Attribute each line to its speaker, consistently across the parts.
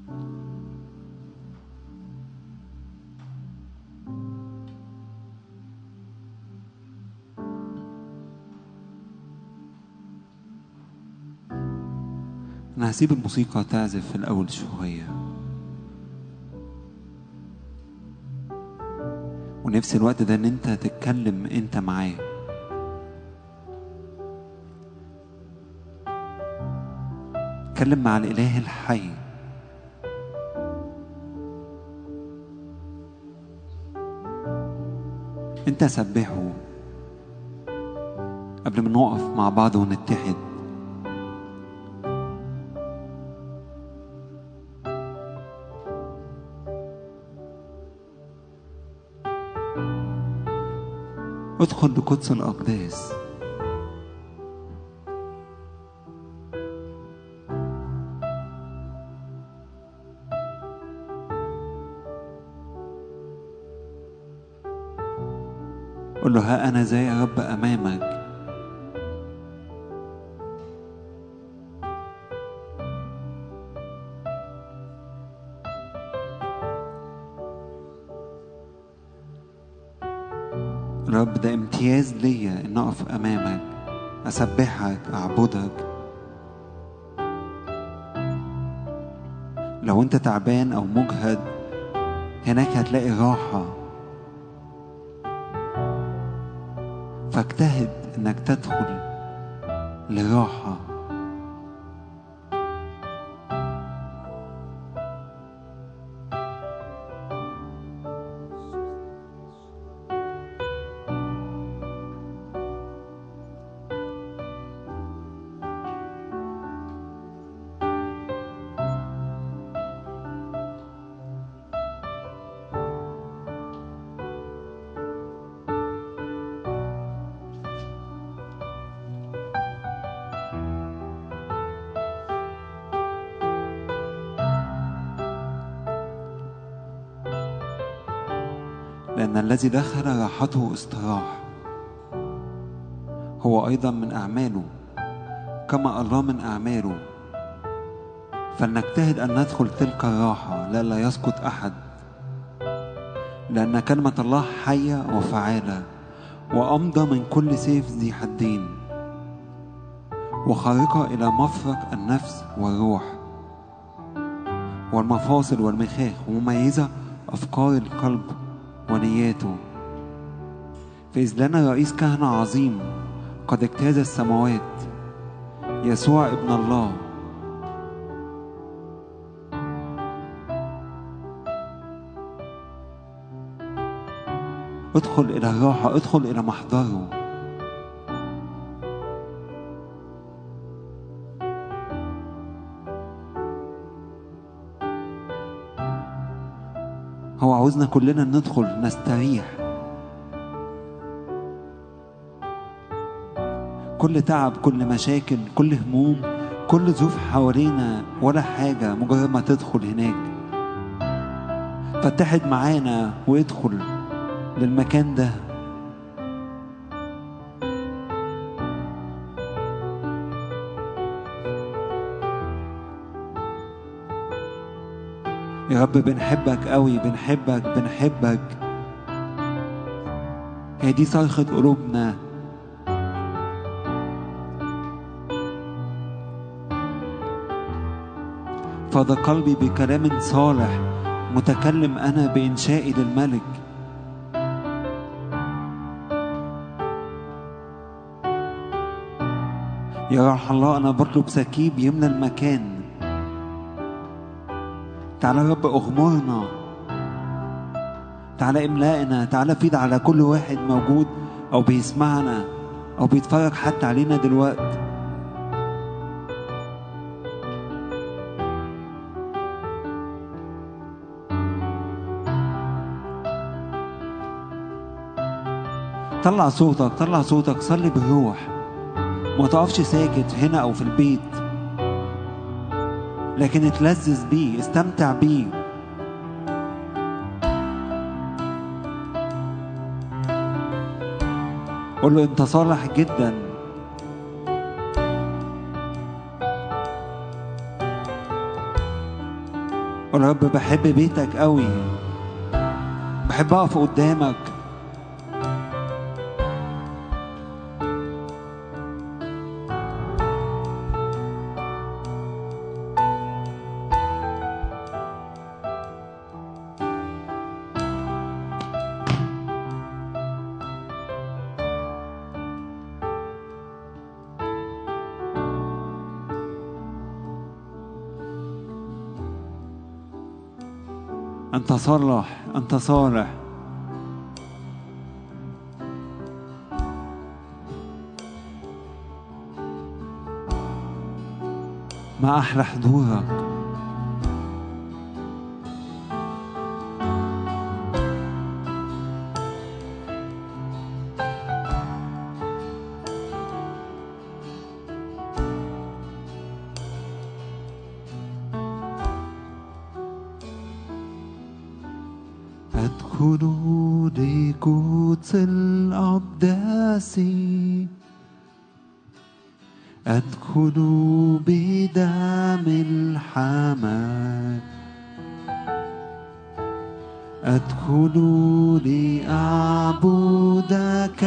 Speaker 1: أنا هسيب الموسيقى تعزف في الأول شوية ونفس الوقت ده إن أنت تتكلم أنت معاه اتكلم مع الإله الحي أنت سبحه قبل ما نقف مع بعض ونتحد ادخل لقدس الأقداس قل له ها أنا زي يا رب أمامك رب ده امتياز ليا ان اقف امامك اسبحك اعبدك لو انت تعبان او مجهد هناك هتلاقي راحه فاجتهد انك تدخل لراحه لأن الذي دخل راحته استراح هو أيضا من أعماله كما الله من أعماله فلنجتهد أن ندخل تلك الراحة لئلا يسقط أحد لأن كلمة الله حية وفعالة وأمضى من كل سيف ذي حدين وخارقة إلى مفرق النفس والروح والمفاصل والمخاخ ومميزة أفكار القلب ونياته فإذ لنا رئيس كهنة عظيم قد اجتاز السماوات يسوع ابن الله ادخل إلى الراحة ادخل إلى محضره هو عاوزنا كلنا ندخل نستريح كل تعب كل مشاكل كل هموم كل ظروف حوالينا ولا حاجة مجرد ما تدخل هناك فاتحد معانا وادخل للمكان ده يا رب بنحبك قوي بنحبك بنحبك هي دي صرخة قلوبنا فاض قلبي بكلام صالح متكلم أنا بإنشائي للملك يا روح الله أنا بطلب سكيب يملى المكان تعالى يا رب اغمرنا تعالى املائنا تعالى فيد على كل واحد موجود او بيسمعنا او بيتفرج حتى علينا دلوقتي طلع صوتك طلع صوتك صلي بالروح ما تقفش ساكت هنا او في البيت لكن اتلذذ بيه استمتع بيه قول له انت صالح جدا قول يا رب بحب بيتك قوي بحب اقف قدامك أنت صالح أنت صالح ما أحلى حضورك أدخل لقدس الأقداس أدخل بدم الحمام أدخل لأعبدك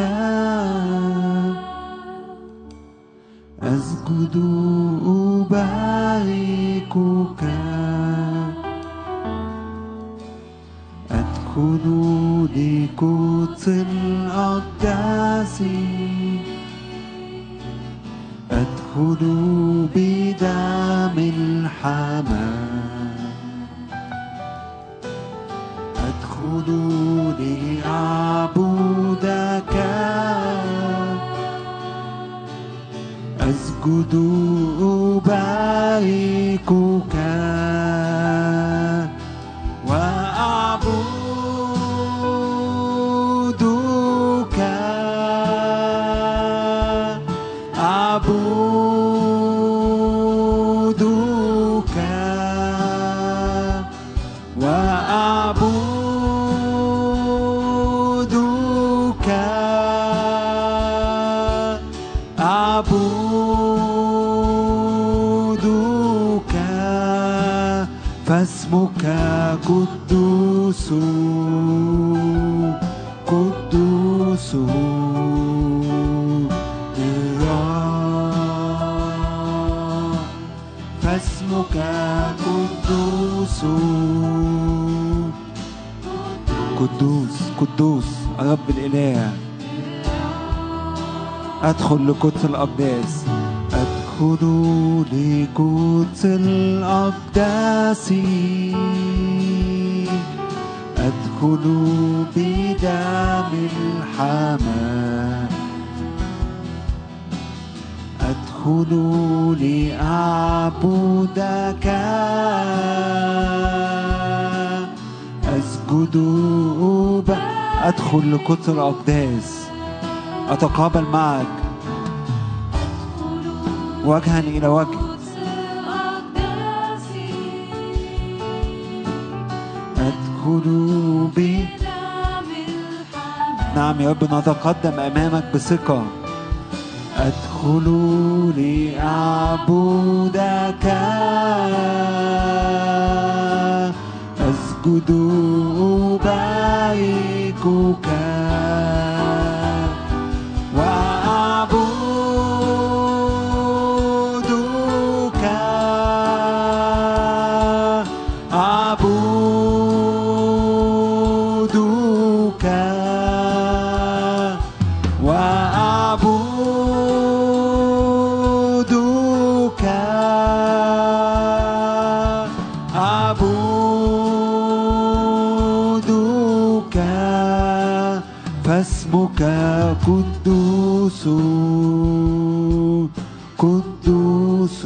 Speaker 1: أسجد أباركك أدخل لقدس الأقداس أدخل بدم الحمام أدخل لأعبدك أسجد أباركك وأعبدك أعبدك وأعبدك أعبدك فاسمك قدوس قدوس الرب فاسمك قدوس قدوس قدوس رب الإله أدخل لقدس الأقداس أدخل لقدس الأقداس أدخل بدم الحمام أدخل لأعبدك أسجد أب- أدخل لقدس الأقداس أتقابل معك وجها إلى وجه أدخل ب نعم يا رب نتقدم أمامك بثقة أدخل لأعبدك أسجد أباركك وأعبدك أعبدك وأعبدك أعبدك فاسمك قدوس قدوس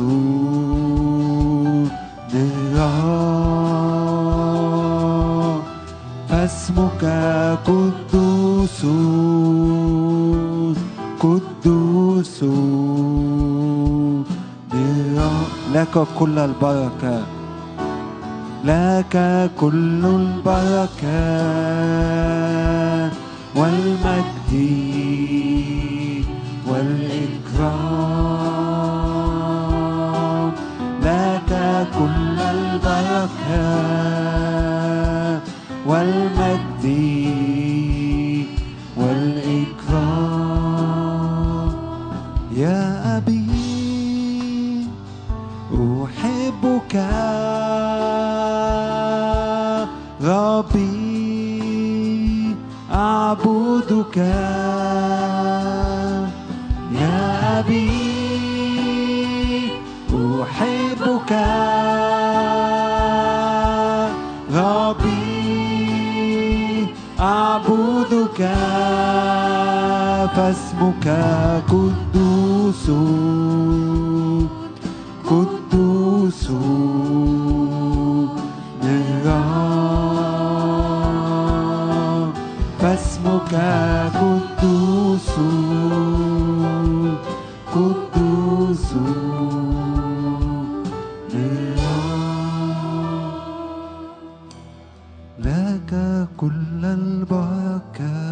Speaker 1: لله فاسمك قدوس قدوس لله لك كل البركة لك كل البركة والمجد والإكرام لك كل البركة والمجد والإكرام يا أبي أحبك ربي أعبدك يا أبي أحبك ربي أعبدك فاسمك قدوس قدوس للرب فاسمك قدوس قدوس للرب لك كل البركة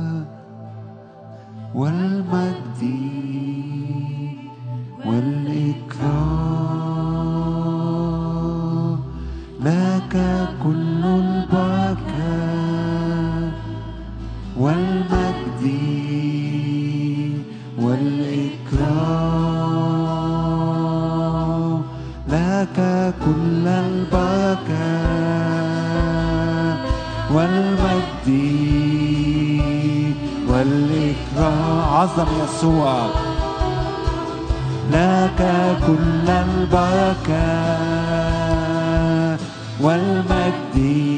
Speaker 1: والمجد والإكرام لك كل البركة والمجد والإكرام لك كل البركة والمجد والإكرام عظم يسوع لك كل البركة والمجد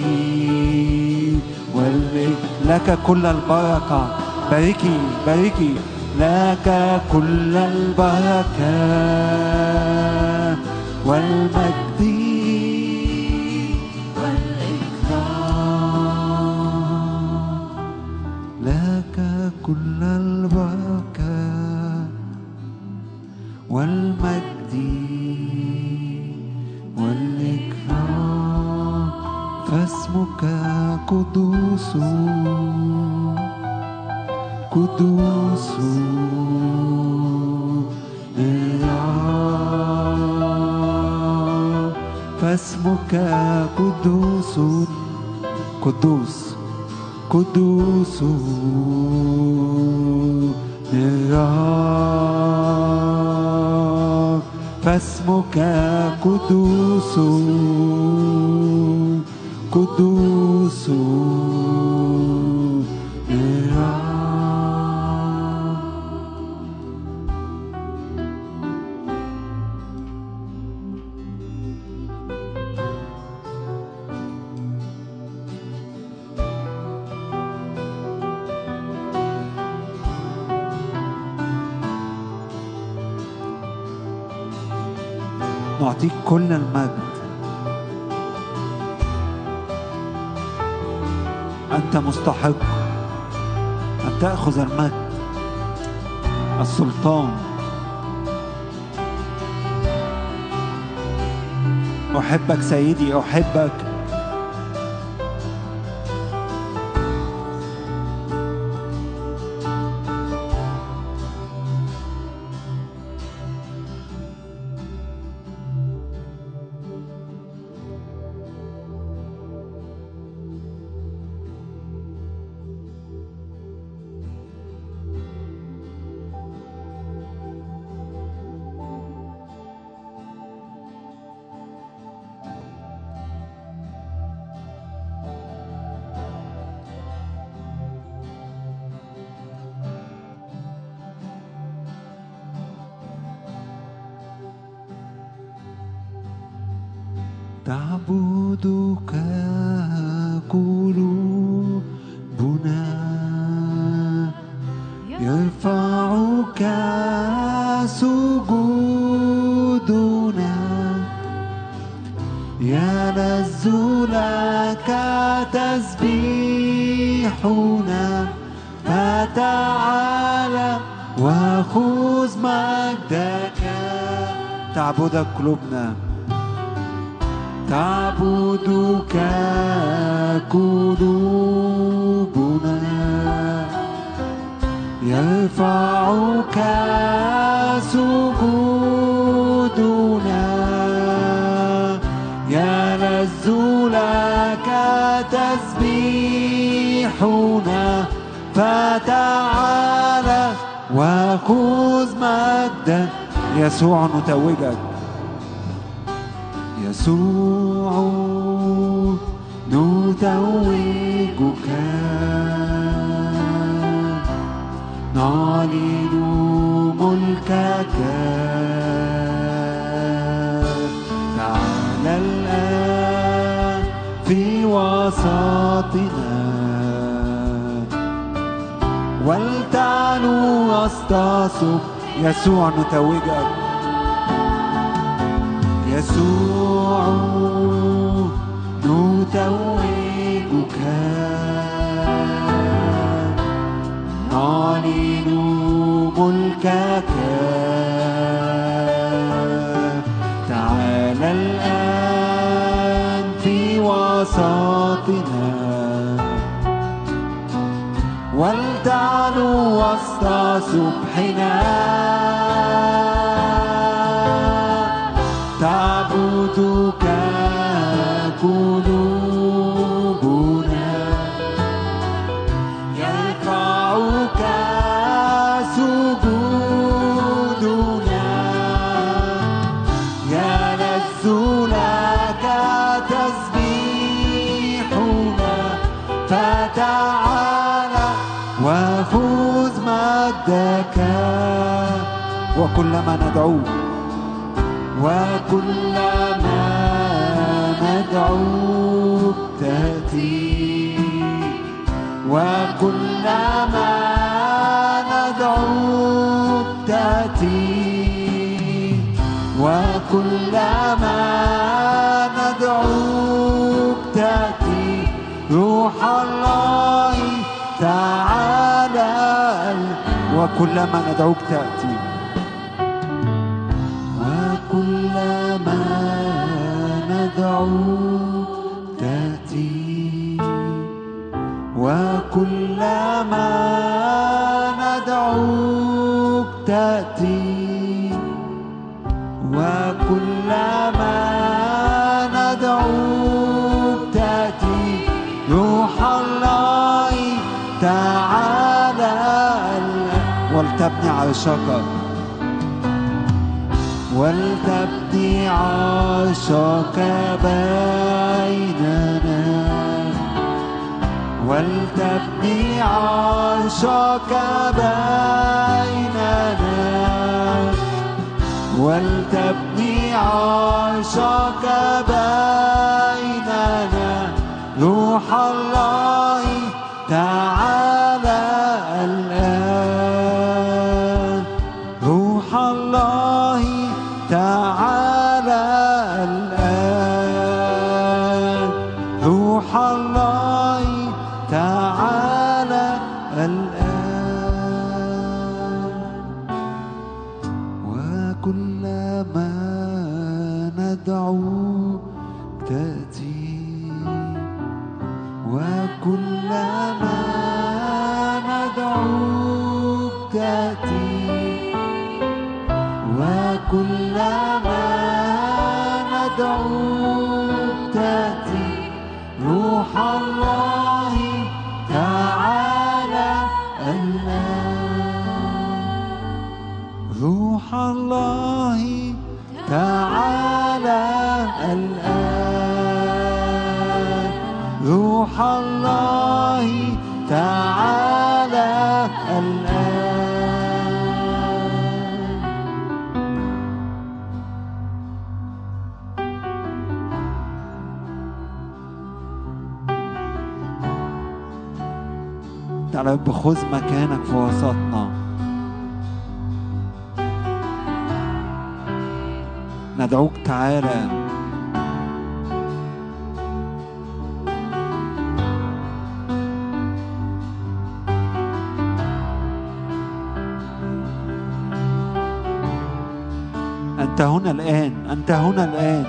Speaker 1: والإك... لك كل البركة باركي باركي لك كل البركة والمجد والإكرام لك كل البركة والمجد والإكرام فاسمك قدوس قدوس للرب فاسمك قدوس قدوس قدوس للرب فاسمك قدوس قدوس للرب نعطيك كل المجد أنت مستحق أن تأخذ المجد السلطان أحبك سيدي أحبك تعبدك قلوبنا يرفعك سجودنا يلذ لك تسبيحنا فتعالى وخذ مجدك تعبدك قلوبنا تعبدك قلوبنا يرفعك سجودنا يلذ لك تسبيحنا فتعالى وخذ مجدا يسوع نتوجك يسوع نتوجك نعلن ملكك تعالى الآن في وسطنا ولتعلو وسط صف يسوع نتوجك يسوع نتوجك نعلن ملكك تعالى الآن في وسطنا ولتعلو وسط سبحنا تعبدك قلوبنا يرفعك سجودنا يلذ لك تسبيحنا فتعالى وخذ مجدك وكلما ندعوك وكلما ندعوك تأتي وكلما ندعوك تأتي وكلما ندعوك تأتي روح الله تعالى وكلما ندعوك تأتي وكلما ندعوك تأتي وكلما ندعوك تأتي وكلما ندعوك تأتي روح الله تعالى ولتبني عرشك ولتبني عرشك بيننا ولتبني عرشك بيننا ولتبني عرشك بيننا روح الله تعالى الآن روح الله تعالى الآن روح الله تعالى الآن وكلما ندعو تأتي وكلما ندعوك تأتي وكلما ندعوك تأتي روح الله تعالى الآن روح الله تعالى الآن روح الله تعالى الآن تعالى يا رب خذ مكانك في وسطنا ندعوك تعالى أنت هنا الآن أنت هنا الآن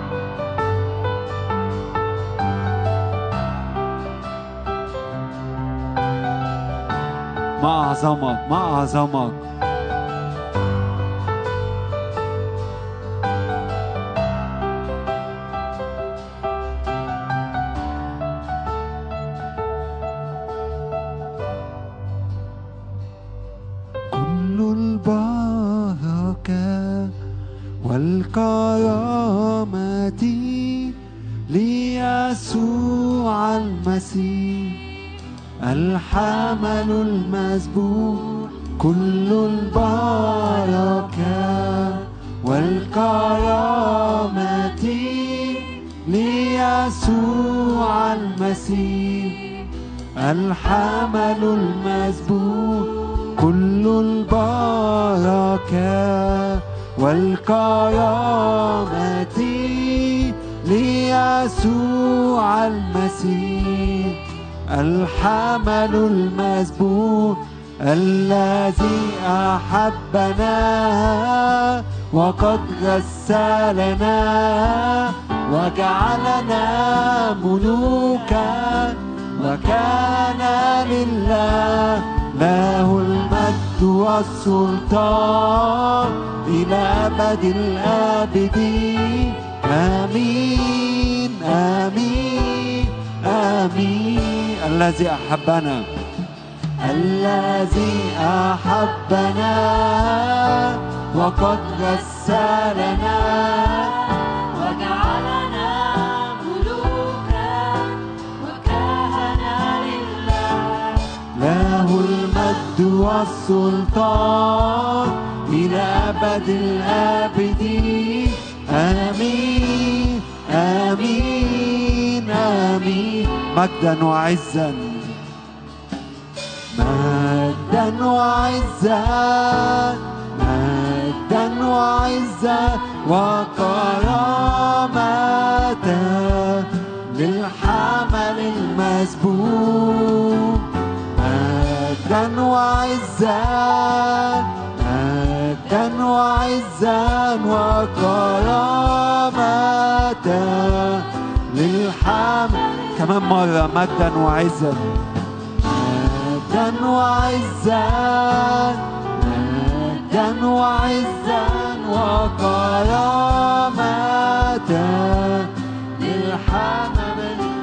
Speaker 1: ما أعظمك ما أعظمك ليسوع المسيح الحمل المذبوح كل البركة والكرامة ليسوع المسيح الحمل المذبوح كل البركة والكرامة ليسوع المسيح الحمل المذبوح الذي أحبنا وقد غسلنا وجعلنا ملوكا وكان لله له المجد والسلطان إلى أبد الآبدين آمين آمين آمين الذي أحبنا الذي أحبنا وقد غسلنا
Speaker 2: وجعلنا ملوكا وكهنا لله
Speaker 1: له المجد والسلطان إلى أبد الآبدين آمين آمين آمين مجدا وعزا مجدا وعزا مجدا وعزا وكرامة للحمل المسبوق مجدا وعزا مجدا وعزا وكرامة للحمل كمان مرة مجدا وعزا مجدا وعزا مجدا وعزا وكرامة للحمل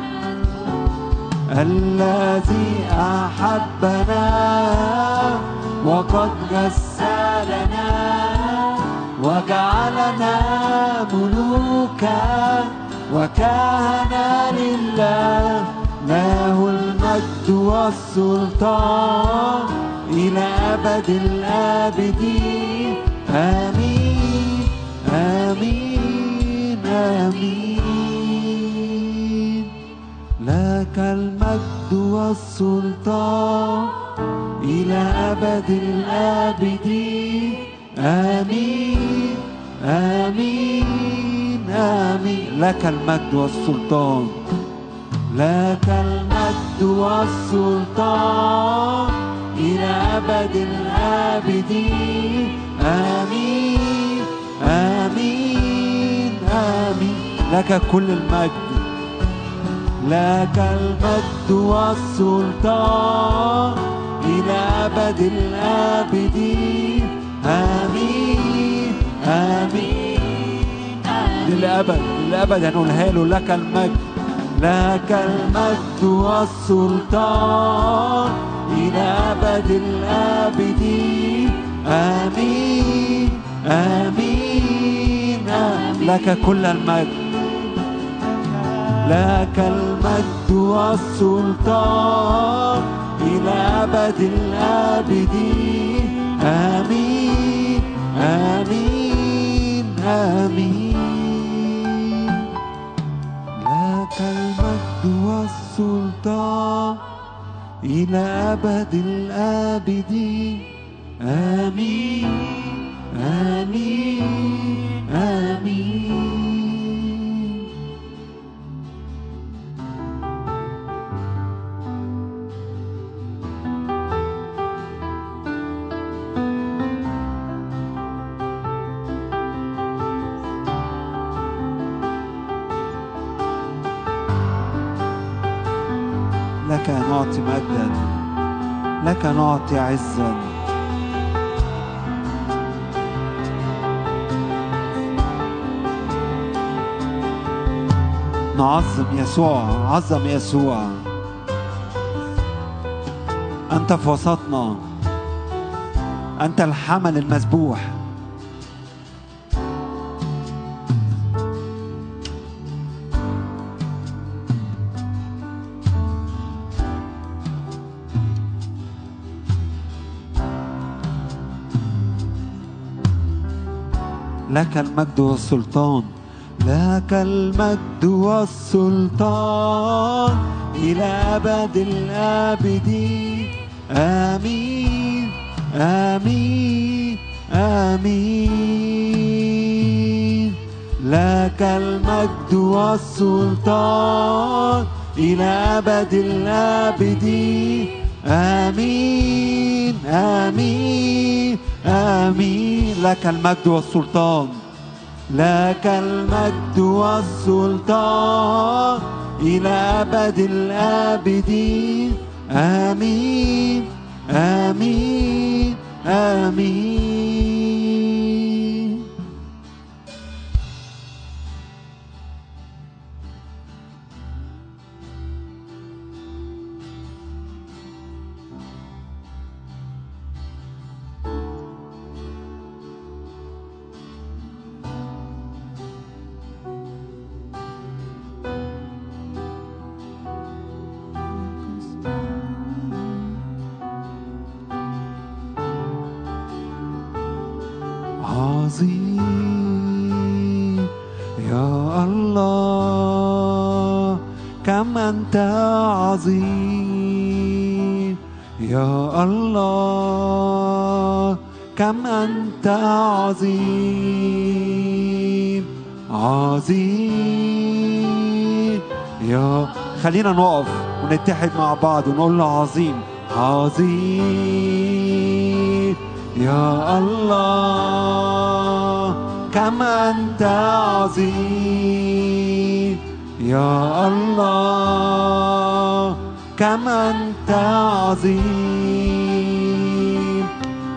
Speaker 1: الذي أحبنا وقد غسلنا وجعلنا ملوكا وكهنا لله له المجد والسلطان إلى أبد الآبدين آمين آمين آمين لك المجد والسلطان إلى أبد الآبدين آمين آمين آمين لك المجد والسلطان لك المجد والسلطان إلى أبد الآبدين آمين آمين آمين لك كل المجد لك المجد والسلطان إلى أبد الآبدين آمين آمين للأبد للأبد هنقولها له لك المجد لك المجد والسلطان إلى أبد الآبدين آمين آمين, آمين. لك كل المجد لك المجد والسلطان إلى أبد الآبدين آمين آمين آمين لك المجد والسلطان إلى أبد الآبدين آمين آمين آمين لك نعطي مجدا لك نعطي عزا نعظم يسوع عظم يسوع أنت في وسطنا أنت الحمل المذبوح لك المجد والسلطان لك المجد والسلطان إلى أبد الآبدين آمين آمين آمين لك المجد والسلطان إلى أبد الآبدين آمين آمين آمين لك المجد والسلطان لك المجد والسلطان إلى أبد الآبدين آمين آمين آمين عظيم يا الله كم أنت عظيم يا الله كم أنت عظيم عظيم يا خلينا نقف ونتحد مع بعض ونقول له عظيم عظيم يا الله كم أنت عظيم يا الله كم أنت عظيم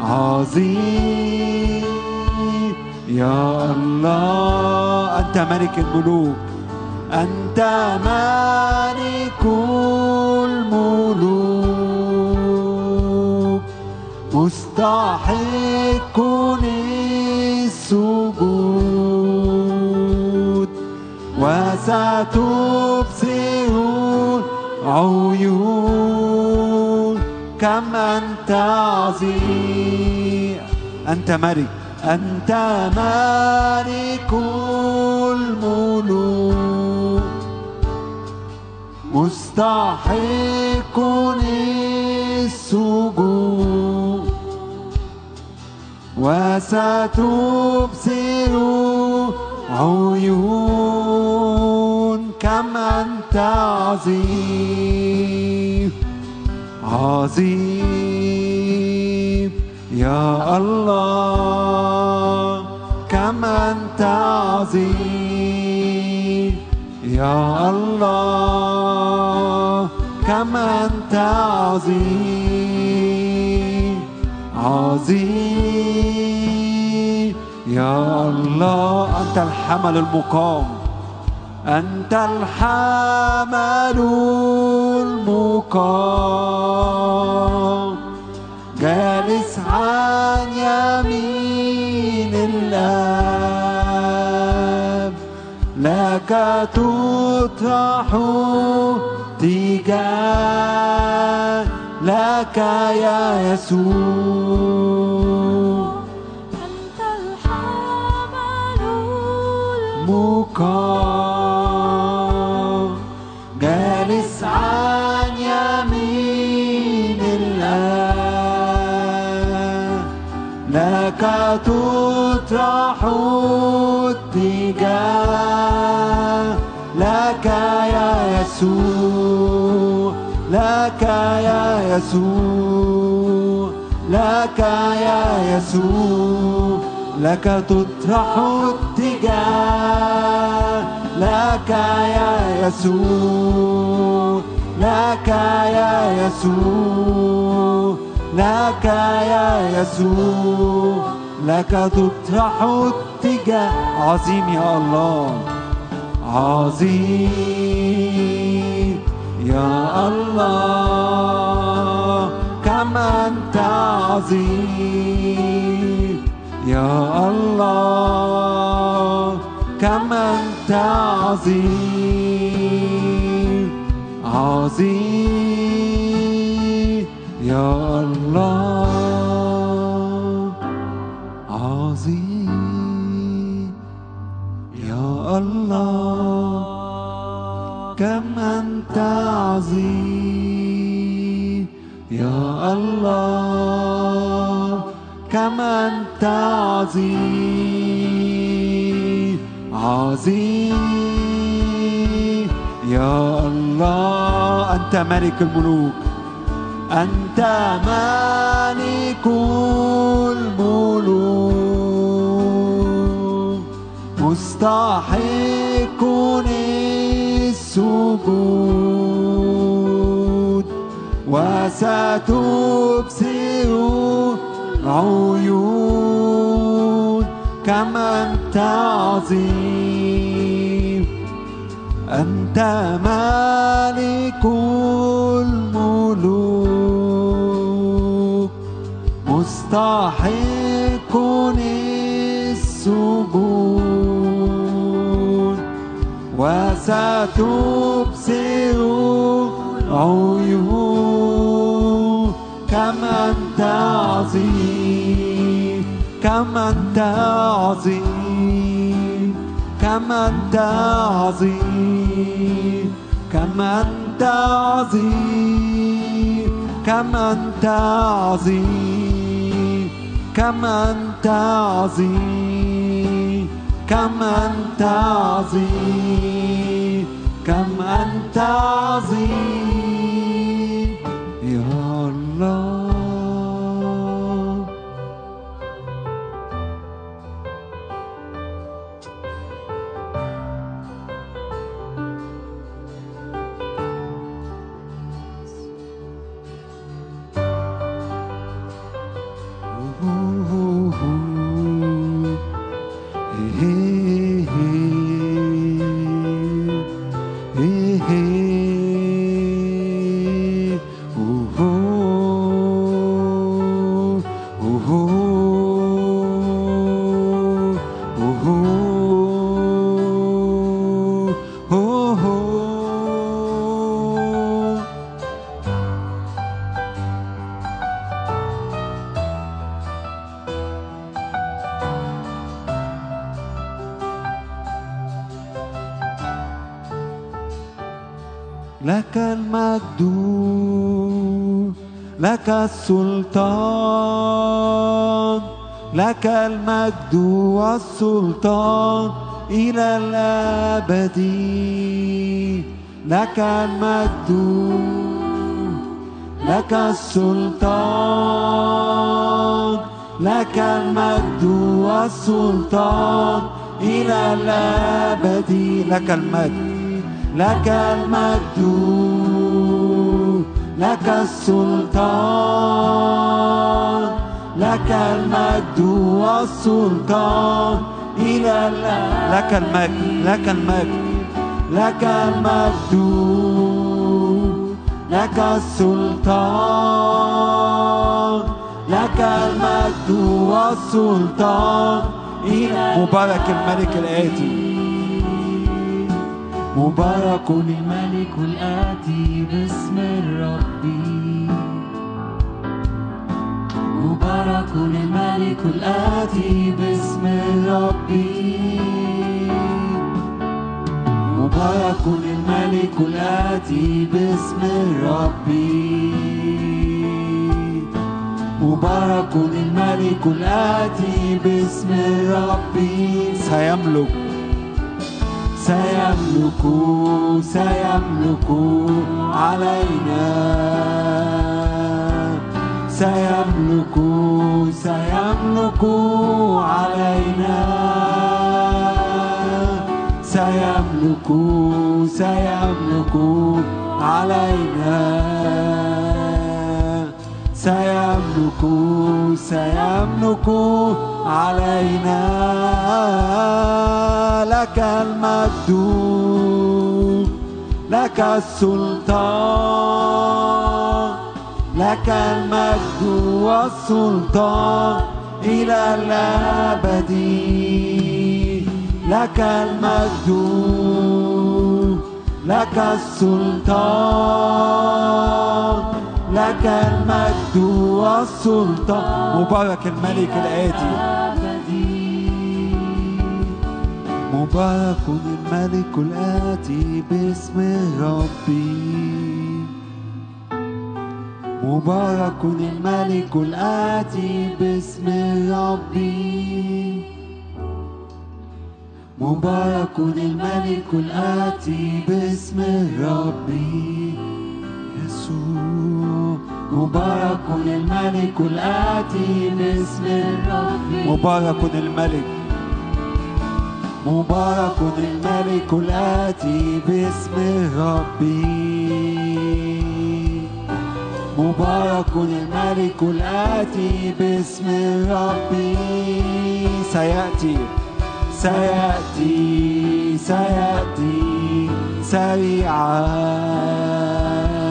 Speaker 1: عظيم يا الله أنت ملك الملوك أنت ملك الملوك مستحق السجود وستبصر عيون كم أنت عظيم أنت ملك أنت ملك الملوك مستحق السجود وستبصر عيون كم أنت عظيم عظيم يا الله كم أنت عظيم يا الله كم أنت عظيم عظيم يا الله أنت الحمل المقام أنت الحمل المقام جالس عن يمين الآب لك تطرح تجاه لك يا يسوع
Speaker 2: أنت الحمل
Speaker 1: مقام جالس عن يمين الله لك تطرح التجاه لك يا يسوع لك يا يسوع لك يا يسوع لك تطرح التجاه لك يا يسوع لك يا يسوع لك يا يسوع لك تطرح التجاه عظيم يا الله عظيم يا الله كم أنت عظيم يا الله كم أنت عظيم عظيم يا الله عظيم كم أنت عظيم يا الله كم أنت عظيم عظيم يا الله أنت ملك الملوك أنت ملك الملوك مستحق السجود وستبصر عيون كما أنت عظيم أنت مالك الملوك مستحق السجود وستبصر عيون كما أنت عظيم كما أنت عظيم كما أنت عظيم كما أنت عظيم كما أنت عظيم كما أنت عظيم كما أنت عظيم كما أنت عظيم يا الله لك المجد لك السلطان لك المجد والسلطان إلى الأبد لك المجد لك السلطان لك المجد والسلطان إلى الأبد لك المجد لك المجد لك السلطان لك المجد والسلطان إلى الأبد لك المجد لك المجد لك المجد لك السلطان لك المجد والسلطان إلى مبارك الملك الآتي مبارك
Speaker 3: الملك الآتي باسم الرب مبارك الملك الآتي باسم الرب مبارك الملك الآتي باسم الرب مبارك الملك الآتي باسم الرب
Speaker 1: سيملك
Speaker 3: سيملك سيملك علينا سيملك سيملك علينا سيملك سيملك علينا سيملك سيملك علينا لك المجد لك السلطان لك المجد والسلطان إلى الأبد لك المجد لك السلطان لك المجد والسلطان مبارك الملك الآتي مبارك الملك
Speaker 1: الملك الآتي باسم ربي مبارك الملك الآتي باسم ربي مبارك الملك الآتي باسم ربي يسوع مبارك الملك الآتي باسم ربي مبارك الملك مبارك الملك الآتي باسم ربي مبارك الملك الآتي باسم ربي سيأتي سيأتي سيأتي سريعا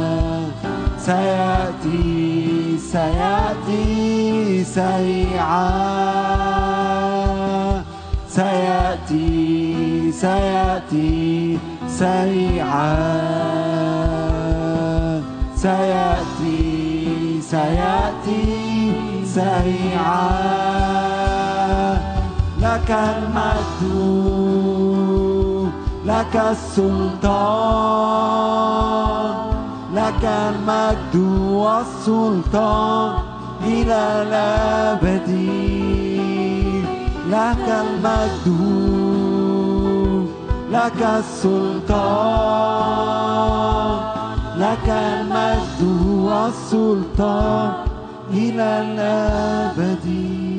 Speaker 1: سيأتي سيأتي سريعا سيأتي سيأتي سريعا سيأتي سيأتي سريعا لك المجد لك السلطان لك المجد والسلطان إلى الأبد لك المجد لك السلطان لك المجد والسلطان إلى الأبد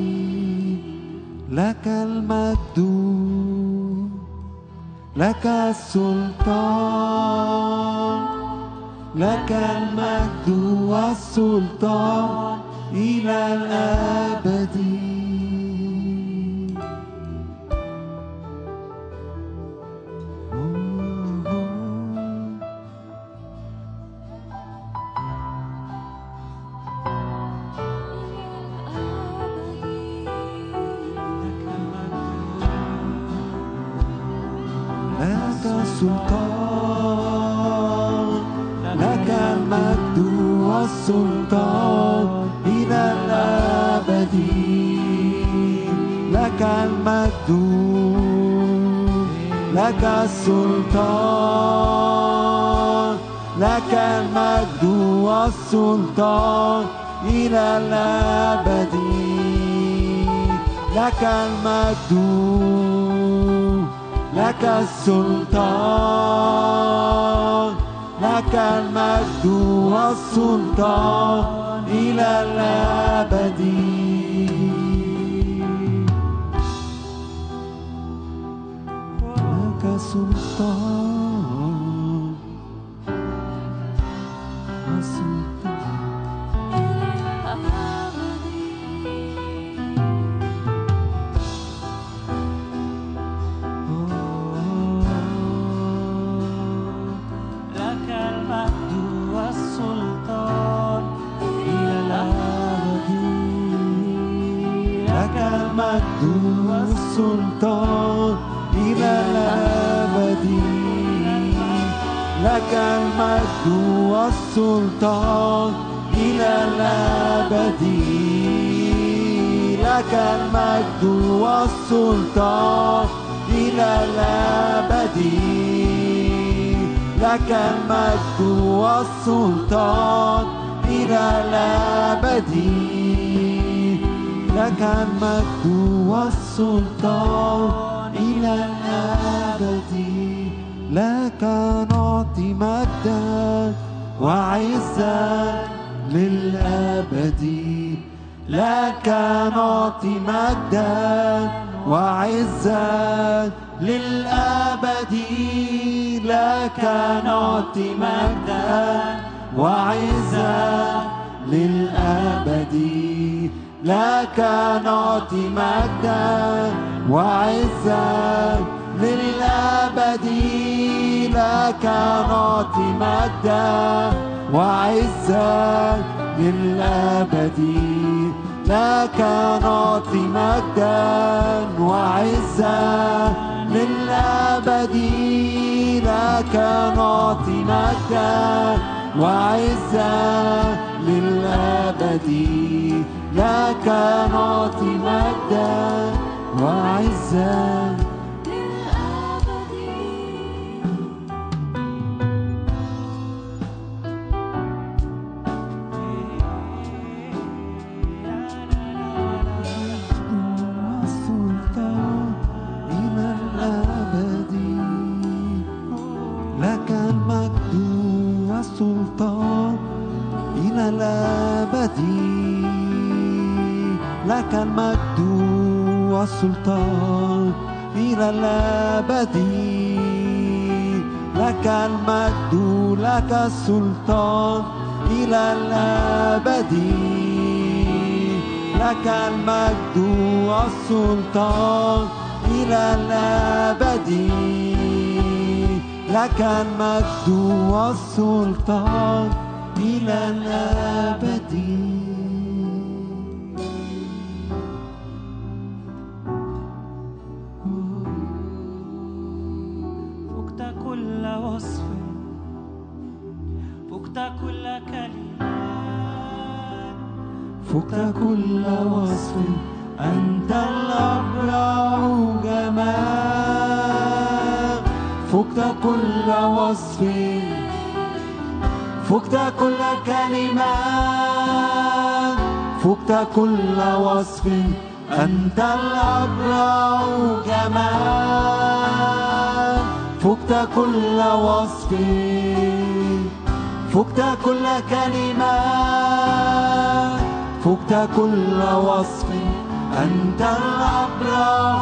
Speaker 1: لك المجد لك السلطان لك المجد والسلطان إلى الأبد لك السلطان لك المجد والسلطان إلى الأبد لك المجد لك السلطان لك المجد والسلطان إلى الأبد لك المجد لك السلطان لك المجد والسلطان إلى الأبد لك سلطان والسلطان
Speaker 3: لك المجد والسلطان إلى الأبد
Speaker 1: لك المجد والسلطان إلى الأبد لك المجد والسلطان إلى الأبد لك المجد والسلطان إلى الأبد لك المجد والسلطان إلى الأبد لك المجد والسلطان إلى الأبد لك نعطي مجدا وعزا للأبد لك نعطي مجدا وعزا للأبد لك نعطي مجدا وعزا للأبد لك نعطي مجدا وعزا للأبد لك نعطي مجدا وعزا للأبد لك نعطي مجدا وعزا للأبد لك نعطي مجدا وعزا للأبد لك نعطي مجدا وعزا
Speaker 2: للأبد
Speaker 1: لك المجد والسلطان إلى الأبد لك المجد والسلطان إلى الأبد لك المجد لك السلطان إلى الأبد لك المجد والسلطان إلى الأبد لك المجد والسلطان إلى الأبد
Speaker 3: فقت كل وصف فقت كل كلمة
Speaker 1: فوق كل وصف أنت الأبرع جمال فوق كل وصف فوق كل كلمة فوق كل وصف أنت الأبرع جمال فوق كل وصف فوقت كل كلمة فوقت كل وصف أنت الأبرع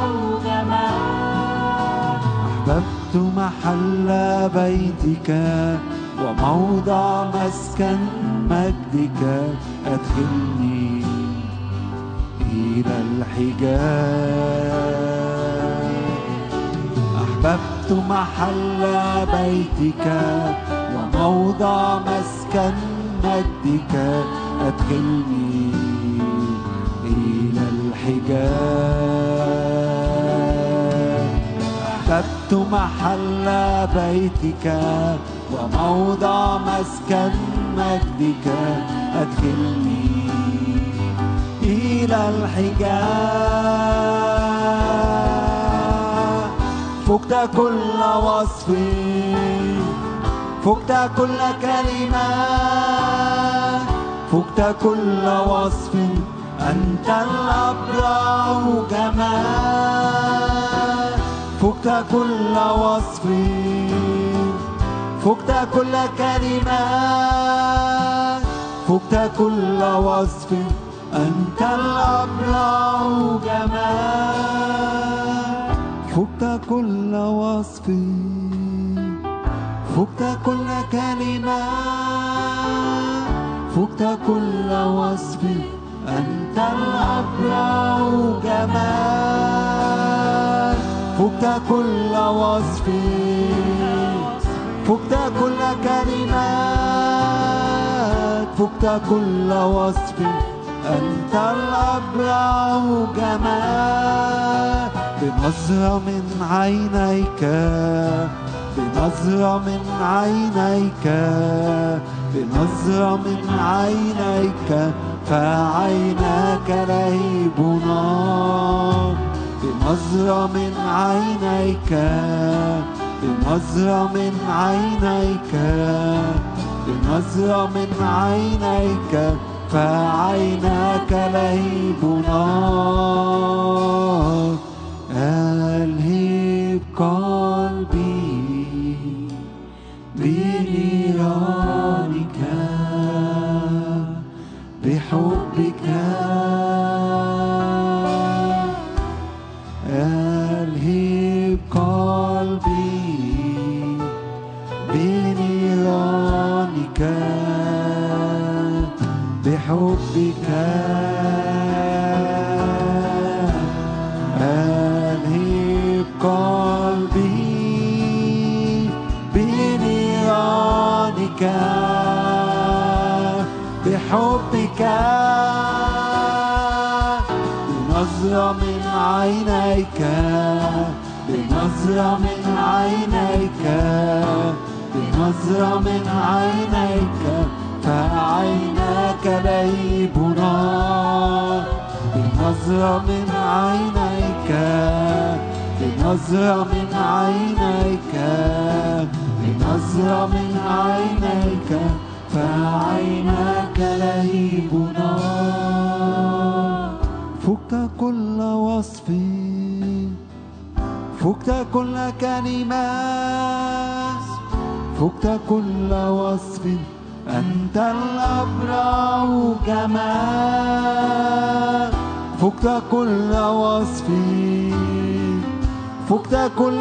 Speaker 1: جمال أحببت محل بيتك وموضع مسكن مجدك أدخلني إلى الحجاب أحببت محل بيتك وموضع مسكن مجدك أدخلني إلى الحجاب أحببت محل بيتك وموضع مسكن مجدك أدخلني إلى الحجاب فقت كل وصف فقت كل كلمة فقت كل وصف أنت الأبرع جمال فقت كل وصف فقت كل كلمة فقت كل وصف أنت الأبرع جمال فقت كل وصف فقت كل كلمة فقت كل وصف أنت الأبرع جمال فقت كل وصف فقت كل كلمة فقت كل وصف أنت الأبرع جمال بنظرة من عينيك بنظرة من عينيك بنظرة من عينيك فعيناك لهيب نار بنظرة من عينيك بنظرة من عينيك بنظرة من عينيك فعيناك لهيب نار ألهب قلبي بنيرانك بحبك ألهب قلبي بنيرانك بحبك ألهب قلبي بنيرانك بحبك بنظرة من عينيك بنظرة من عينيك بنظرة من عينيك فعيناك لهيب نار بنظرة من عينيك بنظرة من عينيك بنظرة من عينيك فعيناك لهيب نار فقت كل وصف فقت كل كلمة فقت كل وصف أنت الأبرع جمال فقت كل وصف فقت كل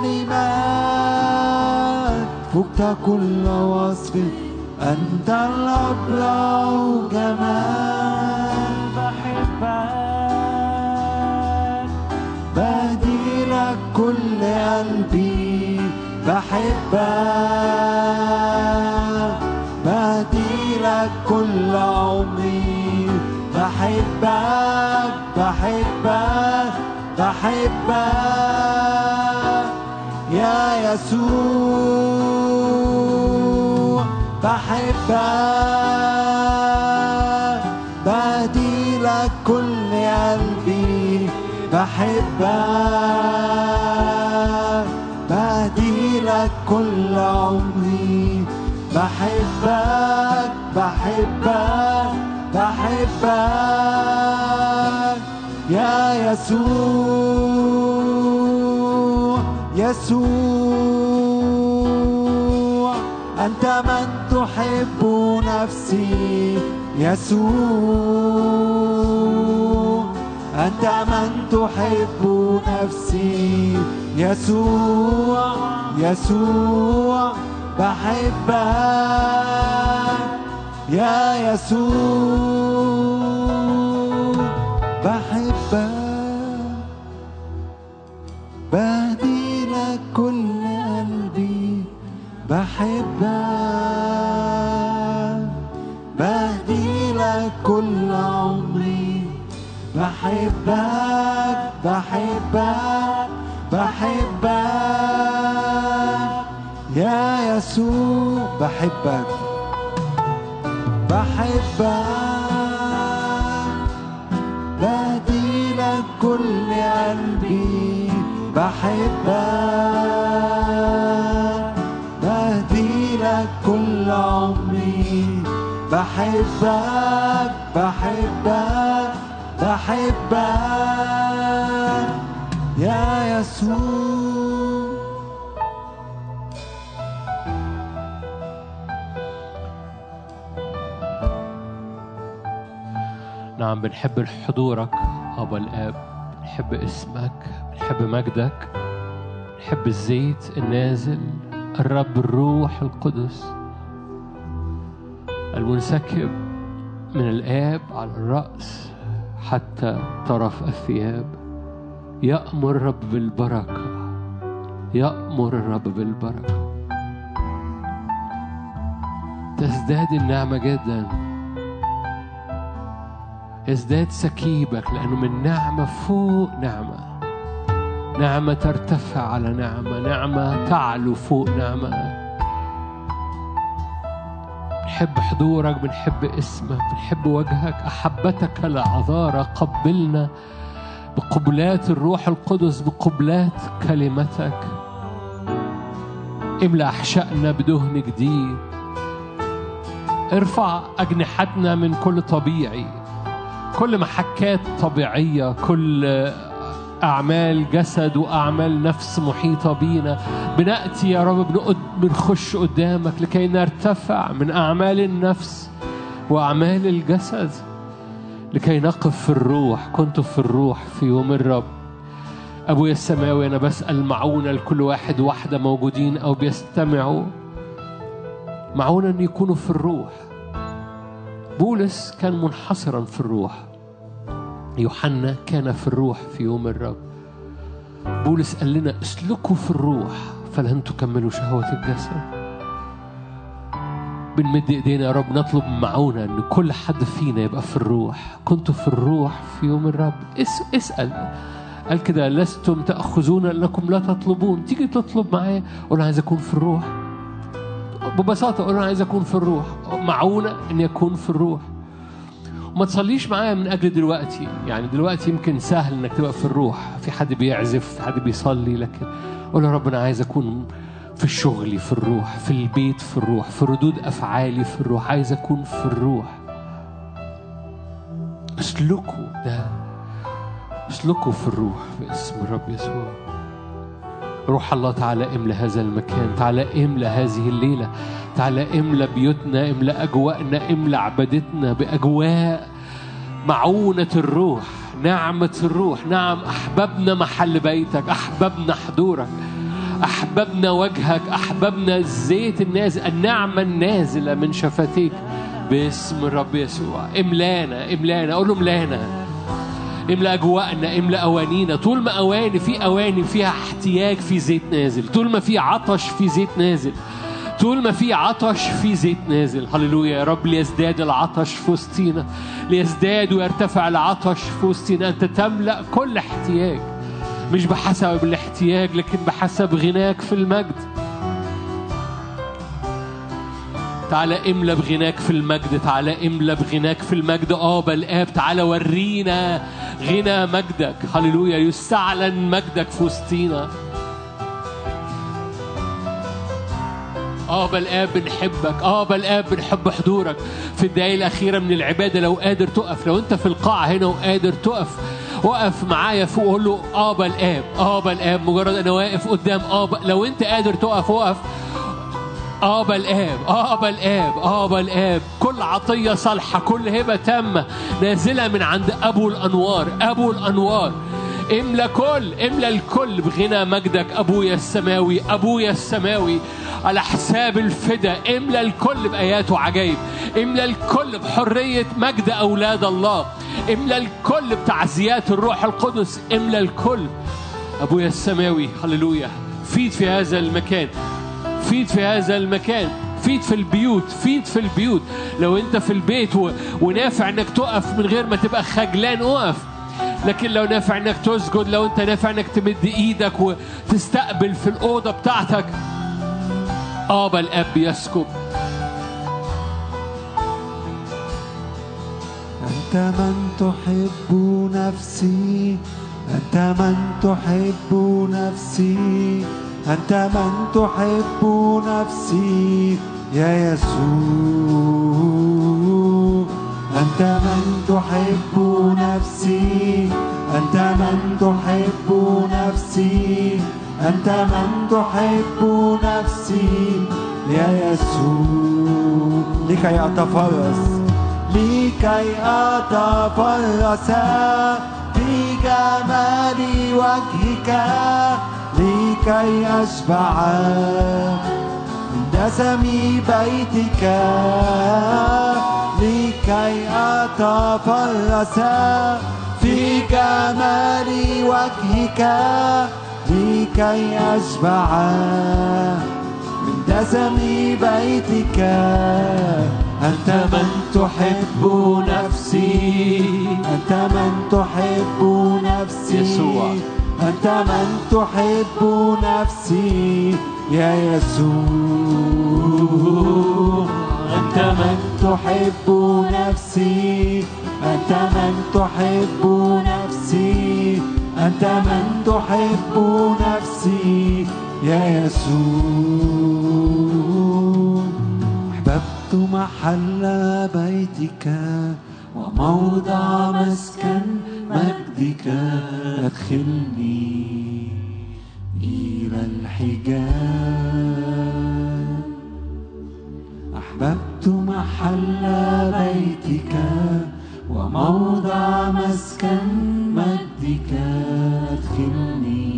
Speaker 1: كلمات فقت كل وصف أنت الأبرع جمال
Speaker 3: بحبك
Speaker 1: بديلك كل قلبي بحبك بديلك كل عمري بحبك بحبك بحبك يا يسوع بحبك بديلك كل قلبي بحبك بديلك كل عمري بحبك بحبك بحبك يا يسوع يسوع أنت من تحب نفسي يسوع أنت من تحب نفسي يسوع يسوع بحبك يا يسوع بحبك بديلك كل قلبي بحبك بديلك كل عمري بحبك بحبك بحبك يا يسوع بحبك بحبك بديلك كل قلبي بحبك بديلك كل عمري بحبك بحبك بحبك يا يسوع
Speaker 4: نعم بنحب حضورك أبا الآب بنحب اسمك بنحب مجدك بنحب الزيت النازل الرب الروح القدس المنسكب من الآب على الرأس حتى طرف الثياب يأمر الرب بالبركة يأمر الرب بالبركة تزداد النعمة جداً يزداد سكيبك لأنه من نعمة فوق نعمة نعمة ترتفع على نعمة نعمة تعلو فوق نعمة بنحب حضورك بنحب اسمك بنحب وجهك أحبتك العذارى قبلنا بقبلات الروح القدس بقبلات كلمتك املأ أحشائنا بدهن جديد ارفع أجنحتنا من كل طبيعي كل محكات طبيعية كل أعمال جسد وأعمال نفس محيطة بينا بنأتي يا رب بنقد بنخش قدامك لكي نرتفع من أعمال النفس وأعمال الجسد لكي نقف في الروح كنت في الروح في يوم الرب أبويا السماوي أنا بسأل معونة لكل واحد واحدة موجودين أو بيستمعوا معونة أن يكونوا في الروح بولس كان منحصرا في الروح يوحنا كان في الروح في يوم الرب بولس قال لنا اسلكوا في الروح فلن تكملوا شهوة الجسد بنمد ايدينا يا رب نطلب معونة ان كل حد فينا يبقى في الروح كنتوا في الروح في يوم الرب اس اسأل قال كده لستم تأخذون لأنكم لا تطلبون تيجي تطلب معايا قول أنا عايز أكون في الروح ببساطة قول أنا عايز أكون في الروح معونة إن يكون في الروح وما تصليش معايا من أجل دلوقتي يعني دلوقتي يمكن سهل إنك تبقى في الروح في حد بيعزف في حد بيصلي لكن قول يا رب أنا عايز أكون في شغلي في الروح في البيت في الروح في ردود أفعالي في الروح عايز أكون في الروح اسلكوا ده اسلكوا في الروح باسم الرب يسوع روح الله تعالى املى هذا المكان تعالى املى هذه الليلة تعالى املى بيوتنا املى أجواءنا املى عبادتنا بأجواء معونة الروح نعمة الروح نعم أحببنا محل بيتك أحببنا حضورك أحببنا وجهك أحببنا الزيت النازل النعمة النازلة من شفتيك باسم الرب يسوع املانا املانا قول له املانا املا اجواءنا املا اوانينا طول ما اواني في اواني فيها احتياج في زيت نازل طول ما في عطش في زيت نازل طول ما في عطش في زيت نازل هللويا يا رب ليزداد العطش في وسطينا ليزداد ويرتفع العطش في وسطينا انت تملا كل احتياج مش بحسب الاحتياج لكن بحسب غناك في المجد تعالى املى بغناك في المجد تعالى املى بغناك في المجد ابا الاب تعالى ورينا غنى مجدك هللويا يستعلن مجدك في وسطينا ابا الاب بنحبك ابا الاب بنحب حضورك في الدقايق الاخيره من العباده لو قادر تقف لو انت في القاعه هنا وقادر تقف وقف معايا فوق وقول له ابا الاب ابا الاب مجرد انا واقف قدام ابا لو انت قادر تقف وقف آبا الآب آبا الآب آبا الآب كل عطية صالحة كل هبة تامة نازلة من عند أبو الأنوار أبو الأنوار املى كل املى الكل بغنى مجدك ابويا السماوي ابويا السماوي على حساب الفدا املى الكل بايات وعجائب املى الكل بحريه مجد اولاد الله املى الكل بتعزيات الروح القدس املى الكل ابويا السماوي هللويا فيد في هذا المكان فيد في هذا المكان فيد في البيوت فيد في البيوت لو انت في البيت و... ونافع انك تقف من غير ما تبقى خجلان اقف لكن لو نافع انك تسجد لو انت نافع انك تمد ايدك وتستقبل في الاوضه بتاعتك ابا الاب يسكب
Speaker 1: أنت من تحب نفسي أنت من تحب نفسي أنت من تحب نفسي يا يسوع أنت من تحب نفسي أنت من تحب نفسي أنت من تحب نفسي يا يسوع لكي أتفرس لكي أتفرس في جمال وجهك لكي أشبع من دسم بيتك لكي أتفرس في جمال وجهك لكي أشبع من دسم بيتك أنت من تحب نفسي أنت من تحب نفسي
Speaker 4: يسوع.
Speaker 1: أنت من تحب نفسي يا يسوع أنت من تحب نفسي أنت من تحب نفسي أنت من تحب نفسي يا يسوع أحببت محل بيتك وموضع مسكن مجدك أدخلني إلى الحجاب أحببت محل بيتك وموضع مسكن مجدك أدخلني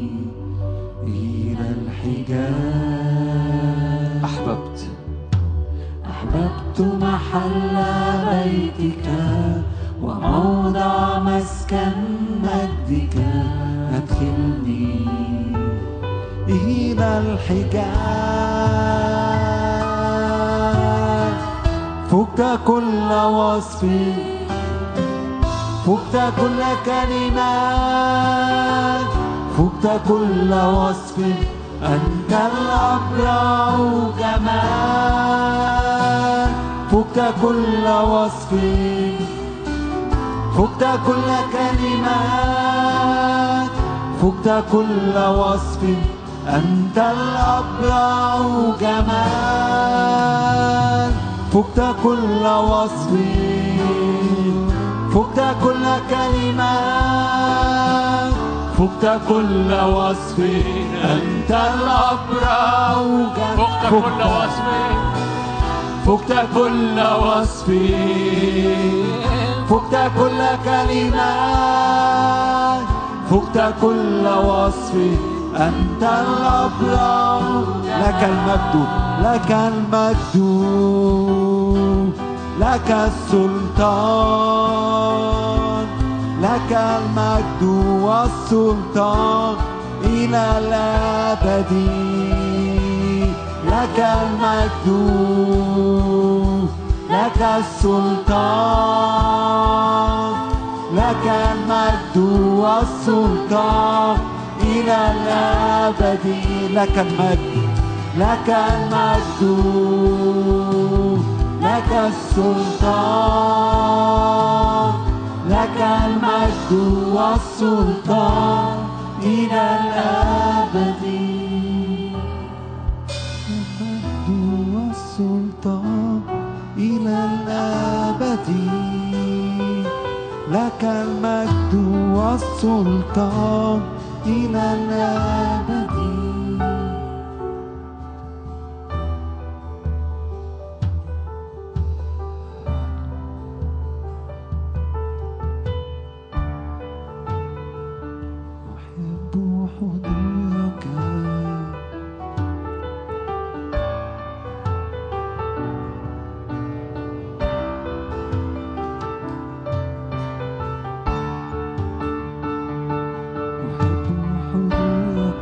Speaker 1: إلى الحجاب
Speaker 4: احببت
Speaker 1: أحببت محل بيتك وموضع مسكن مجدك أدخلني إلى الحجاب فكت كل وصف فكت كل كلمة فكت كل وصف أنت الأبرع جمال فكت كل وصف فكت كل كلمات فكت كل وصف أنت الأبرع جمال فكت كل وصف فكت كل كلمات فقت كل وصف أنت الأبرع
Speaker 4: فقت كل وصف
Speaker 1: فقت كل وصف فقت كل كلمة فقت كل وصف أنت الأبرع لك المجد لك المجد لك السلطان لك المجد والسلطان إلى الأبد لك المجد لك السلطان لك المجد والسلطان إلى الأبد لك المجد لك المجد لك السلطان لك المجد والسلطان إلى الأبد المجد والسلطان إلى الأبد لك المجد والسلطان إلى الأبد أحب حضورك أحب حضورك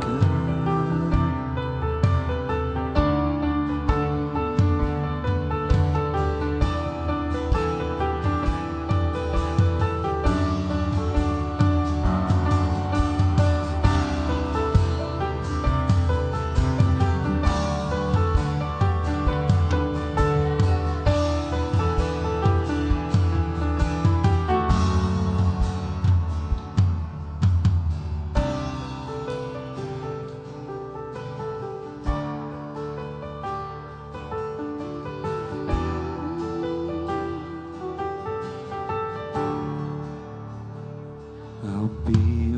Speaker 1: ربي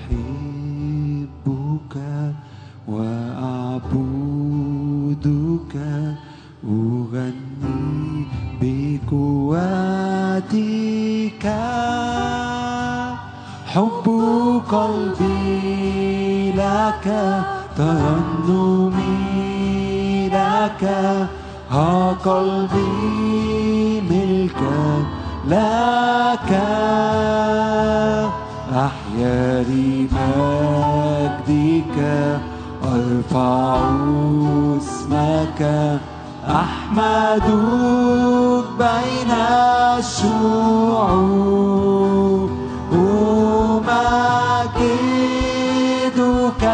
Speaker 1: أحبك وأعبدك أغني بقوتك حب قلبي لك ترنمي لك ها قلبي ملكا لك أحيا لمجدك أرفع اسمك أحمدك بين الشعوب أمجدك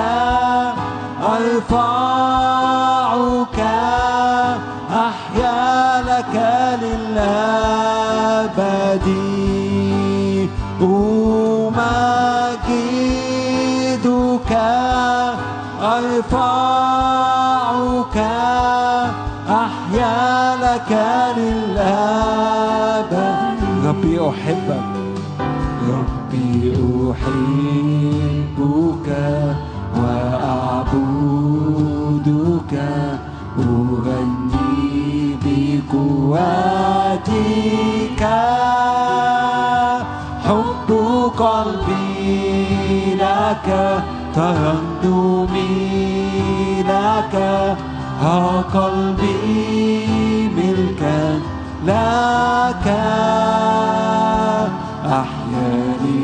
Speaker 1: أرفعك أحيا لك للأبد أمجدك أرفعك أحيا لك للأبد ربي أحبك ربي أحبك وأعبدك أغني بقوتك حب قلبي لك ترنمي لك ها قلبي ملكا لك أحيا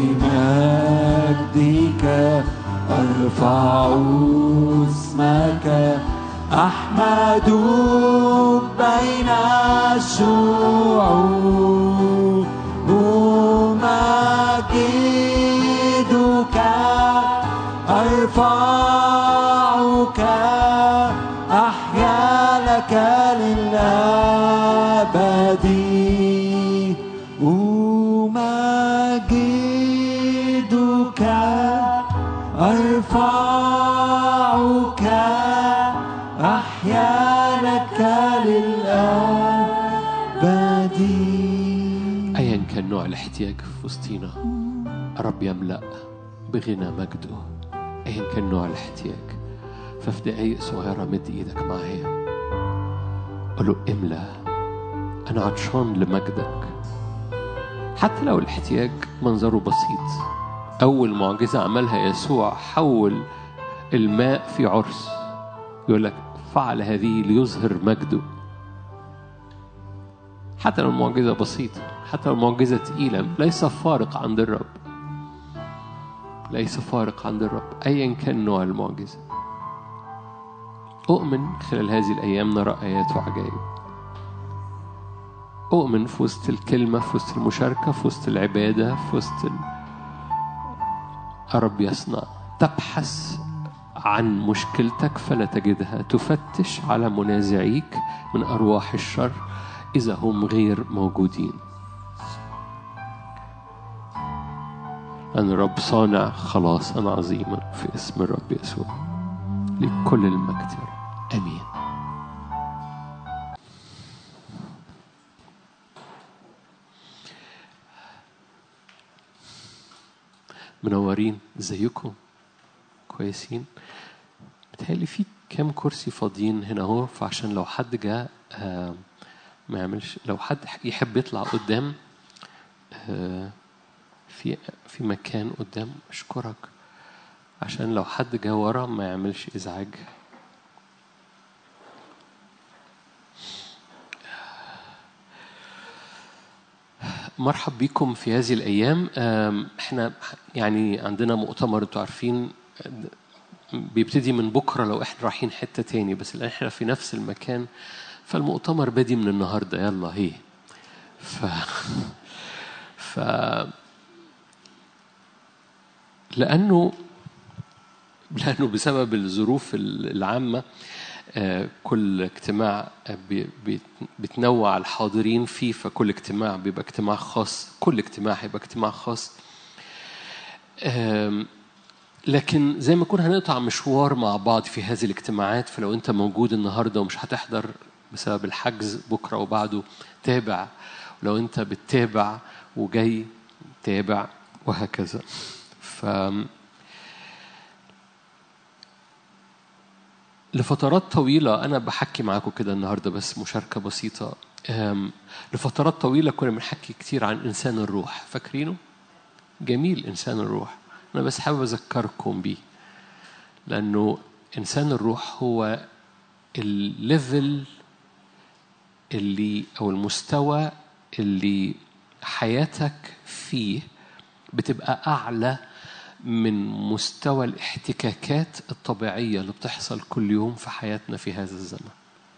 Speaker 1: لمجدك أرفع اسمك أحمد بين الشعوب أمجدك أرفعك أحيا لك للأبد أمجدك أرفعك أحيا لك للأبد
Speaker 4: ايا كان نوع الاحتياج في وسطينا الرب يملا بغنى مجده ايا كان نوع الاحتياج ففي دقايق صغيره مد ايدك معايا قول له املا انا عطشان لمجدك حتى لو الاحتياج منظره بسيط اول معجزه عملها يسوع حول الماء في عرس يقول لك فعل هذه ليظهر مجده حتى لو المعجزة بسيطة حتى لو المعجزة تقيلة ليس فارق عند الرب ليس فارق عند الرب أيا كان نوع المعجزة أؤمن خلال هذه الأيام نرى آيات وعجائب أؤمن في وسط الكلمة في وسط المشاركة في وسط العبادة في وسط ال... الرب يصنع تبحث عن مشكلتك فلا تجدها تفتش على منازعيك من أرواح الشر إذا هم غير موجودين أن الرب صانع خلاصا عظيما في اسم الرب يسوع لكل المجد يا رب. آمين منورين ازيكم كويسين بتهيألي في كام كرسي فاضيين هنا اهو فعشان لو حد جاء آه، ما يعملش لو حد يحب يطلع قدام آه، في في مكان قدام اشكرك عشان لو حد جه ورا ما يعملش ازعاج مرحب بكم في هذه الايام آم، احنا يعني عندنا مؤتمر انتوا عارفين بيبتدي من بكره لو احنا رايحين حته تاني بس الان احنا في نفس المكان فالمؤتمر بادي من النهارده يلا هي ف ف لانه لانه بسبب الظروف العامه آه، كل اجتماع بي- بي- بتنوع الحاضرين فيه فكل اجتماع بيبقى اجتماع خاص كل اجتماع هيبقى اجتماع خاص آم، لكن زي ما كنا هنقطع مشوار مع بعض في هذه الاجتماعات فلو انت موجود النهارده ومش هتحضر بسبب الحجز بكره وبعده تابع ولو انت بتتابع وجاي تابع وهكذا ف لفترات طويلة أنا بحكي معاكم كده النهاردة بس مشاركة بسيطة أم، لفترات طويلة كنا بنحكي كتير عن إنسان الروح فاكرينه؟ جميل إنسان الروح أنا بس حابب أذكركم بيه لأنه إنسان الروح هو الليفل اللي أو المستوى اللي حياتك فيه بتبقى أعلى من مستوى الاحتكاكات الطبيعية اللي بتحصل كل يوم في حياتنا في هذا الزمن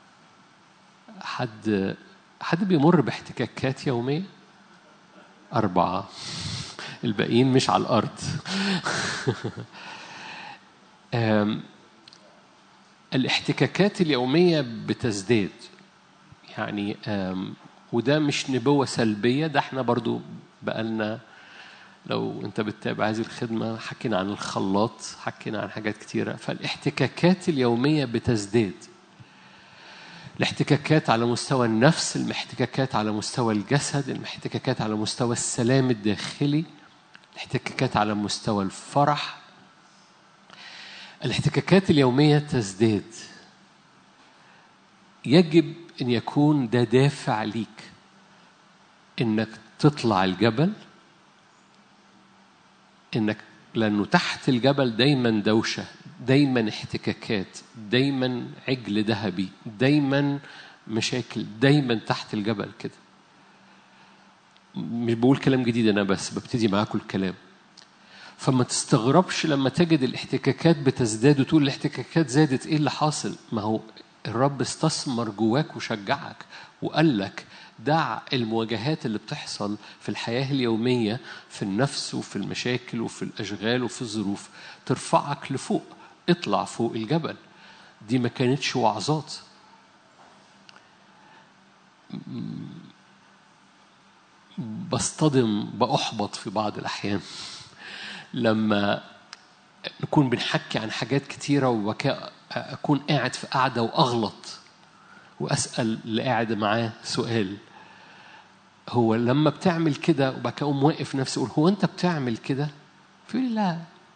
Speaker 4: حد حد بيمر باحتكاكات يومية أربعة الباقيين مش على الأرض أم، الاحتكاكات اليومية بتزداد يعني أم، وده مش نبوة سلبية ده احنا برضو بقالنا لو انت بتتابع هذه الخدمة حكينا عن الخلاط حكينا عن حاجات كتيرة فالاحتكاكات اليومية بتزداد الاحتكاكات على مستوى النفس الاحتكاكات على مستوى الجسد الاحتكاكات على مستوى السلام الداخلي الاحتكاكات على مستوى الفرح الاحتكاكات اليومية تزداد يجب أن يكون ده دافع ليك إنك تطلع الجبل إنك لأنه تحت الجبل دايما دوشة دايما احتكاكات دايما عجل ذهبي دايما مشاكل دايما تحت الجبل كده مش بقول كلام جديد أنا بس ببتدي معاكم الكلام فما تستغربش لما تجد الاحتكاكات بتزداد وتقول الاحتكاكات زادت ايه اللي حاصل ما هو الرب استثمر جواك وشجعك وقال لك دع المواجهات اللي بتحصل في الحياة اليومية في النفس وفي المشاكل وفي الأشغال وفي الظروف ترفعك لفوق اطلع فوق الجبل دي ما كانتش وعظات بصطدم بأحبط في بعض الأحيان لما نكون بنحكي عن حاجات كتيرة وبكاء أكون قاعد في قعدة وأغلط وأسأل اللي قاعد معاه سؤال هو لما بتعمل كده وبعد كده أقوم واقف نفسي أقول هو أنت بتعمل كده؟ فيقول لي لا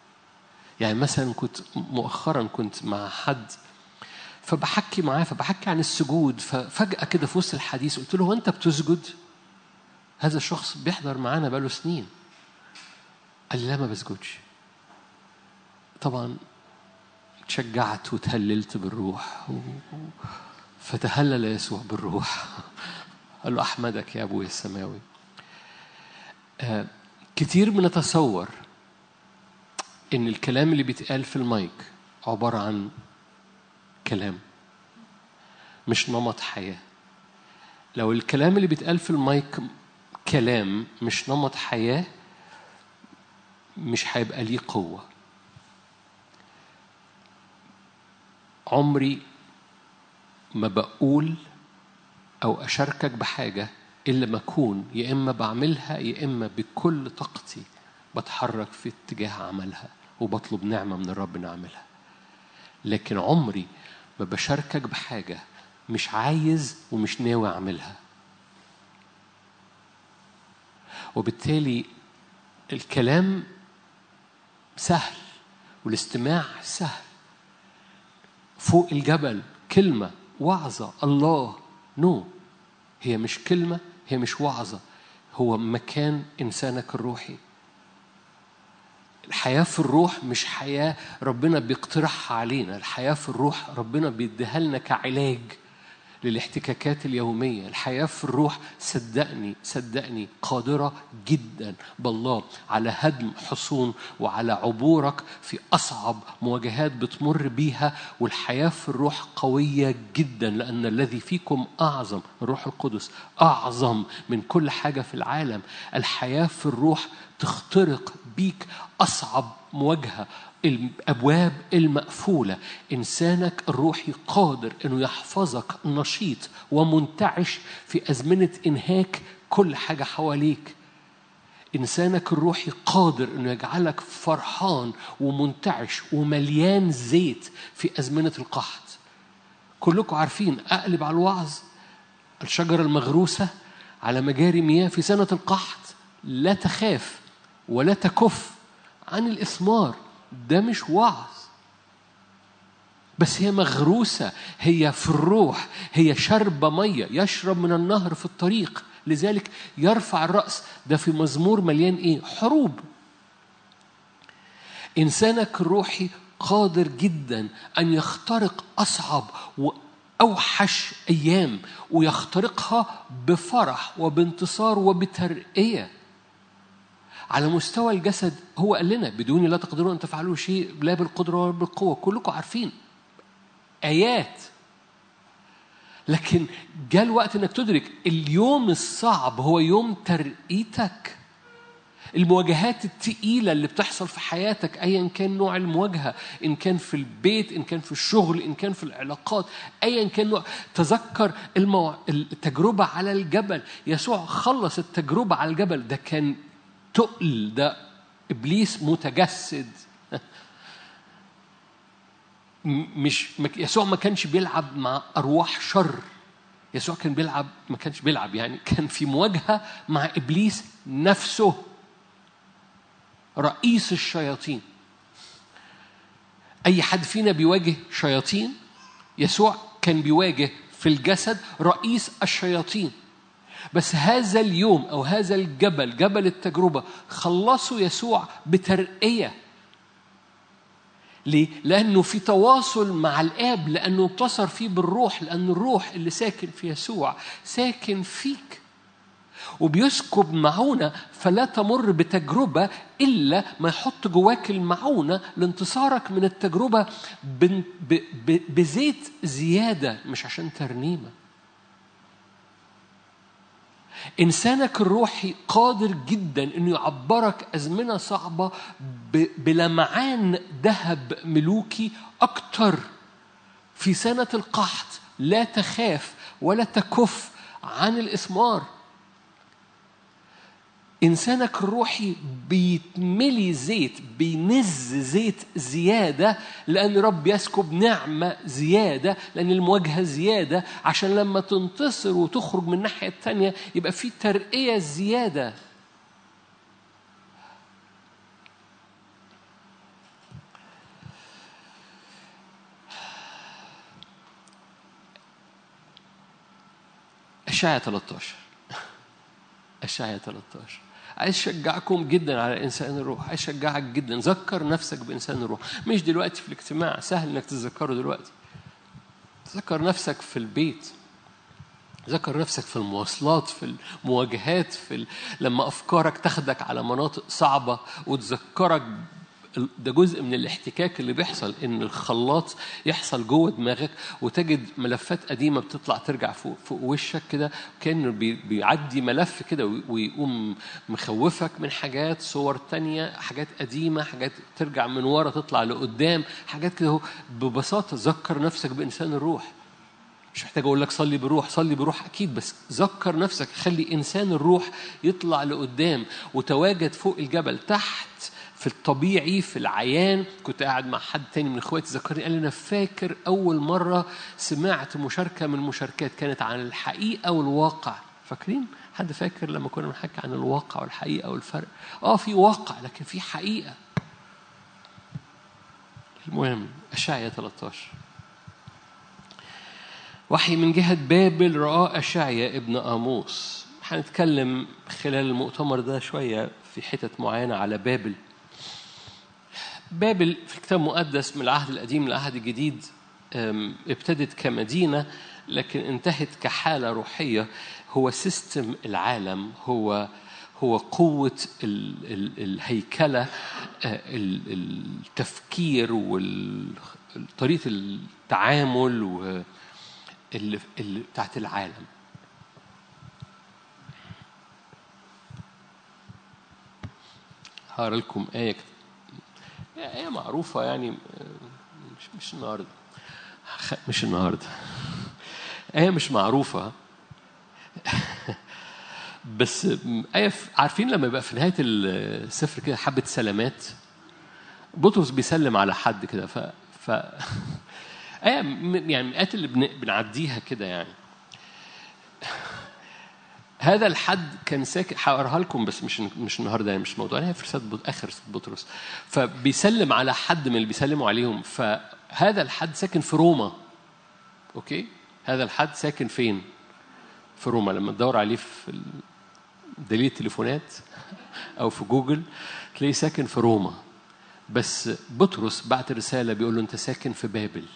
Speaker 4: يعني مثلا كنت مؤخرا كنت مع حد فبحكي معاه فبحكي عن السجود ففجأة كده في وسط الحديث قلت له هو أنت بتسجد؟ هذا الشخص بيحضر معانا بقاله سنين قال لي لا ما بسجدش طبعا تشجعت وتهللت بالروح و... فتهلل يسوع بالروح قال له أحمدك يا أبويا السماوي آه كتير بنتصور إن الكلام اللي بيتقال في المايك عبارة عن كلام مش نمط حياة لو الكلام اللي بيتقال في المايك كلام مش نمط حياة مش هيبقى ليه قوة عمري ما بقول أو أشاركك بحاجة إلا ما أكون يا إما بعملها يا إما بكل طاقتي بتحرك في اتجاه عملها وبطلب نعمة من الرب نعملها لكن عمري ما بشاركك بحاجة مش عايز ومش ناوي أعملها وبالتالي الكلام سهل والاستماع سهل فوق الجبل كلمة وعظة الله نو no. هي مش كلمة هي مش وعظة هو مكان إنسانك الروحي الحياة في الروح مش حياة ربنا بيقترحها علينا الحياة في الروح ربنا بيديها لنا كعلاج للاحتكاكات اليومية الحياة في الروح صدقني صدقني قادرة جدا بالله على هدم حصون وعلى عبورك في أصعب مواجهات بتمر بيها والحياة في الروح قوية جدا لأن الذي فيكم أعظم الروح القدس أعظم من كل حاجة في العالم الحياة في الروح تخترق بيك أصعب مواجهة الأبواب المقفولة إنسانك الروحي قادر أنه يحفظك نشيط ومنتعش في أزمنة إنهاك كل حاجة حواليك إنسانك الروحي قادر أنه يجعلك فرحان ومنتعش ومليان زيت في أزمنة القحط كلكم عارفين أقلب على الوعظ الشجرة المغروسة على مجاري مياه في سنة القحط لا تخاف ولا تكف عن الإثمار ده مش وعظ بس هي مغروسة هي في الروح هي شرب مية يشرب من النهر في الطريق لذلك يرفع الرأس ده في مزمور مليان ايه حروب إنسانك الروحي قادر جدا أن يخترق أصعب وأوحش أيام ويخترقها بفرح وبانتصار وبترقية على مستوى الجسد هو قال لنا بدوني لا تقدرون ان تفعلوا شيء لا بالقدره ولا بالقوه كلكم عارفين ايات لكن جاء الوقت انك تدرك اليوم الصعب هو يوم ترقيتك المواجهات التقيلة اللي بتحصل في حياتك أيا كان نوع المواجهة إن كان في البيت إن كان في الشغل إن كان في العلاقات أيا كان نوع تذكر المو... التجربة على الجبل يسوع خلص التجربة على الجبل ده كان تقل ده ابليس متجسد مش يسوع ما كانش بيلعب مع ارواح شر يسوع كان بيلعب ما كانش بيلعب يعني كان في مواجهه مع ابليس نفسه رئيس الشياطين اي حد فينا بيواجه شياطين يسوع كان بيواجه في الجسد رئيس الشياطين بس هذا اليوم او هذا الجبل جبل التجربه خلصوا يسوع بترقيه ليه؟ لأنه في تواصل مع الآب لأنه انتصر فيه بالروح لأن الروح اللي ساكن في يسوع ساكن فيك وبيسكب معونة فلا تمر بتجربة إلا ما يحط جواك المعونة لانتصارك من التجربة بزيت زيادة مش عشان ترنيمه إنسانك الروحي قادر جدا إنه يعبرك أزمنة صعبة بلمعان ذهب ملوكي أكتر في سنة القحط لا تخاف ولا تكف عن الإثمار إنسانك الروحي بيتملي زيت بينز زيت زيادة لأن رب يسكب نعمة زيادة لأن المواجهة زيادة عشان لما تنتصر وتخرج من الناحية التانية يبقى في ترقية زيادة أشعيا 13 أشعيا 13 عايز اشجعكم جدا على انسان الروح عايز اشجعك جدا ذكر نفسك بانسان الروح مش دلوقتي في الاجتماع سهل انك تتذكره دلوقتي تذكر نفسك في البيت ذكر نفسك في المواصلات في المواجهات في ال... لما افكارك تاخدك على مناطق صعبه وتذكرك ده جزء من الاحتكاك اللي بيحصل ان الخلاط يحصل جوه دماغك وتجد ملفات قديمه بتطلع ترجع فوق فوق وشك كده كانه بي- بيعدي ملف كده وي- ويقوم مخوفك من حاجات صور تانية حاجات قديمه حاجات ترجع من ورا تطلع لقدام حاجات كده هو ببساطه ذكر نفسك بانسان الروح مش محتاج اقول لك صلي بروح صلي بروح اكيد بس ذكر نفسك خلي انسان الروح يطلع لقدام وتواجد فوق الجبل تحت في الطبيعي في العيان كنت قاعد مع حد تاني من اخواتي ذكرني قال لي انا فاكر اول مره سمعت مشاركه من المشاركات كانت عن الحقيقه والواقع فاكرين حد فاكر لما كنا بنحكي عن الواقع والحقيقه والفرق اه في واقع لكن في حقيقه المهم اشعيا 13 وحي من جهة بابل رآه أشعيا ابن آموس هنتكلم خلال المؤتمر ده شوية في حتت معينة على بابل بابل في كتاب مقدس من العهد القديم للعهد الجديد أم، ابتدت كمدينة لكن انتهت كحالة روحية هو سيستم العالم هو هو قوة ال ال الهيكلة آه، ال- التفكير وطريقة التعامل و اللي اللي بتاعت العالم هقرا لكم آية كت- آية معروفة يعني آه، مش مش النهاردة خ- مش النهاردة آية مش معروفة بس م- آية ف- عارفين لما يبقى في نهاية السفر كده حبة سلامات بطرس بيسلم على حد كده ف ف آية م- يعني مئات اللي بن... بنعديها كده يعني هذا الحد كان ساكن هقراها لكم بس مش مش النهارده يعني مش موضوع هي في رسالة بط- اخر رسالة بطرس فبيسلم على حد من اللي بيسلموا عليهم فهذا الحد ساكن في روما اوكي هذا الحد ساكن فين؟ في روما لما تدور عليه في ال- دليل التليفونات او في جوجل تلاقيه ساكن في روما بس بطرس بعت رساله بيقول له انت ساكن في بابل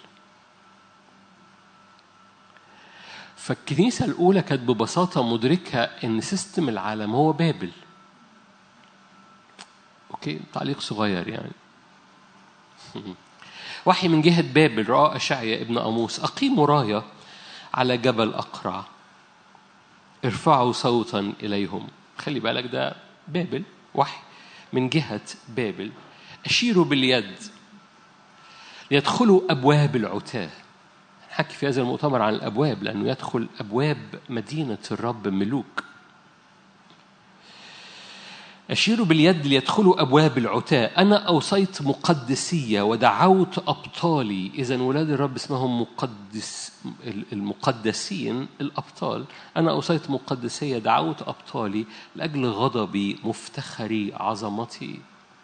Speaker 4: فالكنيسة الأولى كانت ببساطة مدركة إن سيستم العالم هو بابل. أوكي تعليق صغير يعني. وحي من جهة بابل رأى أشعيا ابن أموس أقيموا راية على جبل أقرع ارفعوا صوتا إليهم خلي بالك ده بابل وحي من جهة بابل أشيروا باليد ليدخلوا أبواب العتاه نحكي في هذا المؤتمر عن الأبواب لأنه يدخل أبواب مدينة الرب ملوك أشير باليد ليدخلوا أبواب العتاة أنا أوصيت مقدسية ودعوت أبطالي إذا ولاد الرب اسمهم مقدس المقدسين الأبطال أنا أوصيت مقدسية دعوت أبطالي لأجل غضبي مفتخري عظمتي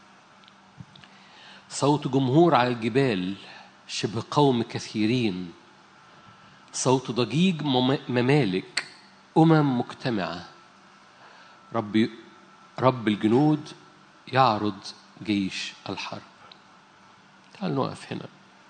Speaker 4: صوت جمهور على الجبال شبه قوم كثيرين صوت ضجيج مم- ممالك أمم مجتمعة رب رب الجنود يعرض جيش الحرب تعال نقف هنا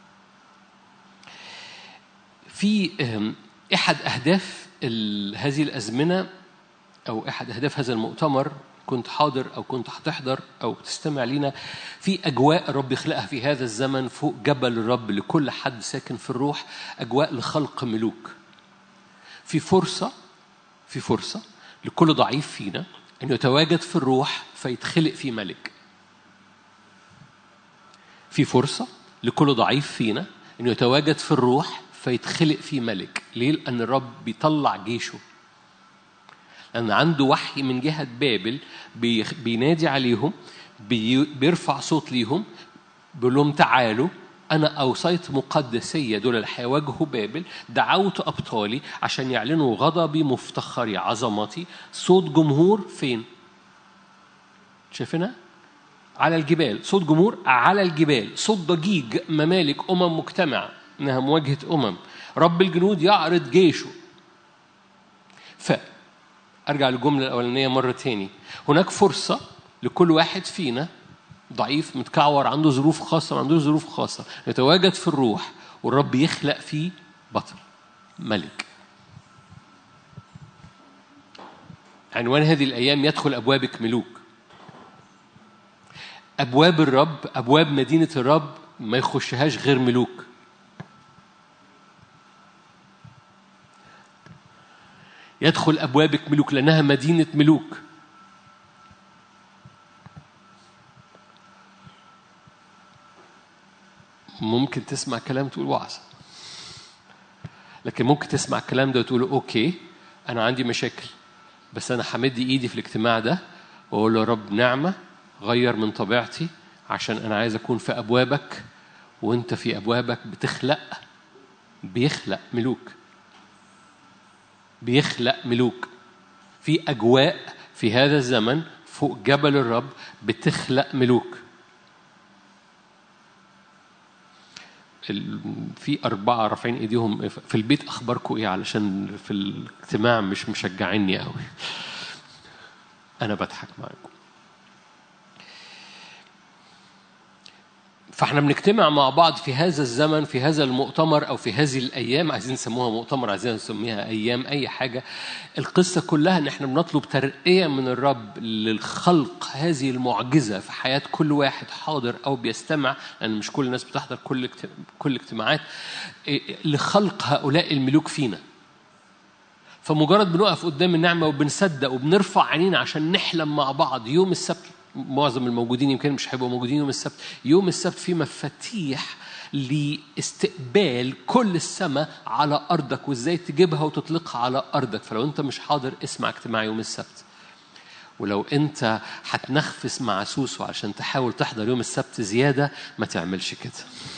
Speaker 4: في أهم، أحد أهداف ال- هذه الأزمنة أو أحد أهداف هذا المؤتمر كنت حاضر أو كنت هتحضر أو تستمع لينا في أجواء الرب يخلقها في هذا الزمن فوق جبل الرب لكل حد ساكن في الروح أجواء لخلق ملوك في فرصة في فرصة لكل ضعيف فينا أن يتواجد في الروح فيتخلق في ملك في فرصة لكل ضعيف فينا أن يتواجد في الروح فيتخلق في ملك ليه؟ لأن الرب بيطلع جيشه لأن عنده وحي من جهة بابل بي- بينادي عليهم بي- بيرفع صوت ليهم بيقول لهم تعالوا أنا أوصيت مقدسية دول اللي هيواجهوا بابل دعوت أبطالي عشان يعلنوا غضبي مفتخري عظمتي صوت جمهور فين؟ شايفينها؟ على الجبال صوت جمهور على الجبال صوت ضجيج ممالك أمم مجتمع إنها مواجهة أمم رب الجنود يعرض جيشه ف ارجع للجمله الاولانيه مره تاني هناك فرصه لكل واحد فينا ضعيف متكعور عنده ظروف خاصه ما عندوش ظروف خاصه يتواجد في الروح والرب يخلق فيه بطل ملك عنوان هذه الايام يدخل ابوابك ملوك ابواب الرب ابواب مدينه الرب ما يخشهاش غير ملوك يدخل ابوابك ملوك لانها مدينه ملوك ممكن تسمع كلام تقول وعظ لكن ممكن تسمع الكلام ده وتقول اوكي انا عندي مشاكل بس انا همد ايدي في الاجتماع ده واقول له يا رب نعمه غير من طبيعتي عشان انا عايز اكون في ابوابك وانت في ابوابك بتخلق بيخلق ملوك بيخلق ملوك في اجواء في هذا الزمن فوق جبل الرب بتخلق ملوك ال- في أربعة رافعين إيديهم في البيت أخباركم إيه علشان في الاجتماع مش مشجعيني قوي أنا بضحك معاكم فاحنا بنجتمع مع بعض في هذا الزمن في هذا المؤتمر او في هذه الايام عايزين نسموها مؤتمر عايزين نسميها ايام اي حاجه القصه كلها ان احنا بنطلب ترقيه من الرب للخلق هذه المعجزه في حياه كل واحد حاضر او بيستمع لان مش كل الناس بتحضر كل اجت- كل اجتماعات إيه، لخلق هؤلاء الملوك فينا فمجرد بنقف قدام النعمة وبنصدق وبنرفع عينينا عشان نحلم مع بعض يوم السبت معظم الموجودين يمكن مش هيبقوا موجودين يوم السبت يوم السبت في مفاتيح لاستقبال كل السماء على أرضك وإزاي تجيبها وتطلقها على أرضك فلو أنت مش حاضر اسمع اجتماع يوم السبت ولو أنت هتنخفس مع سوسو عشان تحاول تحضر يوم السبت زيادة ما تعملش كده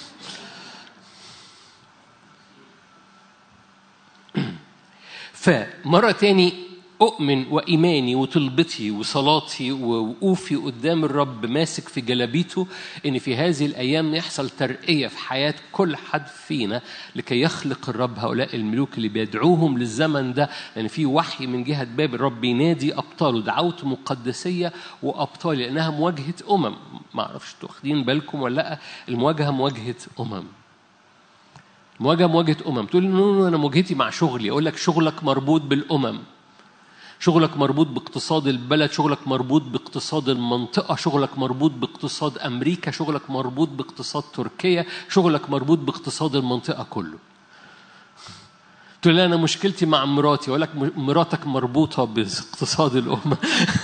Speaker 4: فمرة تاني أؤمن وإيماني وطلبتي وصلاتي ووقوفي قدام الرب ماسك في جلابيته إن في هذه الأيام يحصل ترقية في حياة كل حد فينا لكي يخلق الرب هؤلاء الملوك اللي بيدعوهم للزمن ده لأن في وحي من جهة باب الرب ينادي أبطاله دعوت مقدسية وأبطال لأنها مواجهة أمم ما أعرفش انتوا واخدين بالكم ولا لأ المواجهة مواجهة أمم مواجهه مواجهه امم تقول لي نو نو انا مواجهتي مع شغلي اقول لك شغلك مربوط بالامم شغلك مربوط باقتصاد البلد شغلك مربوط باقتصاد المنطقة شغلك مربوط باقتصاد أمريكا شغلك مربوط باقتصاد تركيا شغلك مربوط باقتصاد المنطقة كله تقول لي أنا مشكلتي مع مراتي أقول لك م- مراتك مربوطة باقتصاد الأمة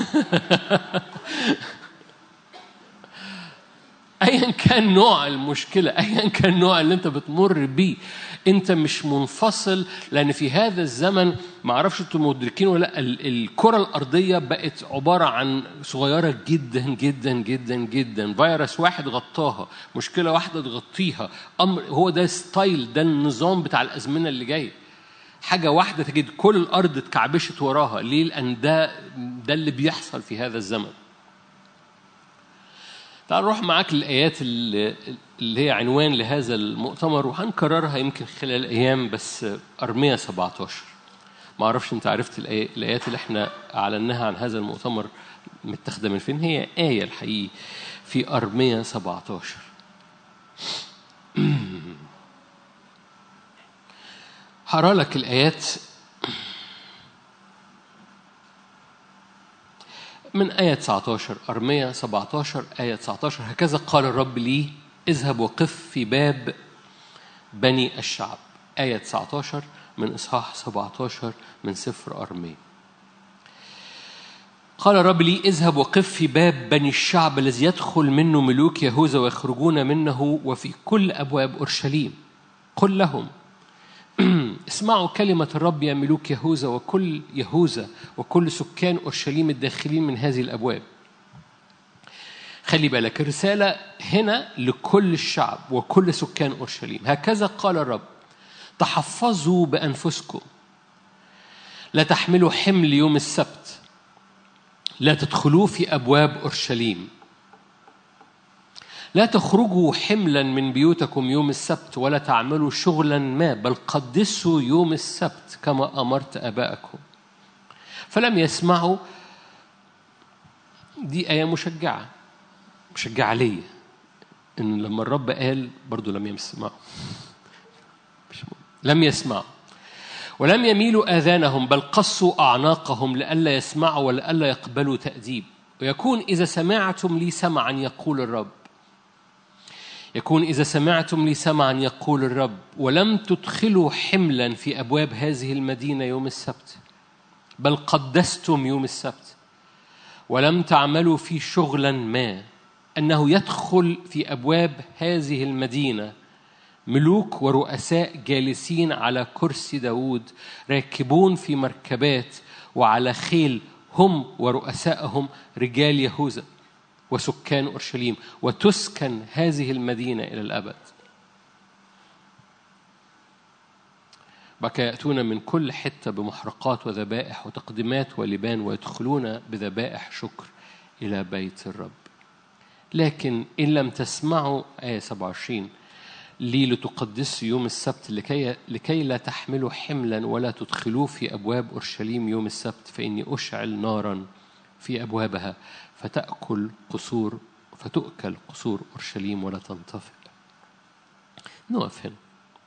Speaker 4: ايا كان نوع المشكله ايا كان نوع اللي انت بتمر بيه انت مش منفصل لان في هذا الزمن ما اعرفش انتم مدركين ولا لا ال- الكره الارضيه بقت عباره عن صغيره جدا جدا جدا جدا فيروس واحد غطاها مشكله واحده تغطيها امر هو ده ستايل ده النظام بتاع الازمنه اللي جايه حاجه واحده تجد كل الارض اتكعبشت وراها ليه لان ده ده اللي بيحصل في هذا الزمن تعال نروح معاك للآيات اللي اللي هي عنوان لهذا المؤتمر وهنكررها يمكن خلال أيام بس أرمية 17 ما أعرفش أنت عرفت الآي- الآيات اللي احنا أعلناها عن هذا المؤتمر متاخدة من فين هي آية الحقيقي في أرمية 17 هقرا لك الآيات من آية 19 أرمية 17 آية 19 هكذا قال الرب لي اذهب وقف في باب بني الشعب آية 19 من إصحاح 17 من سفر أرمية قال الرب لي اذهب وقف في باب بني الشعب الذي يدخل منه ملوك يهوذا ويخرجون منه وفي كل أبواب أورشليم قل لهم اسمعوا كلمة الرب يا ملوك يهوذا وكل يهوذا وكل سكان أورشليم الداخلين من هذه الأبواب خلي بالك الرسالة هنا لكل الشعب وكل سكان أورشليم هكذا قال الرب تحفظوا بأنفسكم لا تحملوا حمل يوم السبت لا تدخلوا في أبواب أورشليم لا تخرجوا حملا من بيوتكم يوم السبت ولا تعملوا شغلا ما بل قدسوا يوم السبت كما امرت اباءكم فلم يسمعوا دي آية مشجعة مشجعة ليا إن لما الرب قال برضو لم يسمعوا مش مهم. لم يسمعوا ولم يميلوا آذانهم بل قصوا أعناقهم لئلا يسمعوا ولئلا يقبلوا تأديب ويكون إذا سمعتم لي سمعا يقول الرب يكون إذا سمعتم لي سمعا يقول الرب ولم تدخلوا حملا في أبواب هذه المدينة يوم السبت بل قدستم يوم السبت ولم تعملوا فيه شغلا ما أنه يدخل في أبواب هذه المدينة ملوك ورؤساء جالسين على كرسي داود راكبون في مركبات وعلى خيل هم ورؤسائهم رجال يهوذا وسكان أورشليم وتسكن هذه المدينة إلى الأبد بقى يأتون من كل حتة بمحرقات وذبائح وتقديمات ولبان ويدخلون بذبائح شكر إلى بيت الرب لكن إن لم تسمعوا آية 27 لي لتقدسوا يوم السبت لكي, لكي لا تحملوا حملا ولا تدخلوه في أبواب أورشليم يوم السبت فإني أشعل نارا في أبوابها فتأكل قصور فتؤكل قصور أورشليم ولا تنطفئ نقف هنا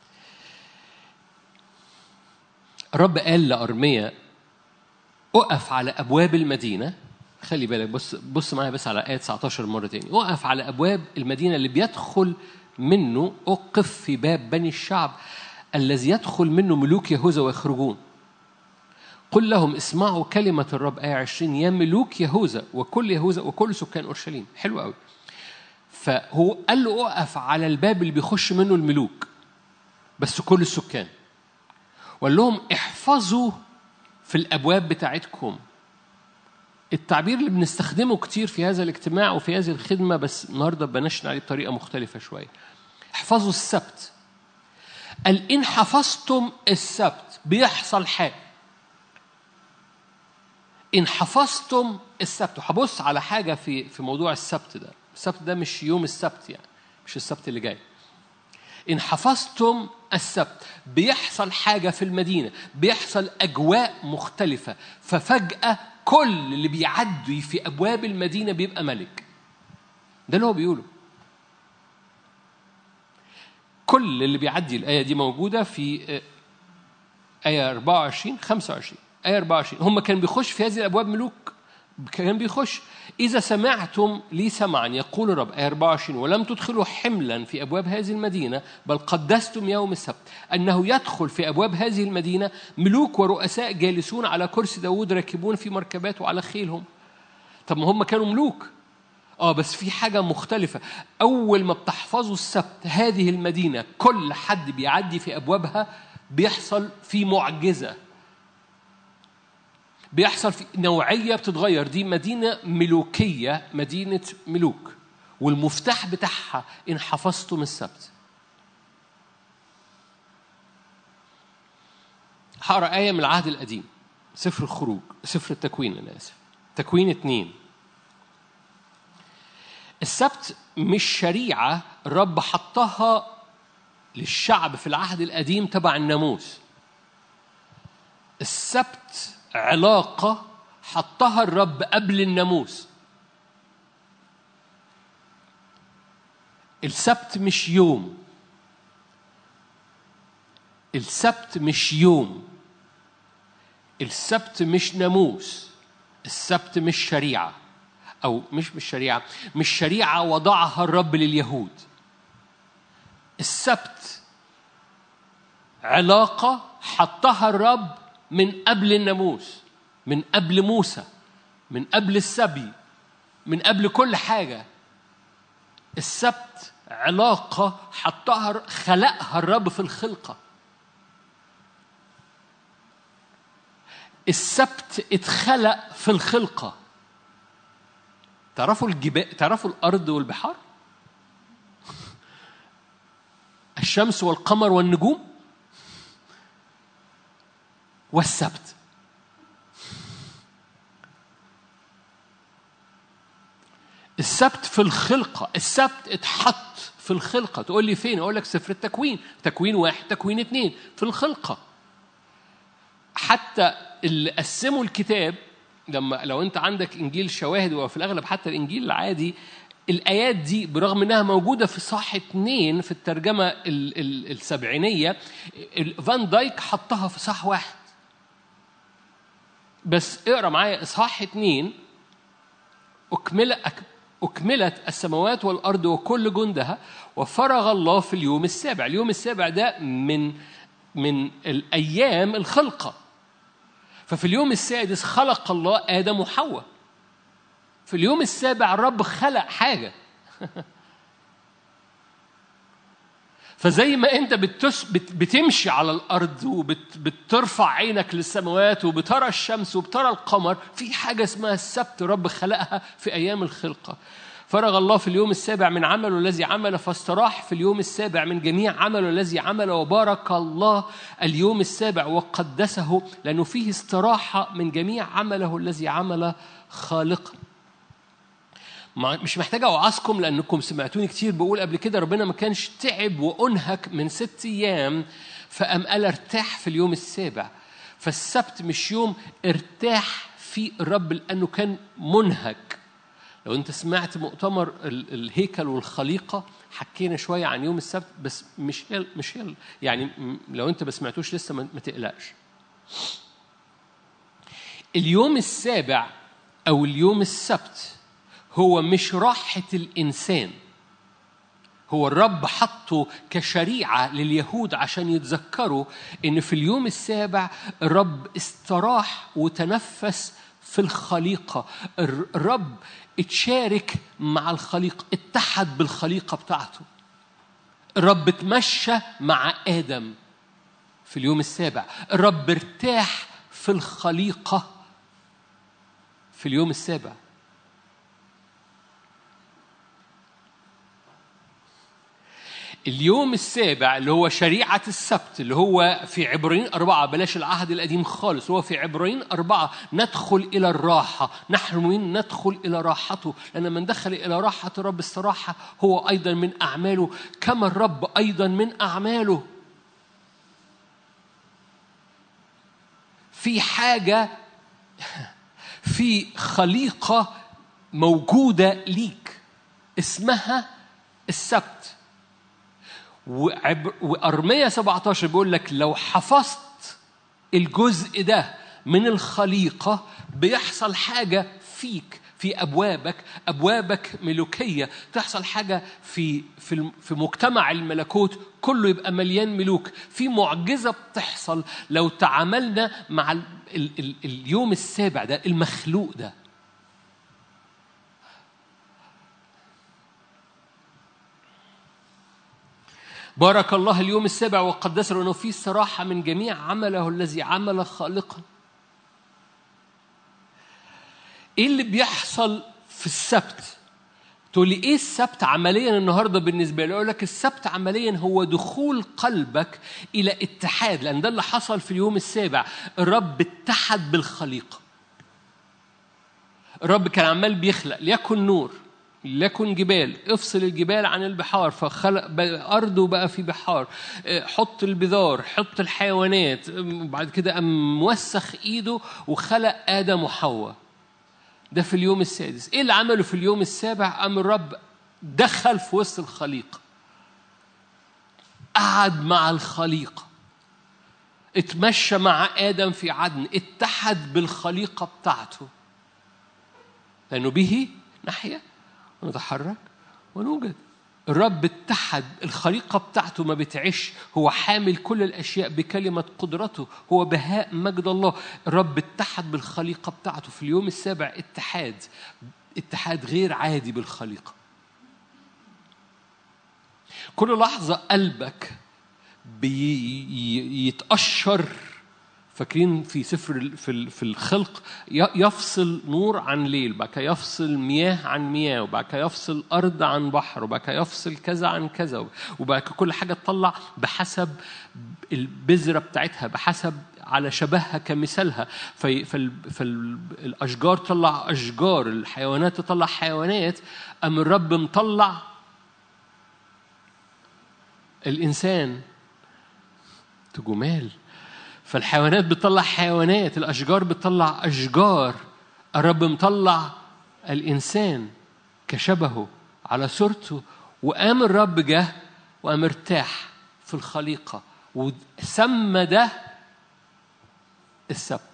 Speaker 4: الرب قال لأرميا أقف على أبواب المدينة خلي بالك بص بص معايا بس على آية 19 مرة تاني أقف على أبواب المدينة اللي بيدخل منه أقف في باب بني الشعب الذي يدخل منه ملوك يهوذا ويخرجون قل لهم اسمعوا كلمة الرب آية 20 يا ملوك يهوذا وكل يهوذا وكل سكان أورشليم حلو قوي فهو قال له أقف على الباب اللي بيخش منه الملوك بس كل السكان وقال لهم احفظوا في الأبواب بتاعتكم التعبير اللي بنستخدمه كتير في هذا الاجتماع وفي هذه الخدمة بس النهاردة بنشن عليه بطريقة مختلفة شوية احفظوا السبت قال إن حفظتم السبت بيحصل حاجة إن حفظتم السبت وهبص على حاجة في في موضوع السبت ده السبت ده مش يوم السبت يعني مش السبت اللي جاي إن حفظتم السبت بيحصل حاجة في المدينة بيحصل أجواء مختلفة ففجأة كل اللي بيعدي في أبواب المدينة بيبقى ملك ده اللي هو بيقوله كل اللي بيعدي الآية دي موجودة في آية 24 25 آية 24 هم كان بيخش في هذه الأبواب ملوك كان بيخش إذا سمعتم لي سمعا يقول الرب آية 24 ولم تدخلوا حملا في أبواب هذه المدينة بل قدستم يوم السبت أنه يدخل في أبواب هذه المدينة ملوك ورؤساء جالسون على كرسي داود راكبون في مركبات وعلى خيلهم طب ما هم كانوا ملوك اه بس في حاجة مختلفة أول ما بتحفظوا السبت هذه المدينة كل حد بيعدي في أبوابها بيحصل في معجزة بيحصل في نوعية بتتغير دي مدينة ملوكية مدينة ملوك والمفتاح بتاعها إن حفظتم السبت هقرا آية من العهد القديم سفر الخروج سفر التكوين أنا آسف تكوين اتنين السبت مش شريعة الرب حطها للشعب في العهد القديم تبع الناموس السبت علاقة حطها الرب قبل الناموس السبت مش يوم السبت مش يوم السبت مش ناموس السبت مش شريعة أو مش مش شريعة مش شريعة وضعها الرب لليهود السبت علاقة حطها الرب من قبل الناموس من قبل موسى من قبل السبي من قبل كل حاجة السبت علاقة حطها خلقها الرب في الخلقة السبت اتخلق في الخلقة تعرفوا الجبال تعرفوا الأرض والبحار الشمس والقمر والنجوم والسبت السبت في الخلقة السبت اتحط في الخلقة تقول لي فين أقول لك سفر التكوين تكوين واحد تكوين اتنين في الخلقة حتى اللي قسموا الكتاب لما لو انت عندك انجيل شواهد وفي الاغلب حتى الانجيل العادي الايات دي برغم انها موجوده في صح اتنين في الترجمه ال- ال- السبعينيه ال- فان دايك حطها في صح واحد بس اقرا معايا اصحاح اتنين أكمل أك- أكملت السماوات والأرض وكل جندها وفرغ الله في اليوم السابع اليوم السابع ده من من الأيام الخلقة ففي اليوم السادس خلق الله آدم وحواء في اليوم السابع الرب خلق حاجة فزي ما انت بتس بت بتمشي على الارض وبترفع عينك للسماوات وبترى الشمس وبترى القمر في حاجه اسمها السبت رب خلقها في ايام الخلقه فرغ الله في اليوم السابع من عمله الذي عمل فاستراح في اليوم السابع من جميع عمله الذي عمل وبارك الله اليوم السابع وقدسه لانه فيه استراحه من جميع عمله الذي عمل خالقا ما- مش محتاج اوعظكم لانكم سمعتوني كتير بقول قبل كده ربنا ما كانش تعب وانهك من ست ايام فقام قال ارتاح في اليوم السابع فالسبت مش يوم ارتاح فيه الرب لانه كان منهك لو انت سمعت مؤتمر ال- الهيكل والخليقه حكينا شويه عن يوم السبت بس مش هي مش هي يعني م- لو انت ما سمعتوش لسه ما ما تقلقش اليوم السابع او اليوم السبت هو مش راحة الإنسان هو الرب حطه كشريعة لليهود عشان يتذكروا إن في اليوم السابع الرب استراح وتنفس في الخليقة الر- الرب اتشارك مع الخليقة اتحد بالخليقة بتاعته الرب اتمشى مع آدم في اليوم السابع الرب ارتاح في الخليقة في اليوم السابع اليوم السابع اللي هو شريعة السبت اللي هو في عبرين أربعة بلاش العهد القديم خالص هو في عبرين أربعة ندخل إلى الراحة نحن من ندخل إلى راحته لأن من دخل إلى راحة الرب الصراحة هو أيضا من أعماله كما الرب أيضا من أعماله في حاجة في خليقة موجودة ليك اسمها السبت وعبر وأرمية 17 بيقول لك لو حفظت الجزء ده من الخليقة بيحصل حاجة فيك في أبوابك أبوابك ملوكية تحصل حاجة في في الم- في مجتمع الملكوت كله يبقى مليان ملوك في معجزة بتحصل لو تعاملنا مع ال ال ال اليوم السابع ده المخلوق ده بارك الله اليوم السابع وقدسه لأنه فيه استراحة من جميع عمله الذي عمل خالقا ايه اللي بيحصل في السبت تقول لي ايه السبت عمليا النهارده بالنسبه لي اقول لك السبت عمليا هو دخول قلبك الى اتحاد لان ده اللي حصل في اليوم السابع الرب اتحد بالخليقه الرب كان عمال بيخلق ليكن نور ليكن جبال افصل الجبال عن البحار فخلق بقى ارض وبقى في بحار اه، حط البذار حط الحيوانات ام، وبعد كده قام موسخ ايده وخلق ادم وحواء ده في اليوم السادس ايه اللي عمله في اليوم السابع قام الرب دخل في وسط الخليقه قعد مع الخليقه اتمشى مع ادم في عدن اتحد بالخليقه بتاعته لانه به نحيا ونتحرك ونوجد الرب اتحد الخليقة بتاعته ما بتعيش هو حامل كل الأشياء بكلمة قدرته هو بهاء مجد الله الرب اتحد بالخليقة بتاعته في اليوم السابع اتحاد اتحاد غير عادي بالخليقة كل لحظة قلبك بيتأشر فاكرين في سفر ال- في ال- في الخلق ي- يفصل نور عن ليل بعد كده يفصل مياه عن مياه وبعد كده يفصل ارض عن بحر وبعد كده يفصل كذا عن كذا وبعد كده كل حاجه تطلع بحسب البذره بتاعتها بحسب على شبهها كمثالها في فال فالاشجار تطلع اشجار الحيوانات تطلع حيوانات ام الرب مطلع الانسان جمال ف فالحيوانات بتطلع حيوانات الاشجار بتطلع اشجار الرب مطلع الانسان كشبهه على صورته وقام الرب جه وقام ارتاح في الخليقه وسمى ده السبت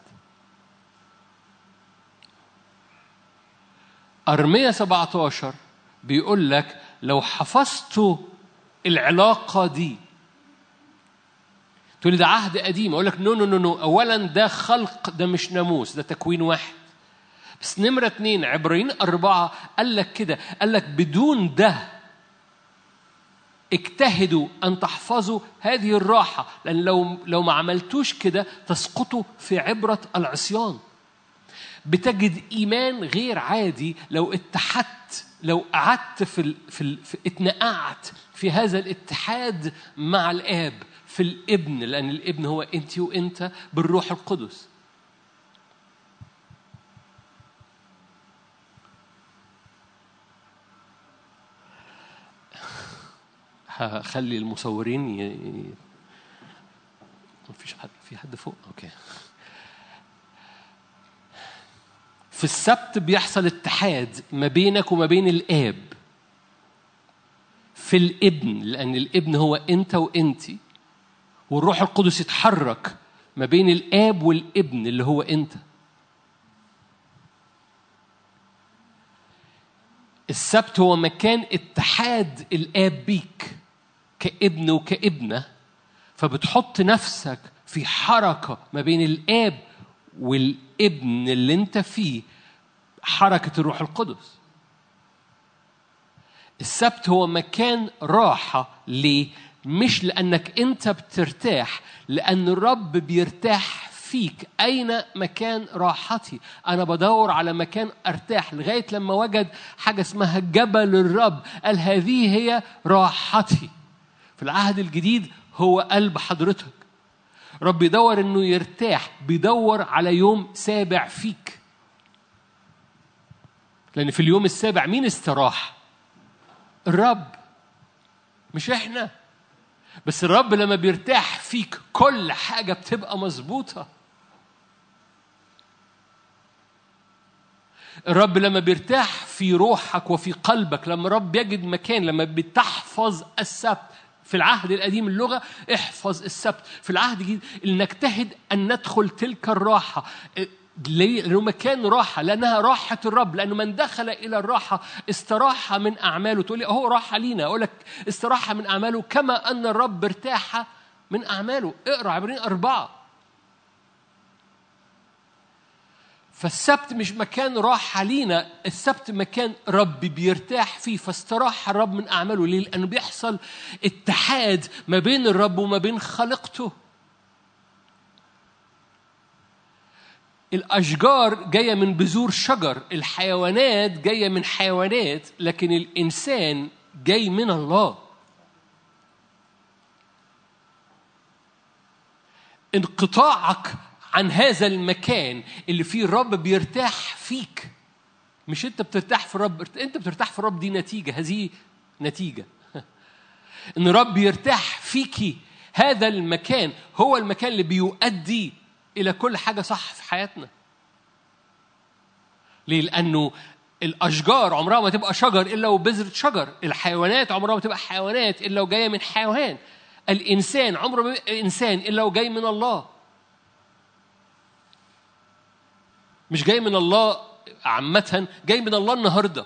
Speaker 4: أرمية 17 بيقول لك لو حفظتوا العلاقة دي تقول لي ده عهد قديم أقول لك نو نو نو نو أولا ده خلق ده مش ناموس ده تكوين واحد بس نمرة اتنين عبرين أربعة قال لك كده قال لك بدون ده اجتهدوا أن تحفظوا هذه الراحة لأن لو لو ما عملتوش كده تسقطوا في عبرة العصيان بتجد ايمان غير عادي لو اتحدت لو قعدت في, ال... في, ال... في اتنقعت في هذا الاتحاد مع الاب في الابن لان الابن هو انت وانت بالروح القدس هخلي المصورين ي... ي- مفيش حد في حد فوق اوكي في السبت بيحصل اتحاد ما بينك وما بين الاب في الابن لان الابن هو انت وانتي والروح القدس يتحرك ما بين الاب والابن اللي هو انت السبت هو مكان اتحاد الاب بيك كابن وكابنه فبتحط نفسك في حركه ما بين الاب والابن اللي انت فيه حركه الروح القدس السبت هو مكان راحه ليه مش لانك انت بترتاح لان الرب بيرتاح فيك اين مكان راحتي انا بدور على مكان ارتاح لغايه لما وجد حاجه اسمها جبل الرب قال هذه هي راحتي في العهد الجديد هو قلب حضرتك رب بيدور انه يرتاح بيدور على يوم سابع فيك لان في اليوم السابع مين استراح الرب مش احنا بس الرب لما بيرتاح فيك كل حاجة بتبقى مظبوطة الرب لما بيرتاح في روحك وفي قلبك لما الرب يجد مكان لما بتحفظ السبت في العهد القديم اللغة احفظ السبت في العهد الجديد نجتهد أن ندخل تلك الراحة ليه؟ لأنه مكان راحة لأنها راحة الرب لأنه من دخل إلى الراحة استراح من أعماله تقول لي أهو راحة لينا أقول لك استراح من أعماله كما أن الرب ارتاح من أعماله اقرأ عبرين أربعة فالسبت مش مكان راحة لينا السبت مكان رب بيرتاح فيه فاستراح الرب من أعماله ليه؟ لأنه بيحصل اتحاد ما بين الرب وما بين خليقته الأشجار جاية من بذور شجر الحيوانات جاية من حيوانات لكن الإنسان جاي من الله انقطاعك عن هذا المكان اللي فيه الرب بيرتاح فيك مش انت بترتاح في الرب انت بترتاح في الرب دي نتيجة هذه نتيجة ان الرب يرتاح فيكي هذا المكان هو المكان اللي بيؤدي الى كل حاجه صح في حياتنا ليه لانه الاشجار عمرها ما تبقى شجر الا وبذره شجر الحيوانات عمرها ما تبقى حيوانات الا وجايه من حيوان الانسان عمره ما يبقى انسان الا وجاي من الله مش جاي من الله عامة جاي من الله النهارده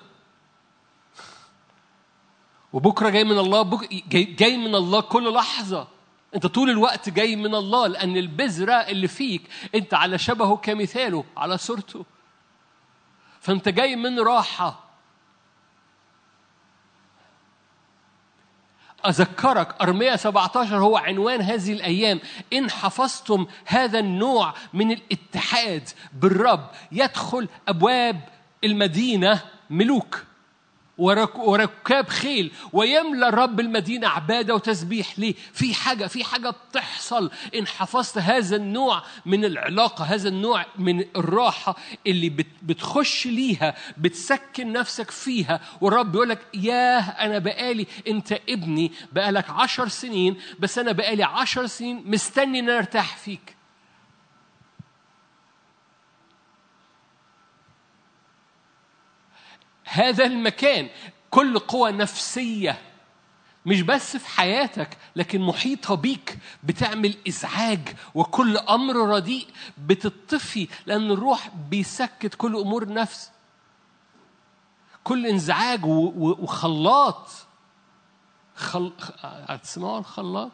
Speaker 4: وبكره جاي من الله بك... جاي... جاي من الله كل لحظه انت طول الوقت جاي من الله لان البذره اللي فيك انت على شبهه كمثاله على صورته فانت جاي من راحه أذكرك أرمية 17 هو عنوان هذه الأيام إن حفظتم هذا النوع من الاتحاد بالرب يدخل أبواب المدينة ملوك ورك وركاب خيل ويملى الرب المدينة عبادة وتسبيح ليه؟ في حاجة في حاجة بتحصل إن حفظت هذا النوع من العلاقة هذا النوع من الراحة اللي بت بتخش ليها بتسكن نفسك فيها والرب يقول لك ياه أنا بقالي أنت ابني بقالك عشر سنين بس أنا بقالي عشر سنين مستني إن أنا أرتاح فيك هذا المكان كل قوة نفسية مش بس في حياتك لكن محيطة بيك بتعمل إزعاج وكل أمر رديء بتطفي لأن الروح بيسكت كل أمور النفس كل انزعاج و- و- وخلاط خل... خ- هتسمعوا الخلاط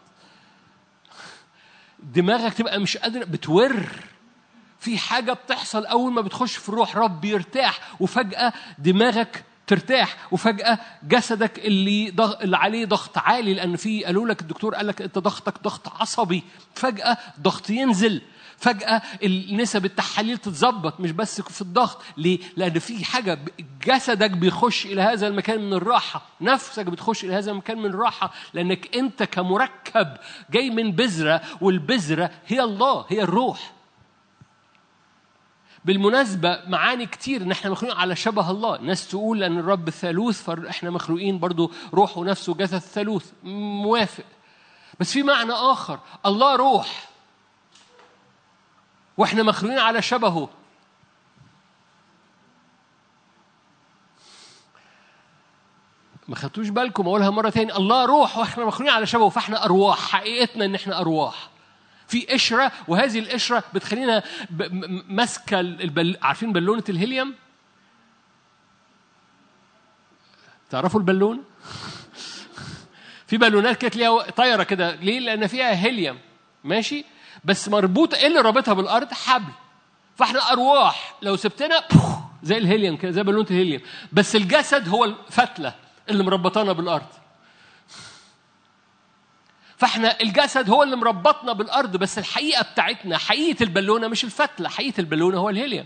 Speaker 4: دماغك تبقى مش قادر بتور في حاجة بتحصل أول ما بتخش في الروح رب يرتاح وفجأة دماغك ترتاح وفجأة جسدك اللي ضغ... اللي عليه ضغط عالي لأن في قالوا لك الدكتور قال لك أنت ضغطك ضغط عصبي فجأة ضغط ينزل فجأة النسب التحاليل تتظبط مش بس في الضغط ليه؟ لأن في حاجة ب- جسدك بيخش إلى هذا المكان من الراحة نفسك بتخش إلى هذا المكان من الراحة لأنك أنت كمركب جاي من بذرة والبذرة هي الله هي الروح بالمناسبة معاني كتير ان احنا مخلوقين على شبه الله، ناس تقول ان الرب ثالوث فاحنا مخلوقين برضو روح ونفس وجسد ثالوث، موافق. بس في معنى آخر، الله روح. واحنا مخلوقين على شبهه. ما خدتوش بالكم اقولها مرة تاني، الله روح واحنا مخلوقين على شبهه فاحنا أرواح، حقيقتنا ان احنا أرواح. في قشرة وهذه القشرة بتخلينا ب- م- ماسكة البل... عارفين بالونة الهيليوم؟ تعرفوا البالون؟ في بالونات كده تلاقيها طايرة كده ليه؟ لأن فيها هيليوم ماشي؟ بس مربوطة إيه اللي رابطها بالأرض؟ حبل فاحنا أرواح لو سبتنا بوف، زي الهيليوم كده زي بالونة الهيليوم بس الجسد هو الفتلة اللي مربطانا بالأرض فاحنا الجسد هو اللي مربطنا بالارض بس الحقيقه بتاعتنا حقيقه البالونه مش الفتله حقيقه البالونه هو الهيليوم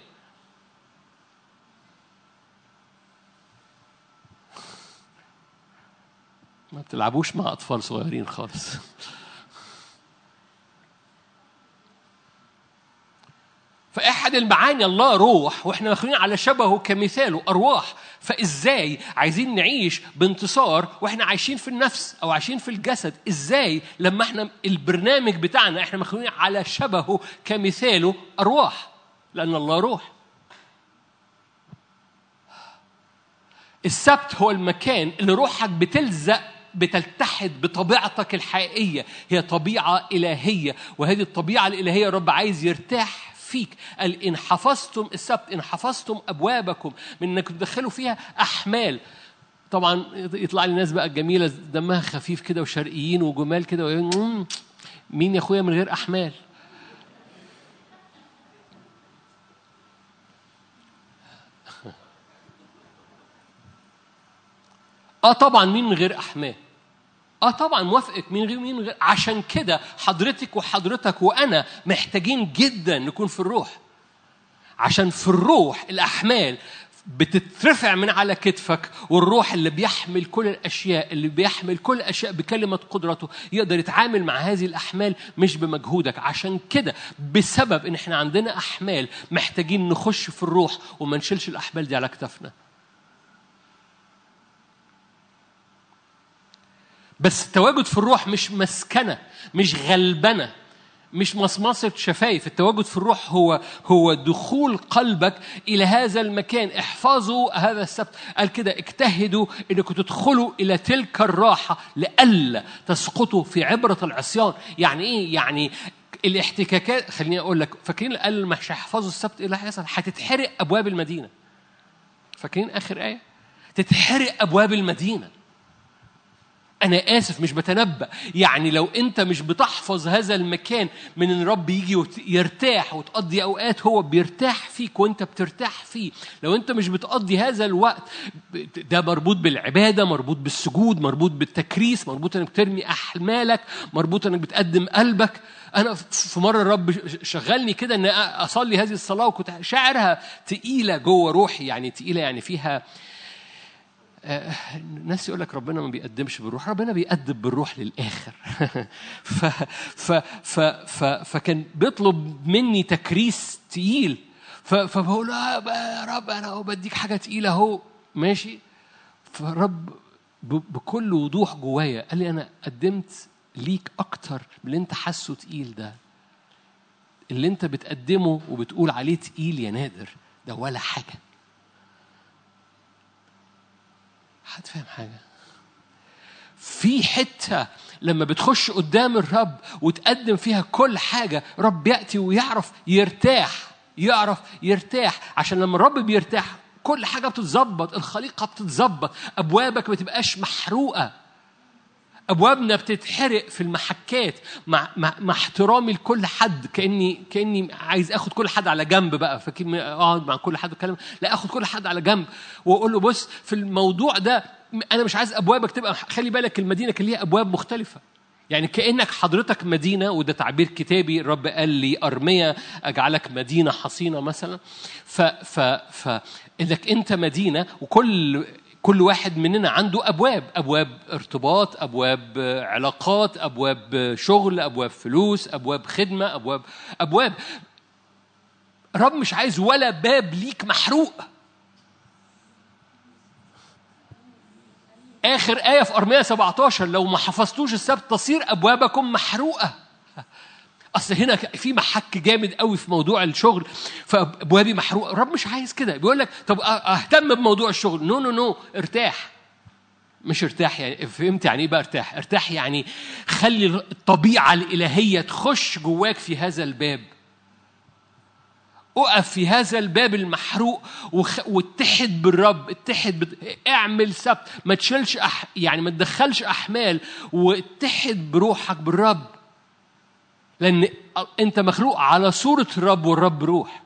Speaker 4: ما بتلعبوش مع اطفال صغيرين خالص فاحد المعاني الله روح واحنا مخلوقين على شبهه كمثاله ارواح فازاي عايزين نعيش بانتصار واحنا عايشين في النفس او عايشين في الجسد ازاي لما احنا البرنامج بتاعنا احنا مخلوقين على شبهه كمثاله ارواح لان الله روح السبت هو المكان اللي روحك بتلزق بتلتحد بطبيعتك الحقيقية هي طبيعة إلهية وهذه الطبيعة الإلهية الرب عايز يرتاح فيك قال إن حفظتم السبت إن حفظتم أبوابكم من إنك تدخلوا فيها أحمال طبعا يطلع لي ناس بقى جميلة دمها خفيف كده وشرقيين وجمال كده ويقولوا، "مم، مين يا أخويا من غير أحمال اه طبعا مين من غير احمال اه طبعا موافقك مين غير مين غير عشان كده حضرتك وحضرتك وانا محتاجين جدا نكون في الروح عشان في الروح الاحمال بتترفع من على كتفك والروح اللي بيحمل كل الاشياء اللي بيحمل كل الاشياء بكلمه قدرته يقدر يتعامل مع هذه الاحمال مش بمجهودك عشان كده بسبب ان احنا عندنا احمال محتاجين نخش في الروح وما نشيلش الاحمال دي على كتفنا بس التواجد في الروح مش مسكنة مش غلبنة مش مصمصة شفايف التواجد في الروح هو هو دخول قلبك إلى هذا المكان احفظوا هذا السبت قال كده اجتهدوا انكم تدخلوا إلى تلك الراحة لئلا تسقطوا في عبرة العصيان يعني إيه يعني الاحتكاكات خليني أقول لك فاكرين قال مش هيحفظوا السبت إيه اللي هيحصل هتتحرق أبواب المدينة فاكرين آخر آية تتحرق أبواب المدينة أنا آسف مش بتنبأ يعني لو أنت مش بتحفظ هذا المكان من إن الرب يجي ويرتاح وتقضي أوقات هو بيرتاح فيك وأنت بترتاح فيه لو أنت مش بتقضي هذا الوقت ده مربوط بالعبادة مربوط بالسجود مربوط بالتكريس مربوط إنك ترمي أحمالك مربوط إنك بتقدم قلبك أنا في مرة الرب شغلني كده إن أصلي هذه الصلاة وكنت شاعرها تقيلة جوه روحي يعني تقيلة يعني فيها ناس يقول لك ربنا ما بيقدمش بالروح ربنا بيقدم بالروح للاخر ف ف ف ف فكان بيطلب مني تكريس تقيل ف فبقول له يا رب انا بديك حاجه تقيله اهو ماشي فالرب بكل وضوح جوايا قال لي انا قدمت ليك اكتر من اللي انت حاسه تقيل ده اللي انت بتقدمه وبتقول عليه تقيل يا نادر ده ولا حاجه حد فاهم حاجة في حتة لما بتخش قدام الرب وتقدم فيها كل حاجة رب يأتي ويعرف يرتاح يعرف يرتاح عشان لما الرب بيرتاح كل حاجة بتتظبط الخليقة بتتظبط أبوابك ما تبقاش محروقة ابوابنا بتتحرق في المحكات مع, مع, مع احترامي لكل حد كاني كاني عايز اخد كل حد على جنب بقى فكي اقعد مع كل حد اتكلم لا اخد كل حد على جنب واقول له بص في الموضوع ده انا مش عايز ابوابك تبقى خلي بالك المدينه كان ليها ابواب مختلفه يعني كانك حضرتك مدينه وده تعبير كتابي الرب قال لي ارميه اجعلك مدينه حصينه مثلا ف ف ف انك انت مدينه وكل كل واحد مننا عنده ابواب ابواب ارتباط ابواب علاقات ابواب شغل ابواب فلوس ابواب خدمه ابواب ابواب رب مش عايز ولا باب ليك محروق اخر ايه في ارميه 17 لو ما حفظتوش السبت تصير ابوابكم محروقه اصل هنا في محك جامد قوي في موضوع الشغل فابوابي محروقه الرب مش عايز كده بيقول لك طب اهتم بموضوع الشغل نو نو نو ارتاح مش ارتاح يعني فهمت يعني ايه بقى ارتاح ارتاح يعني خلي الطبيعه الالهيه تخش جواك في هذا الباب اقف في هذا الباب المحروق وخ... واتحد بالرب اتحد بد... اعمل سبت ما تشيلش أح... يعني ما تدخلش احمال واتحد بروحك بالرب لأن أنت مخلوق على صورة الرب والرب روح.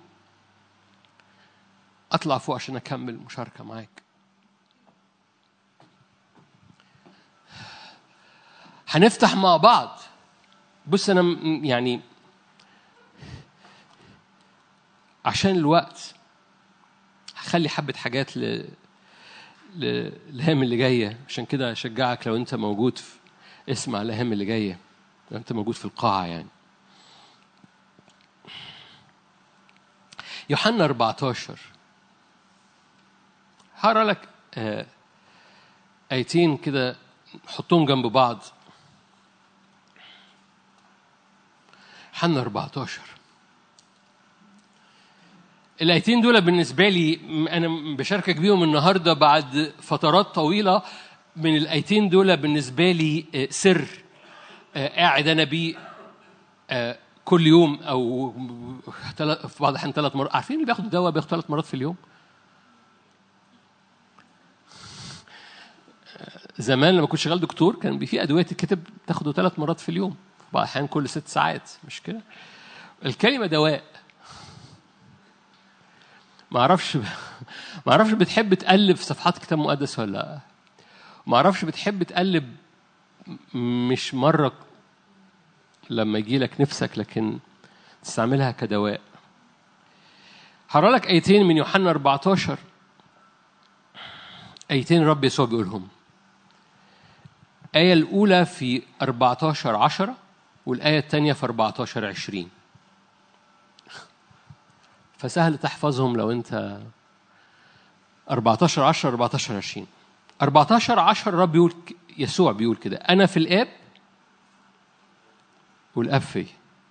Speaker 4: أطلع فوق عشان أكمل المشاركة معاك. هنفتح مع بعض. بص أنا يعني عشان الوقت هخلي حبة حاجات ل الهام اللي جاية عشان كده أشجعك لو أنت موجود في اسمع الهام اللي جايه لو أنت موجود في القاعة يعني يوحنا 14 هقرا لك آه ايتين كده حطهم جنب بعض يوحنا 14 الايتين دول بالنسبه لي انا بشاركك بيهم النهارده بعد فترات طويله من الايتين دول بالنسبه لي سر قاعد انا بيه كل يوم او في بعض الاحيان ثلاث مرات عارفين اللي بياخدوا دواء بياخد ثلاث مرات في اليوم زمان لما كنت شغال دكتور كان في ادويه تتكتب تاخده ثلاث مرات في اليوم في بعض الاحيان كل ست ساعات مش كده الكلمه دواء ما اعرفش ما اعرفش بتحب تقلب في صفحات كتاب مقدس ولا لا ما اعرفش بتحب تقلب مش مره لما يجي لك نفسك لكن تستعملها كدواء هقرا لك ايتين من يوحنا 14 ايتين رب يسوع بيقولهم الآية الأولى في 14 10 والآية الثانية في 14 20 فسهل تحفظهم لو أنت 14 10 14 20 14 10 الرب بيقول يسوع بيقول كده أنا في الآب والآب في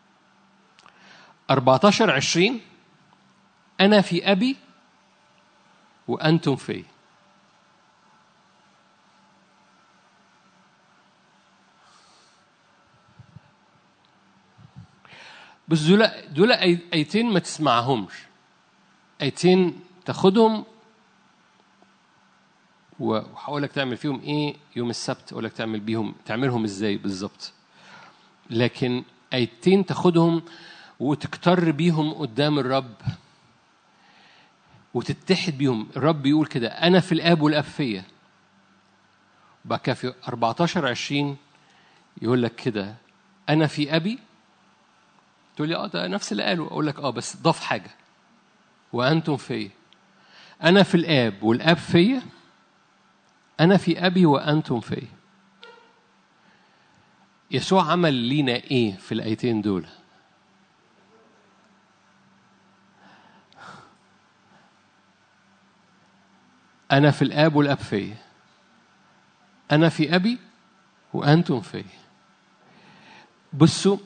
Speaker 4: 14 20 أنا في أبي وأنتم في بس دول دول ايتين ما تسمعهمش ايتين تاخدهم وهقول لك تعمل فيهم ايه يوم السبت اقول لك تعمل بيهم تعملهم ازاي بالظبط لكن ايتين تاخدهم وتكتر بيهم قدام الرب وتتحد بيهم الرب بيقول كده انا في الاب والاب فيا وبعد كده في 14 20 يقول لك كده انا في ابي تقول لي اه ده نفس اللي قاله اقول لك اه بس ضاف حاجه وانتم فيا انا في الاب والاب فيا انا في ابي وانتم فيا يسوع عمل لينا ايه في الايتين دول انا في الاب والاب فيا انا في ابي وانتم فيا بصوا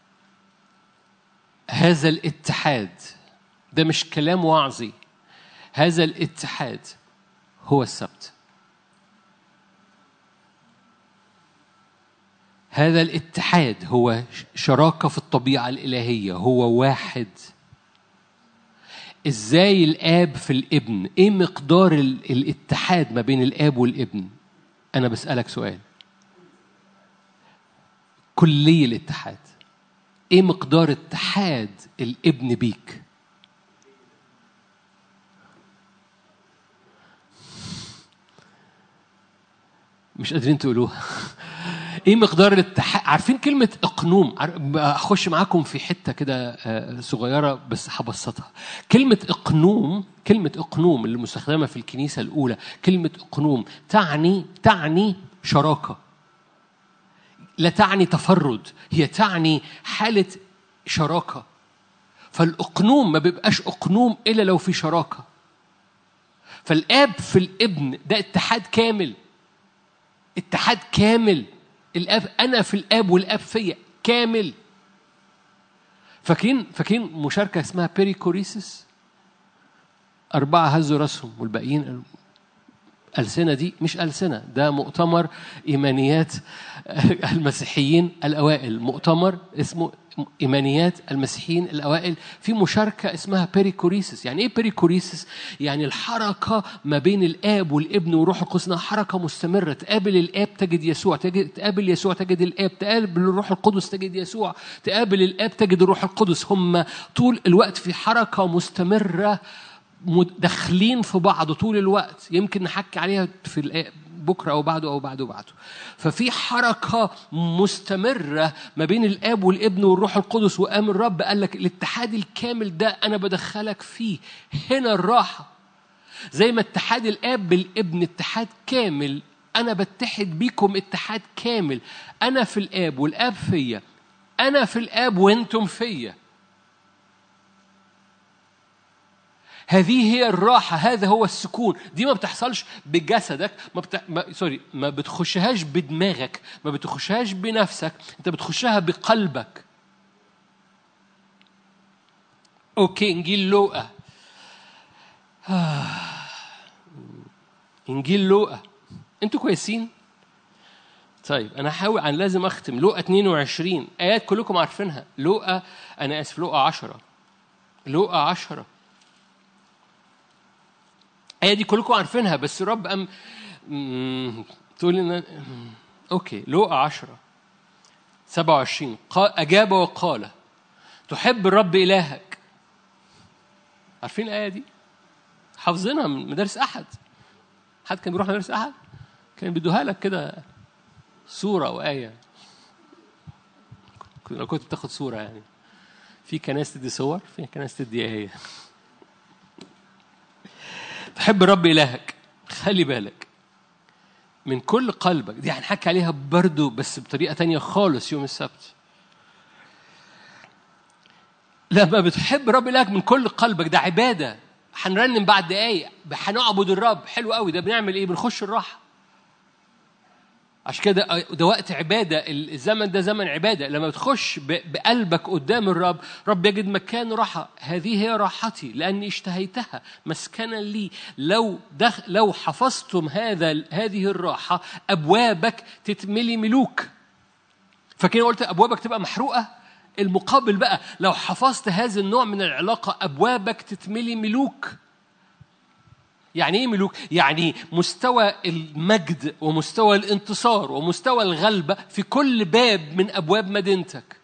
Speaker 4: هذا الاتحاد ده مش كلام وعظي هذا الاتحاد هو السبت هذا الاتحاد هو شراكة في الطبيعة الإلهية هو واحد ازاي الاب في الابن ايه مقدار ال- الاتحاد ما بين الاب والابن انا بسالك سؤال كلي الاتحاد ايه مقدار اتحاد الابن بيك مش قادرين تقولوها ايه مقدار الاتحاد عارفين كلمه اقنوم عار- اخش معاكم في حته كده آه، صغيره بس هبسطها كلمه اقنوم كلمه اقنوم اللي مستخدمه في الكنيسه الاولى كلمه اقنوم تعني تعني شراكه لا تعني تفرد هي تعني حاله شراكه فالاقنوم ما بيبقاش اقنوم الا لو في شراكه فالاب في الابن ده اتحاد كامل اتحاد كامل الاب انا في الاب والاب فيا كامل فاكرين فاكرين مشاركه اسمها بيريكوريسيس أربعة هزوا راسهم والباقيين ألسنة دي مش ألسنة ده مؤتمر إيمانيات المسيحيين الأوائل مؤتمر اسمه إيمانيات المسيحيين الأوائل في مشاركة اسمها بيريكوريسيس يعني إيه بيريكوريسيس؟ يعني الحركة ما بين الآب والابن وروح القدس إنها حركة مستمرة تقابل الآب تجد يسوع تجد تقابل يسوع تجد الآب تقابل الروح القدس تجد يسوع تقابل الآب تجد الروح القدس هم طول الوقت في حركة مستمرة مد- داخلين في بعض طول الوقت يمكن نحكي عليها في الآ- بكره او بعده او بعده وبعده ففي حركه مستمره ما بين الاب والابن والروح القدس وقام الرب قال لك الاتحاد الكامل ده انا بدخلك فيه هنا الراحه زي ما اتحاد الاب بالابن اتحاد كامل انا بتحد بيكم اتحاد كامل انا في الاب والاب فيا انا في الاب وانتم فيا هذه هي الراحة هذا هو السكون دي ما بتحصلش بجسدك ما, بت... ما... سوري ما بتخشهاش بدماغك ما بتخشهاش بنفسك انت بتخشها بقلبك اوكي انجيل لوقا آه. انجيل لوقا انتوا كويسين طيب انا هحاول انا لازم اختم لوقا 22 ايات كلكم عارفينها لوقا انا اسف لوقا 10 لوقا 10 الآية دي كلكم عارفينها بس الرب أم مم، تقول إن مم، أوكي لوقا 10 27 قال أجاب وقال تحب الرب إلهك عارفين الآية دي؟ حافظينها من مدارس أحد حد كان بيروح مدارس أحد؟ كان بيدوها لك كده صورة وآية لو كنت بتاخد صورة يعني في كنايس تدي صور في كنايس تدي آية تحب رب إلهك خلي بالك من كل قلبك دي هنحكي عليها برضو بس بطريقة تانية خالص يوم السبت لما بتحب رب إلهك من كل قلبك ده عبادة هنرنم بعد دقايق هنعبد الرب حلو قوي ده بنعمل ايه بنخش الراحة عشان كده ده وقت عبادة الزمن ده زمن عبادة لما بتخش ب- بقلبك قدام الرب رب يجد مكان راحة هذه هي راحتي لأني اشتهيتها مسكنا لي لو دخ لو حفظتم هذا هذه الراحة أبوابك تتملي ملوك فكده قلت أبوابك تبقى محروقة المقابل بقى لو حفظت هذا النوع من العلاقة أبوابك تتملي ملوك يعني ايه ملوك؟ يعني مستوى المجد ومستوى الانتصار ومستوى الغلبة في كل باب من أبواب مدينتك.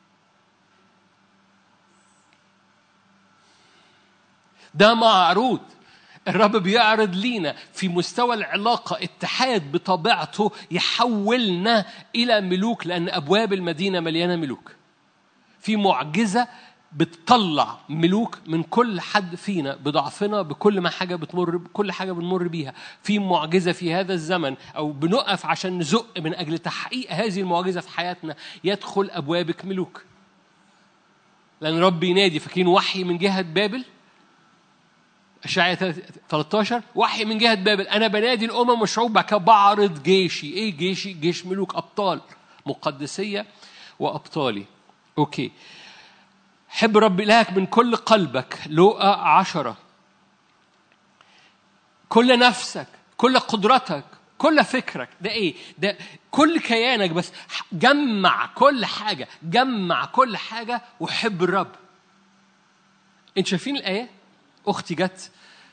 Speaker 4: ده معروض الرب بيعرض لينا في مستوى العلاقة اتحاد بطبيعته يحولنا إلى ملوك لأن أبواب المدينة مليانة ملوك. في معجزة بتطلع ملوك من كل حد فينا بضعفنا بكل ما حاجة بتمر بكل حاجة بنمر بيها في معجزة في هذا الزمن أو بنقف عشان نزق من أجل تحقيق هذه المعجزة في حياتنا يدخل أبوابك ملوك لأن رب ينادي فاكرين وحي من جهة بابل أشعياء 13 وحي من جهة بابل أنا بنادي الأمم والشعوب بعد كده بعرض جيشي إيه جيشي؟ جيش ملوك أبطال مقدسية وأبطالي أوكي حب رب إلهك من كل قلبك لوقا عشرة كل نفسك كل قدرتك كل فكرك ده ايه ده كل كيانك بس جمع كل حاجه جمع كل حاجه وحب الرب انت شايفين الايه اختي جت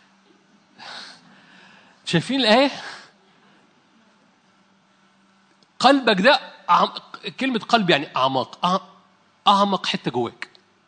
Speaker 4: شايفين الايه قلبك ده أعم... كلمه قلب يعني اعماق أع- اعمق حته جواك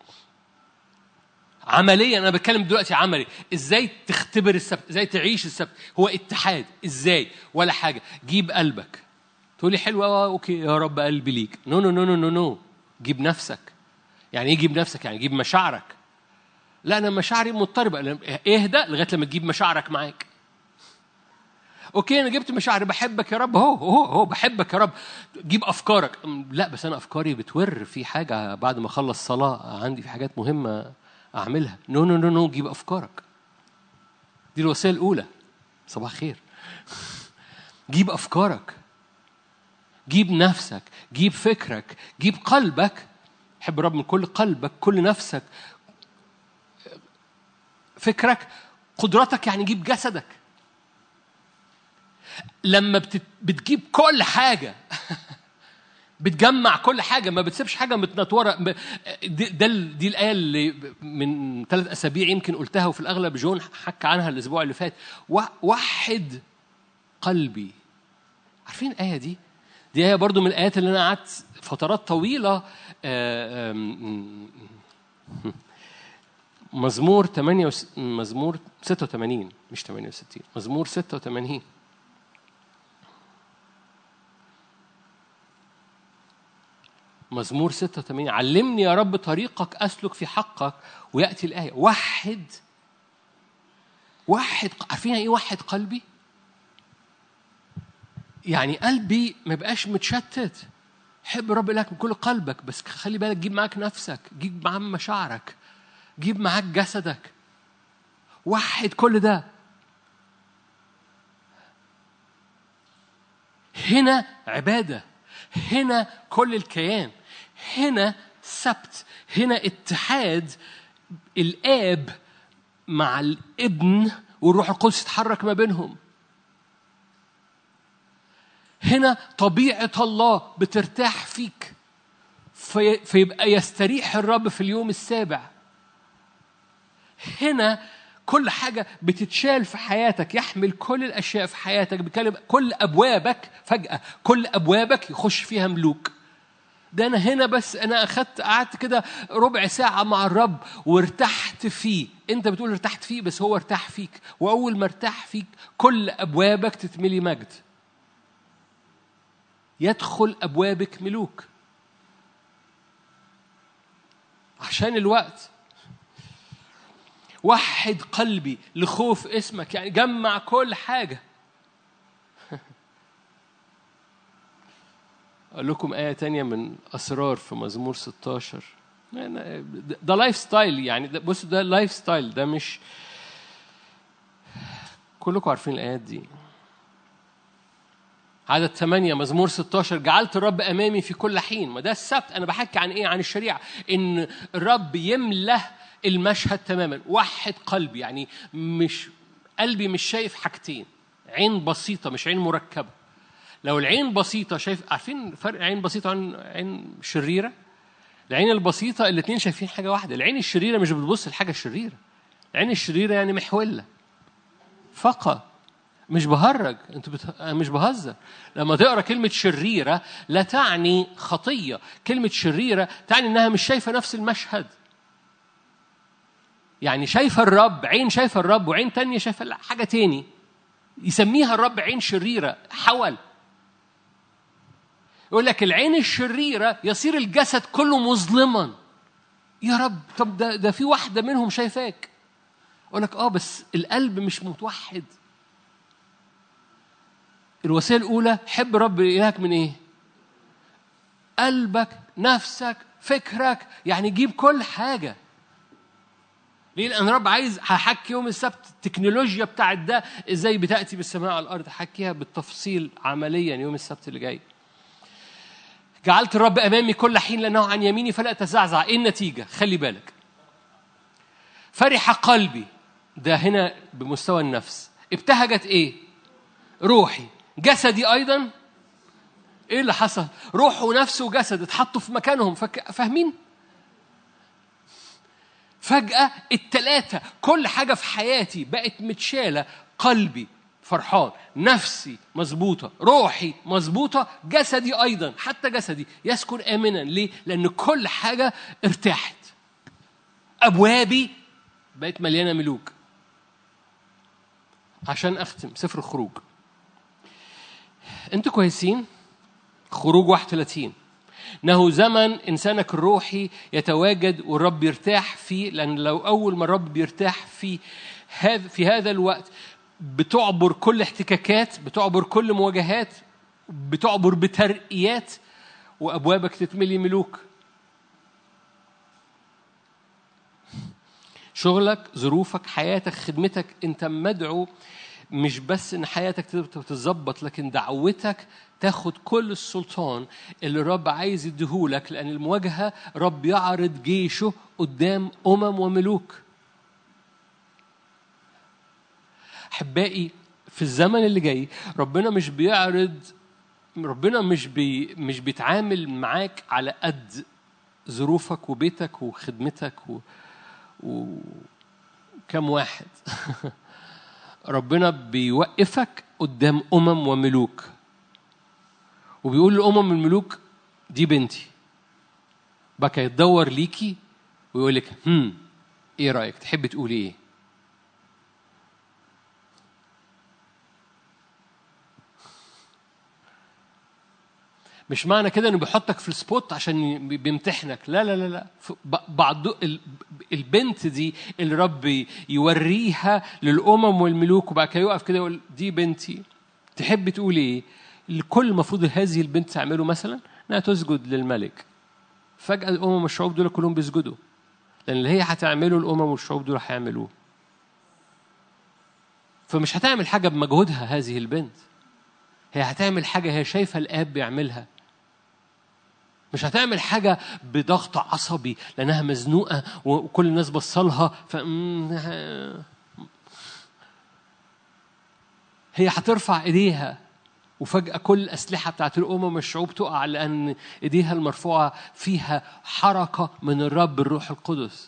Speaker 4: عمليا انا بتكلم دلوقتي عملي ازاي تختبر السبت ازاي تعيش السبت هو اتحاد ازاي ولا حاجه جيب قلبك تقول لي حلوه آه، اوكي يا رب قلبي ليك نو نو نو نو نو نو جيب نفسك يعني ايه جيب نفسك يعني جيب مشاعرك لا انا مشاعري مضطربه أنا- اهدى لغايه لما تجيب مشاعرك معاك اوكي انا جبت مشاعري بحبك يا رب اهو اهو اهو بحبك يا رب جيب افكارك أم، لا بس انا افكاري بتور في حاجه بعد ما اخلص صلاه عندي في حاجات مهمه اعملها نو نو نو نو جيب افكارك دي الوسيله الاولى صباح خير جيب افكارك جيب نفسك جيب فكرك جيب قلبك حب الرب من كل قلبك كل نفسك فكرك قدرتك يعني جيب جسدك لما بتت... بتجيب كل حاجة بتجمع كل حاجة ما بتسيبش حاجة متنطورة ب- دي, ده ال- دي الآية اللي من ثلاث أسابيع يمكن قلتها وفي الأغلب جون حكى عنها الأسبوع اللي فات و- وحد قلبي عارفين الآية دي؟ دي آية برضو من الآيات اللي أنا قعدت فترات طويلة آه، آم، مزمور 8 مزمور 86 مش 68 مزمور 86 مزمور 86 علمني يا رب طريقك أسلك في حقك ويأتي الآية وحد وحد عارفين ايه وحد قلبي؟ يعني قلبي ما يبقاش متشتت حب رب لك من كل قلبك بس خلي بالك جيب معاك نفسك جيب معاك مشاعرك جيب معاك جسدك وحد كل ده هنا عبادة هنا كل الكيان هنا سبت هنا اتحاد الآب مع الابن والروح القدس يتحرك ما بينهم هنا طبيعة الله بترتاح فيك في فيبقى يستريح الرب في اليوم السابع هنا كل حاجة بتتشال في حياتك يحمل كل الأشياء في حياتك بيتكلم كل أبوابك فجأة كل أبوابك يخش فيها ملوك ده أنا هنا بس أنا أخدت قعدت كده ربع ساعة مع الرب وارتحت فيه أنت بتقول ارتحت فيه بس هو ارتاح فيك وأول ما ارتاح فيك كل أبوابك تتملي مجد يدخل أبوابك ملوك عشان الوقت وحد قلبي لخوف اسمك يعني جمع كل حاجة أقول لكم آية تانية من أسرار في مزمور 16 يعني ده- ده لايف ستايل يعني ده بصوا ده لايف ستايل ده مش كلكم عارفين الآيات دي عدد ثمانية مزمور 16 جعلت الرب أمامي في كل حين ما ده السبت أنا بحكي عن إيه عن الشريعة إن الرب يملى المشهد تماما وحد قلبي يعني مش قلبي مش شايف حاجتين عين بسيطة مش عين مركبة لو العين بسيطة شايف عارفين فرق عين بسيطة عن عين شريرة العين البسيطة الاتنين شايفين حاجة واحدة العين الشريرة مش بتبص لحاجة شريرة العين الشريرة يعني محولة فقط مش بهرج انت بت... أنا مش بهزر لما تقرا كلمه شريره لا تعني خطيه كلمه شريره تعني انها مش شايفه نفس المشهد يعني شايفه الرب عين شايفه الرب وعين تانية شايفه حاجه تاني يسميها الرب عين شريره حول يقول لك العين الشريره يصير الجسد كله مظلما يا رب طب ده ده في واحده منهم شايفاك يقول لك اه بس القلب مش متوحد الوسيله الاولى حب رب الهك من ايه قلبك نفسك فكرك يعني جيب كل حاجه ليه لان رب عايز هحكي يوم السبت التكنولوجيا بتاعت ده ازاي بتاتي بالسماء على الارض هحكيها بالتفصيل عمليا يوم السبت اللي جاي جعلت الرب امامي كل حين لانه عن يميني فلا تزعزع ايه النتيجه خلي بالك فرح قلبي ده هنا بمستوى النفس ابتهجت ايه روحي جسدي ايضا ايه اللي حصل روح ونفس وجسد اتحطوا في مكانهم فك... فاهمين فجأة التلاتة كل حاجة في حياتي بقت متشالة قلبي فرحان نفسي مظبوطة روحي مظبوطة جسدي أيضا حتى جسدي يسكن آمنا ليه؟ لأن كل حاجة ارتاحت أبوابي بقت مليانة ملوك عشان أختم سفر الخروج أنتوا كويسين؟ خروج 31 انه زمن انسانك الروحي يتواجد والرب يرتاح فيه لان لو اول ما الرب بيرتاح في هذا في هذا الوقت بتعبر كل احتكاكات بتعبر كل مواجهات بتعبر بترقيات وابوابك تتملي ملوك شغلك ظروفك حياتك خدمتك انت مدعو مش بس ان حياتك تتظبط لكن دعوتك تاخد كل السلطان اللي الرب عايز يديهولك لان المواجهه رب يعرض جيشه قدام امم وملوك احبائي في الزمن اللي جاي ربنا مش بيعرض ربنا مش بي مش بيتعامل معاك على قد ظروفك وبيتك وخدمتك و, و... كم واحد ربنا بيوقفك قدام أمم وملوك وبيقول لأمم الملوك دي بنتي بقى يتدور ليكي ويقول لك هم ايه رأيك تحب تقولي ايه مش معنى كده انه بيحطك في السبوت عشان بيمتحنك لا لا لا لا بعض البنت دي اللي رب يوريها للامم والملوك وبعد كده يقف كده يقول دي بنتي تحب تقول ايه الكل المفروض هذه البنت تعمله مثلا انها تسجد للملك فجاه الامم والشعوب دول كلهم بيسجدوا لان اللي هي هتعمله الامم والشعوب دول هيعملوه فمش هتعمل حاجه بمجهودها هذه البنت هي هتعمل حاجه هي شايفه الاب بيعملها مش هتعمل حاجة بضغط عصبي لأنها مزنوقة وكل الناس بصلها ف هي هترفع ايديها وفجأة كل الأسلحة بتاعت الأمم والشعوب تقع لأن إيديها المرفوعة فيها حركة من الرب الروح القدس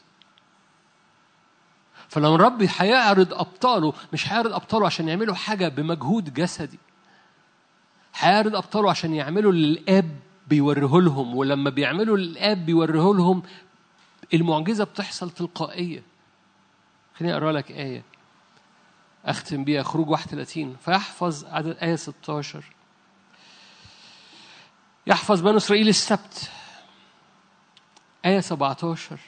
Speaker 4: فلما الرب هيعرض أبطاله مش هيعرض أبطاله عشان يعملوا حاجة بمجهود جسدي هيعرض أبطاله عشان يعملوا للآب بيوريه لهم ولما بيعملوا الاب بيوريه لهم المعجزه بتحصل تلقائيه خليني اقرا لك ايه اختم بيها خروج 31 فيحفظ عدد ايه 16 يحفظ بنو اسرائيل السبت ايه 17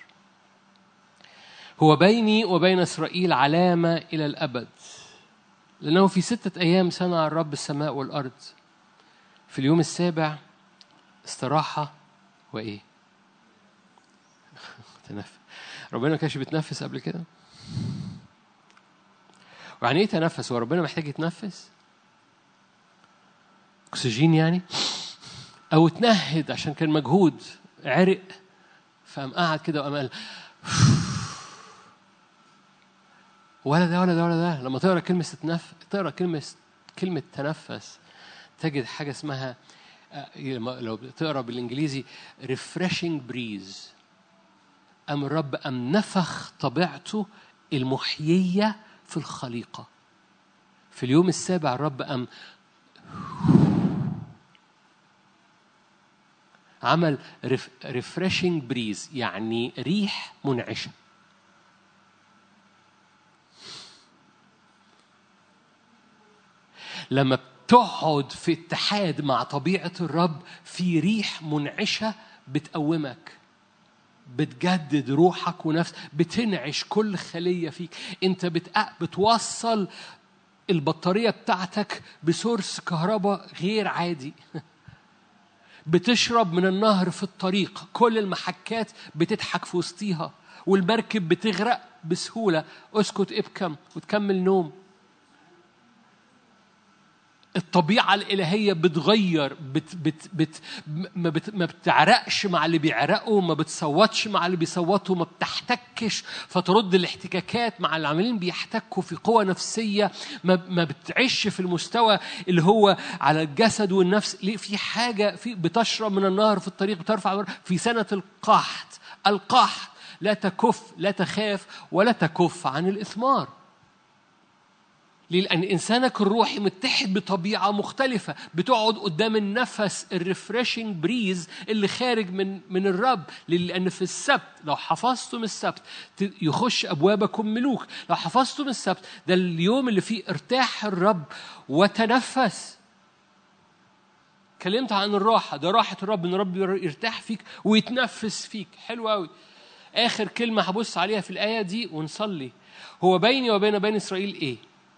Speaker 4: هو بيني وبين اسرائيل علامه الى الابد لانه في سته ايام صنع الرب السماء والارض في اليوم السابع استراحة وإيه؟ تنفس ربنا ما كانش بيتنفس قبل كده؟ ويعني إيه تنفس؟ هو ربنا محتاج يتنفس؟ أكسجين يعني؟ أو اتنهد عشان كان مجهود عرق فقام قعد كده وقام قال ولا ده ولا ده ولا ده لما تقرا كلمة تتنفس تقرا كلمة كلمة تنفس تجد حاجة اسمها لو تقرا بالانجليزي refreshing breeze أم الرب أم نفخ طبيعته المحيية في الخليقة في اليوم السابع الرب أم عمل refreshing breeze يعني ريح منعشة لما تقعد في اتحاد مع طبيعة الرب في ريح منعشة بتقومك بتجدد روحك ونفس بتنعش كل خلية فيك انت بتق... بتوصل البطارية بتاعتك بسورس كهرباء غير عادي بتشرب من النهر في الطريق كل المحكات بتضحك في وسطيها والمركب بتغرق بسهولة اسكت ابكم وتكمل نوم الطبيعة الإلهية بتغير بت بت بت ما, بت ما بتعرقش مع اللي بيعرقوا ما بتصوتش مع اللي بيصوتوا ما بتحتكش فترد الاحتكاكات مع اللي عاملين بيحتكوا في قوة نفسية ما, ما بتعيش في المستوى اللي هو على الجسد والنفس ليه في حاجة في بتشرب من النهر في الطريق بترفع في سنة القحط القحط لا تكف لا تخاف ولا تكف عن الإثمار ليه؟ لأن إنسانك الروحي متحد بطبيعة مختلفة بتقعد قدام النفس الريفريشنج بريز اللي خارج من من الرب ليه؟ لأن في السبت لو حفظتم السبت ت- يخش أبوابكم ملوك لو حفظتم السبت ده اليوم اللي فيه ارتاح الرب وتنفس كلمت عن الراحة ده راحة الرب إن الرب يرتاح فيك ويتنفس فيك حلو قوي آخر كلمة هبص عليها في الآية دي ونصلي هو بيني وبين بني إسرائيل إيه؟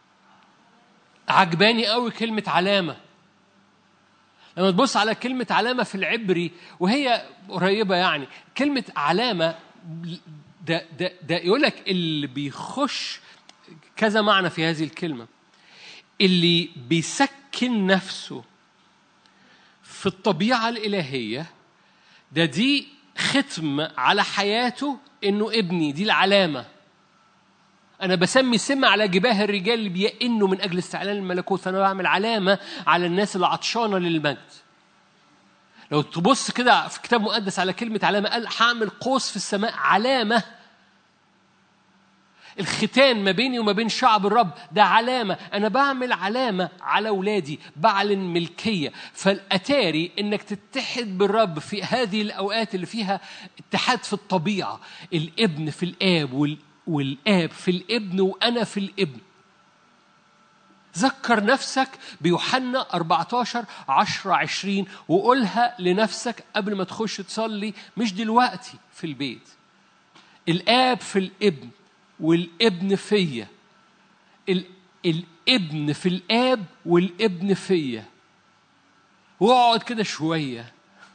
Speaker 4: عجباني قوي كلمة علامة لما تبص على كلمة علامة في العبري وهي قريبة يعني كلمة علامة ده ده ده يقول لك اللي بيخش كذا معنى في هذه الكلمة اللي بيسكن نفسه في الطبيعة الإلهية ده دي ختم على حياته إنه ابني دي العلامة أنا بسمي سم على جباه الرجال اللي بيئنوا من أجل استعلان الملكوت فأنا بعمل علامة على الناس اللي عطشانة للمجد لو تبص كده في كتاب مقدس على كلمة علامة قال هعمل قوس في السماء علامة الختان ما بيني وما بين شعب الرب ده علامة أنا بعمل علامة على أولادي بعلن ملكية فالأتاري إنك تتحد بالرب في هذه الأوقات اللي فيها اتحاد في الطبيعة الابن في الآب وال والآب في الابن وأنا في الابن ذكر نفسك بيوحنا 14 10 20 وقولها لنفسك قبل ما تخش تصلي مش دلوقتي في البيت الآب في الابن والابن فيا ال- الابن في الآب والابن فيا واقعد كده شوية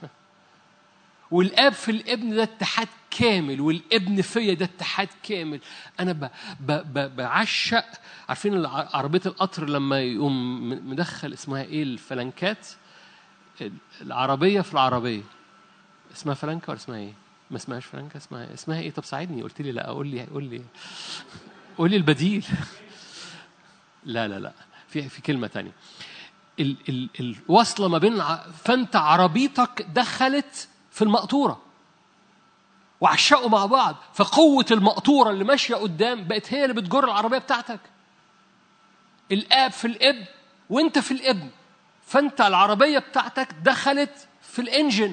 Speaker 4: والاب في الابن ده اتحاد كامل والابن فيا ده اتحاد كامل انا ب ب ب بعشق عارفين الع- عربيه القطر لما يقوم م- مدخل اسمها ايه الفلنكات العربيه في العربيه اسمها فلنكه ولا اسمها ايه ما اسمهاش فلنكه اسمها اسمها ايه طب ساعدني قلت لي لا قول لي قول لي قول لي البديل لا لا لا في في كلمه تانية ال ال الوصله ما بين ع- فانت عربيتك دخلت في المقطوره وعشقوا مع بعض فقوه المقطوره اللي ماشيه قدام بقت هي اللي بتجر العربيه بتاعتك الاب في الابن وانت في الابن فانت العربيه بتاعتك دخلت في الانجن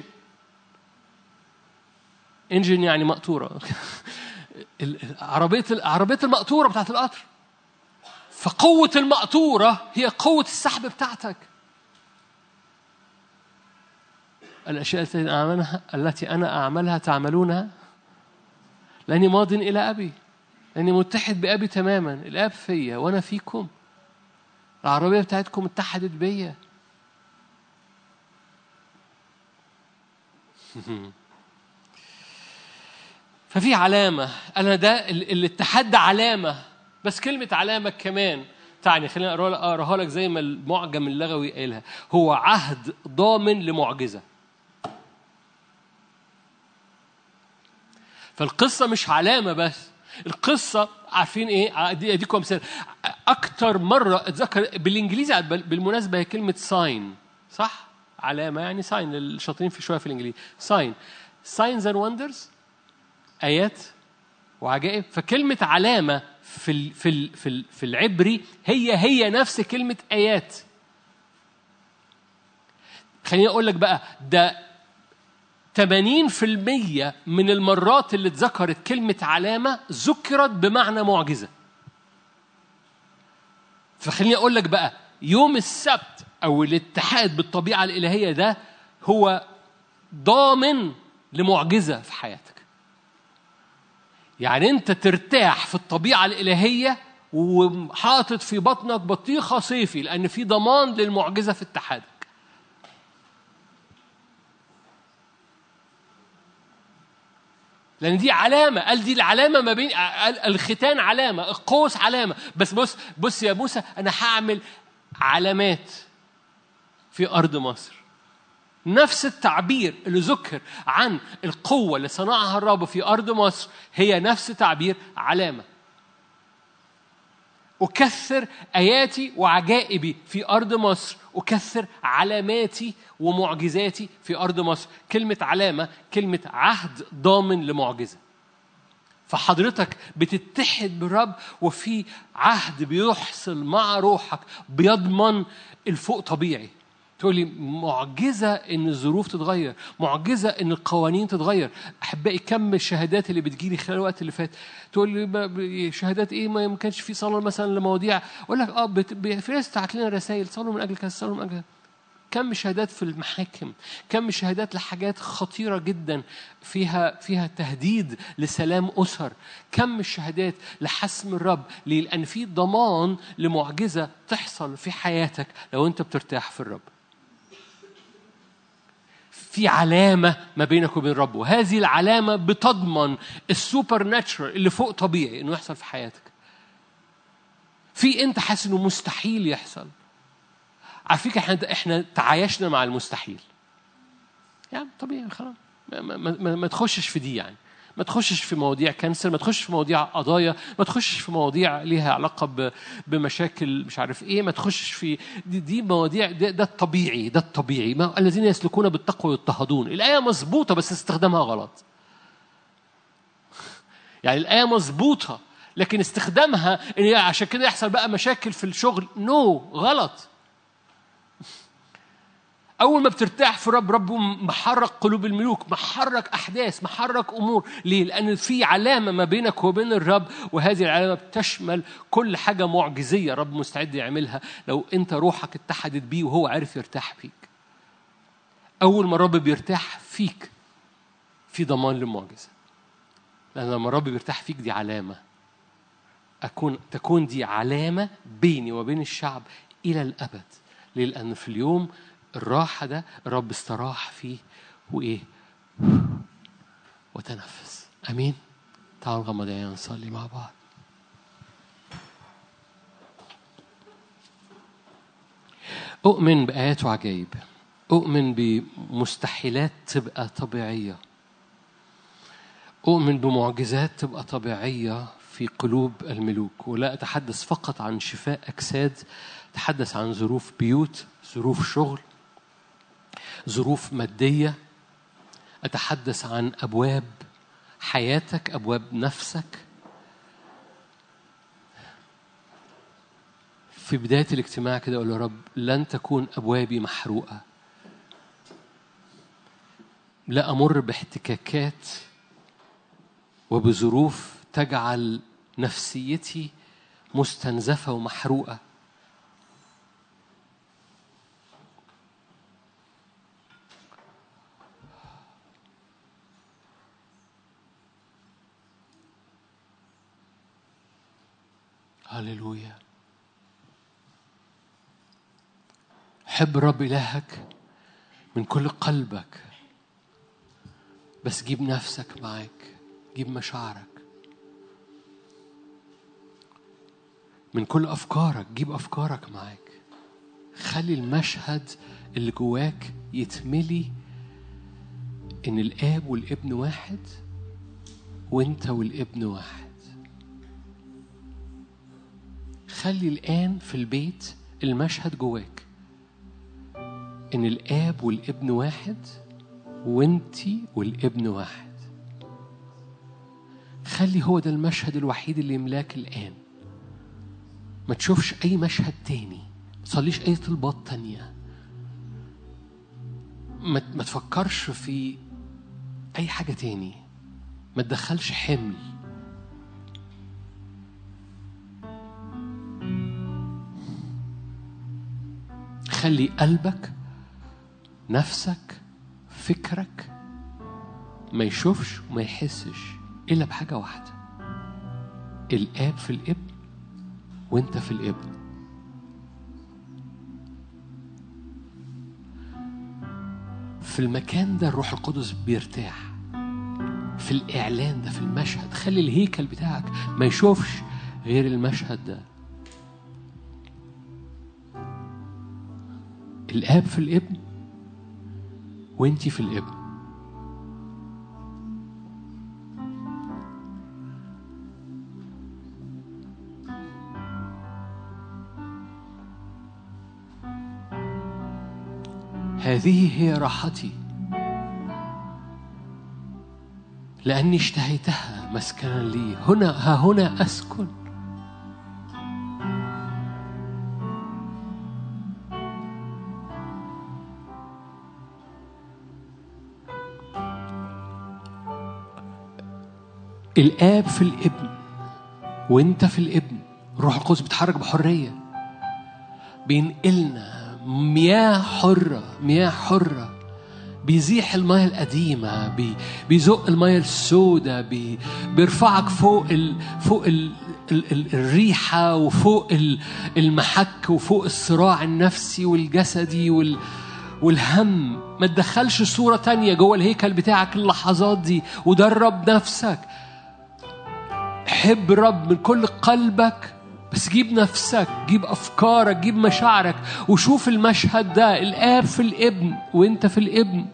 Speaker 4: انجن يعني مقطوره ال- عربيه عربيه المقطوره بتاعت القطر فقوة المقطورة هي قوة السحب بتاعتك الأشياء التي أنا أعملها التي أنا أعملها تعملونها لأني ماض إلى أبي لأني متحد بأبي تماما الآب فيا وأنا فيكم العربية بتاعتكم اتحدت بيا ففي علامة أنا ده ال- الاتحاد ده علامة بس كلمة علامة كمان تعني خليني أقراها أقراها لك زي ما المعجم اللغوي قالها هو عهد ضامن لمعجزة فالقصة مش علامة بس القصة عارفين ايه ادي اديكم مثال اكتر مرة اتذكر بالانجليزي بالمناسبة هي كلمة ساين صح؟ علامة يعني ساين للشاطرين في شوية في الانجليزي ساين ساينز اند وندرز ايات وعجائب فكلمة علامة في ال في ال في ال في العبري هي هي نفس كلمة آيات. خليني أقول لك بقى ده 80% من المرات اللي اتذكرت كلمة علامة ذكرت بمعنى معجزة. فخليني أقول لك بقى يوم السبت أو الاتحاد بالطبيعة الإلهية ده هو ضامن لمعجزة في حياتك. يعني انت ترتاح في الطبيعه الالهيه وحاطط في بطنك بطيخه صيفي لان في ضمان للمعجزه في اتحادك لان دي علامه قال دي العلامه ما بين قال الختان علامه القوس علامه بس بص بص يا موسى انا هعمل علامات في أرض مصر نفس التعبير اللي ذكر عن القوة اللي صنعها الرب في أرض مصر هي نفس تعبير علامة أكثر آياتي وعجائبي في أرض مصر أكثر علاماتي ومعجزاتي في أرض مصر كلمة علامة كلمة عهد ضامن لمعجزة فحضرتك بتتحد بالرب وفي عهد بيحصل مع روحك بيضمن الفوق طبيعي تقول لي معجزة إن الظروف تتغير معجزة إن القوانين تتغير أحبائي كم الشهادات اللي بتجيلي خلال الوقت اللي فات تقول لي ما- ب- شهادات إيه ما ما كانش في صلاة مثلا لمواضيع أقول لك أه بت- ب- في ناس تبعت لنا رسائل صلوا من أجل كذا صلوا من أجل كذا. كم شهادات في المحاكم كم شهادات لحاجات خطيرة جدا فيها فيها تهديد لسلام أسر كم الشهادات لحسم الرب ليه؟ لأن في ضمان لمعجزة تحصل في حياتك لو أنت بترتاح في الرب في علامة ما بينك وبين الرب وهذه العلامة بتضمن السوبر ناتشرال اللي فوق طبيعي انه يحصل في حياتك في انت حاسس انه مستحيل يحصل على فكرة احنا احنا تعايشنا مع المستحيل يعني طبيعي خلاص ما, ما, ما, ما تخشش في دي يعني ما تخشش في مواضيع كانسر ما تخشش في مواضيع قضايا ما تخشش في مواضيع ليها علاقة ب- بمشاكل مش عارف ايه ما تخشش في دي, دي مواضيع ده, ده الطبيعي ده الطبيعي ما الذين يسلكون بالتقوى يضطهدون الآية مظبوطة بس استخدامها غلط يعني الآية مظبوطة لكن استخدامها ان هي عشان كده يحصل بقى مشاكل في الشغل نو no, غلط أول ما بترتاح في رب رب محرك قلوب الملوك محرك أحداث محرك أمور ليه؟ لأن في علامة ما بينك وبين الرب وهذه العلامة بتشمل كل حاجة معجزية رب مستعد يعملها لو أنت روحك اتحدت بيه وهو عرف يرتاح فيك أول ما الرب بيرتاح فيك في ضمان للمعجزة لأن لما الرب بيرتاح فيك دي علامة أكون تكون دي علامة بيني وبين الشعب إلى الأبد ليه؟ لأن في اليوم الراحة ده الرب استراح فيه وإيه؟ وتنفس أمين؟ تعالوا نغمض عينينا نصلي مع بعض أؤمن بآيات وعجائب أؤمن بمستحيلات تبقى طبيعية أؤمن بمعجزات تبقى طبيعية في قلوب الملوك ولا أتحدث فقط عن شفاء أجساد أتحدث عن ظروف بيوت ظروف شغل ظروف مادية أتحدث عن أبواب حياتك أبواب نفسك في بداية الاجتماع كده أقول يا رب لن تكون أبوابي محروقة لا أمر باحتكاكات وبظروف تجعل نفسيتي مستنزفة ومحروقة هللويا حب رب إلهك من كل قلبك بس جيب نفسك معاك جيب مشاعرك من كل أفكارك جيب أفكارك معاك خلي المشهد اللي جواك يتملي إن الآب والابن واحد وأنت والابن واحد خلي الآن في البيت المشهد جواك إن الآب والابن واحد وأنتي والابن واحد خلي هو ده المشهد الوحيد اللي يملاك الآن ما تشوفش أي مشهد تاني ما تصليش أي طلبات تانية ما ما تفكرش في أي حاجة تاني ما تدخلش حمل خلي قلبك نفسك فكرك ما يشوفش وما يحسش إلا بحاجة واحدة الآب في الابن وانت في الابن في المكان ده الروح القدس بيرتاح في الإعلان ده في المشهد خلي الهيكل بتاعك ما يشوفش غير المشهد ده الاب في الابن وانتي في الابن هذه هي راحتي لأني اشتهيتها مسكنا لي هنا ها هنا أسكن الآب في الابن وانت في الابن روح القدس بيتحرك بحرية بينقلنا مياه حرة مياه حرة بيزيح المياه القديمة بي بيزق المياه السوداء بي بيرفعك فوق ال فوق ال ال ال الريحة وفوق ال المحك وفوق الصراع النفسي والجسدي وال والهم ما تدخلش صورة تانية جوه الهيكل بتاعك اللحظات دي ودرب نفسك حب الرب من كل قلبك بس جيب نفسك جيب أفكارك جيب مشاعرك وشوف المشهد ده الآب في الابن وانت في الابن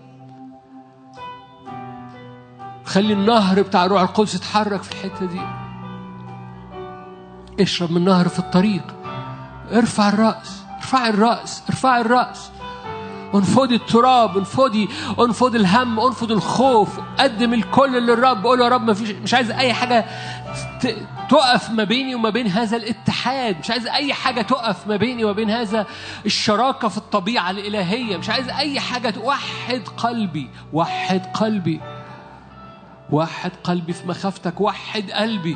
Speaker 4: خلي النهر بتاع الروح القدس يتحرك في الحتة دي اشرب من النهر في الطريق ارفع الرأس ارفع الرأس ارفع الرأس انفضي التراب انفضي انفض الهم انفض الخوف قدم الكل للرب قول يا رب ما فيش مش عايز اي حاجه ت- تقف ما بيني وما بين هذا الاتحاد مش عايز اي حاجه تقف ما بيني وما بين هذا الشراكه في الطبيعه الالهيه مش عايز اي حاجه توحد قلبي وحد قلبي وحد قلبي في مخافتك وحد قلبي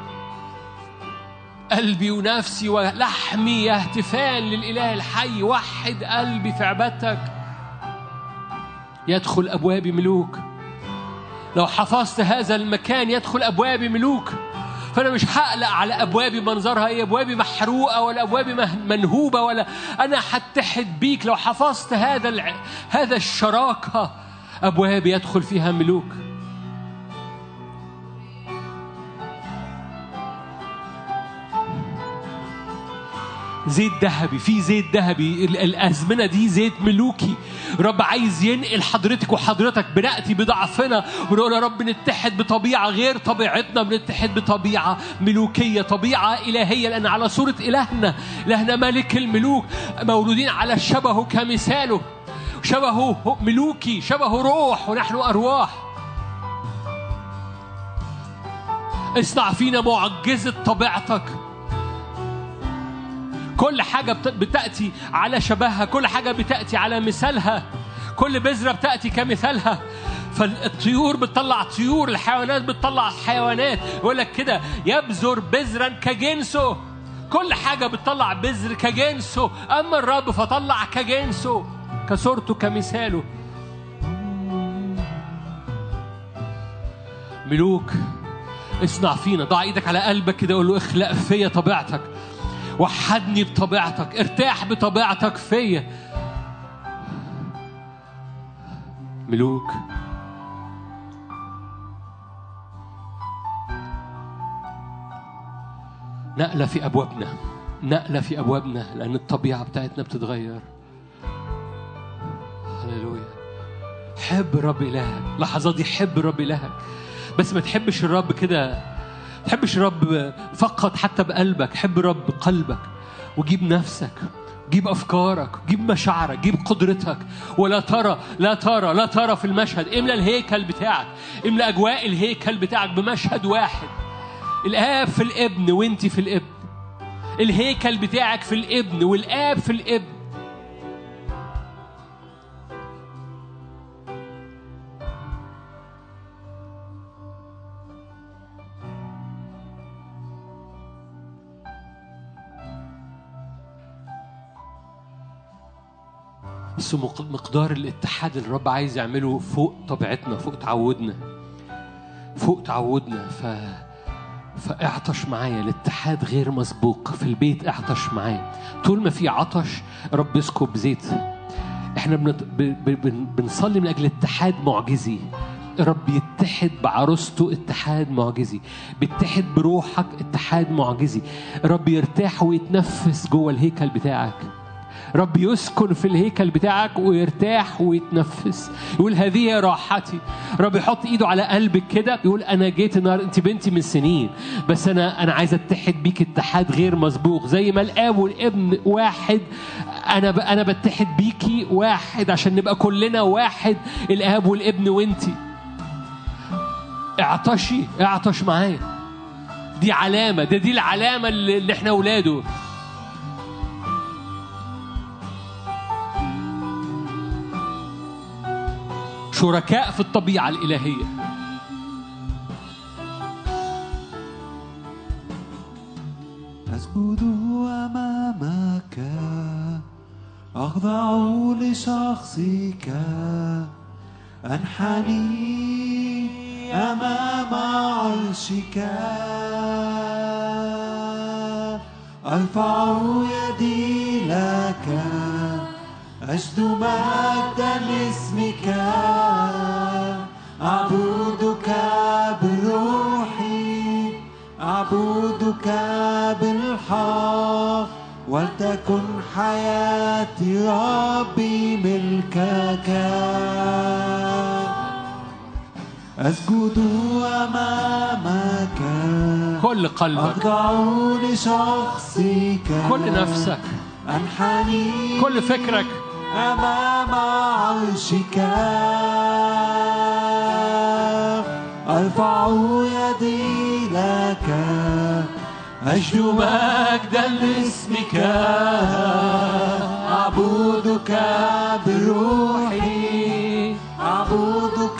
Speaker 4: قلبي ونفسي ولحمي يهتفان للإله الحي وحد قلبي في عبادتك يدخل أبواب ملوك لو حفظت هذا المكان يدخل أبواب ملوك فأنا مش هقلق على أبوابي منظرها إيه أبوابي محروقة ولا أبوابي مه- منهوبة ولا أنا هتحد بيك لو حفظت هذا الع... هذا الشراكة أبوابي يدخل فيها ملوك زيت ذهبي في زيت ذهبي ال- الازمنه دي زيت ملوكي رب عايز ينقل حضرتك وحضرتك بناتي بضعفنا ونقول يا رب نتحد بطبيعه غير طبيعتنا بنتحد بطبيعه ملوكيه طبيعه الهيه لان على صوره الهنا الهنا ملك الملوك مولودين على شبهه كمثاله شبهه ملوكي شبهه روح ونحن ارواح اصنع فينا معجزه طبيعتك كل حاجة بت- بتأتي على شبهها كل حاجة بتأتي على مثالها كل بذرة بتأتي كمثالها فالطيور بتطلع طيور الحيوانات بتطلع حيوانات يقول لك كده يبذر بذرا كجنسه كل حاجة بتطلع بذر كجنسه أما الرب فطلع كجنسه كصورته كمثاله ملوك اصنع فينا ضع ايدك على قلبك كده قول له اخلق فيا طبيعتك وحدني بطبيعتك ارتاح بطبيعتك فيا ملوك نقلة في أبوابنا نقلة في أبوابنا لأن الطبيعة بتاعتنا بتتغير هللويا حب الرب إلهك لحظات دي حب الرب إلهك بس ما تحبش الرب كده ما تحبش الرب فقط حتى بقلبك حب الرب بقلبك وجيب نفسك جيب افكارك جيب مشاعرك جيب قدرتك ولا ترى لا ترى لا ترى في المشهد املى الهيكل بتاعك املى اجواء الهيكل بتاعك بمشهد واحد الاب في الابن وانت في الابن الهيكل بتاعك في الابن والاب في الابن بس مق- مقدار الاتحاد اللي الرب عايز يعمله فوق طبيعتنا فوق تعودنا فوق تعودنا ف فاعطش معايا الاتحاد غير مسبوق في البيت اعطش معايا طول ما في عطش رب يسكب زيت احنا بنت... ب... ب... بن... بنصلي من اجل اتحاد معجزي رب يتحد بعروسته اتحاد معجزي بيتحد بروحك اتحاد معجزي رب يرتاح ويتنفس جوه الهيكل بتاعك رب يسكن في الهيكل بتاعك ويرتاح ويتنفس يقول هذه هي راحتي رب يحط ايده على قلبك كده يقول انا جيت النهارده انت بنتي من سنين بس انا انا عايز اتحد بيك اتحاد غير مسبوق زي ما الاب والابن واحد انا ب... انا بتحد بيكي واحد عشان نبقى كلنا واحد الاب والابن وانتي اعطشي اعطش معايا دي علامة ده دي العلامة اللي اللي احنا اولاده شركاء في الطبيعة الإلهية
Speaker 1: أسجد أمامك أخضع لشخصك أنحني أمام عرشك أرفع يدي لك أجد مجدا لاسمك أعبدك بروحي أعبدك بالحق ولتكن حياتي ربي ملكك أسجد أمامك
Speaker 4: كل قلبك
Speaker 1: أخضع لشخصك
Speaker 4: كل نفسك
Speaker 1: أنحني
Speaker 4: كل فكرك
Speaker 1: أمام عرشك أرفع يدي لك أجد مجدا لاسمك أعبدك بروحي أعبدك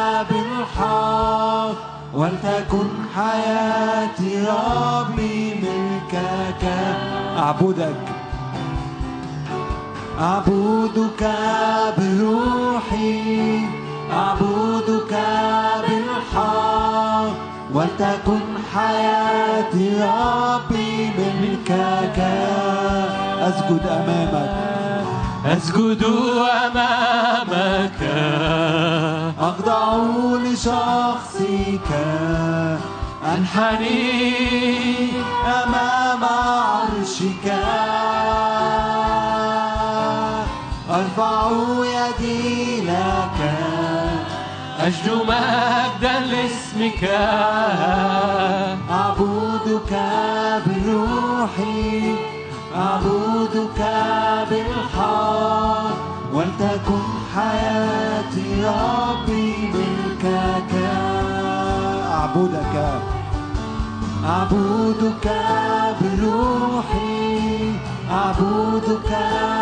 Speaker 1: بالحق ولتكن حياتي ربي ملكك أعبدك أعبدك بروحي أعبدك بالحق ولتكن حياتي ربي ملكك أسجد أمامك
Speaker 4: أسجد أمامك
Speaker 1: أخضع لشخصك أنحني أمام عرشك أرفع يدي لك
Speaker 4: أجد مجدا لاسمك
Speaker 1: أعبدك بروحي أعبدك بالحق ولتكن حياتي ربي ملكك أعبدك أعبدك بروحي أعبدك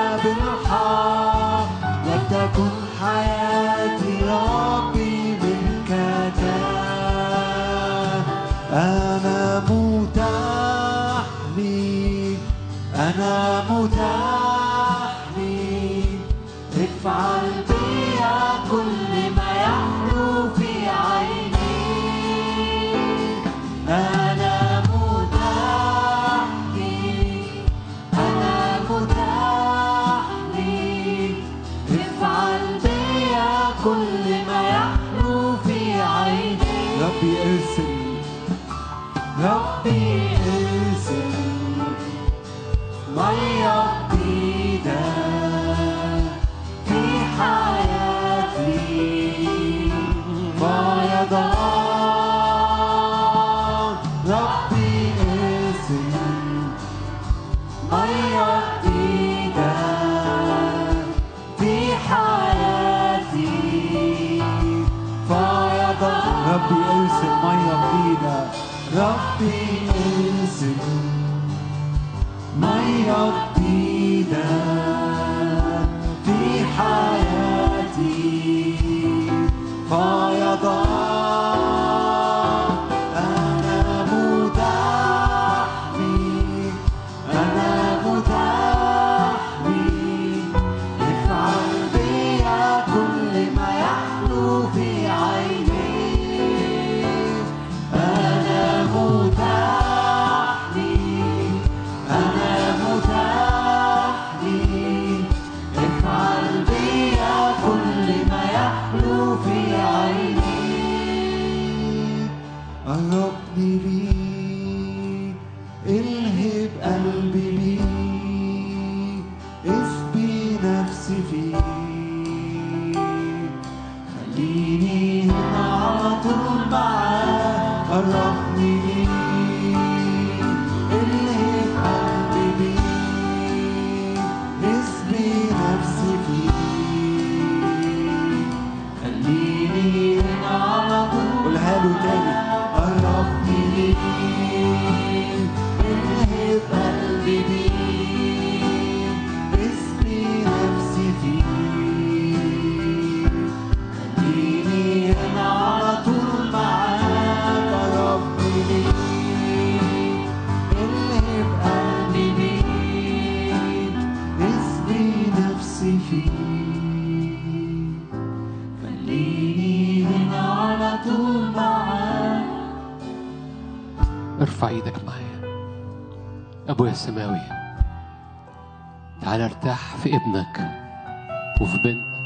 Speaker 1: بالحق ولتكن حياتي ربي ملكك أنا متاح لي أنا متاح لي افعل بيا كل ما يحلو في عيني أنا متاح لي أنا متاح لي افعل بيا كل ما يحلو في عيني ربي ارسل ربي ارسل مية جديدة في حياتي فيضان ربي ارسل مية جديدة في حياتي فيضان ربي ارسل مية جديدة ربي ارسل مية جديدة في حياتي فيضان أنا متاح لي أنا متاح لي افعل بيا كل ما يحلو في عيني أنا متاح لي أنا متاح لي افعل بيا كل ما يحلو في عيني قربني ليك الهب قلبي ليك
Speaker 4: أبويا السماوي تعال ارتاح في ابنك وفي بنتك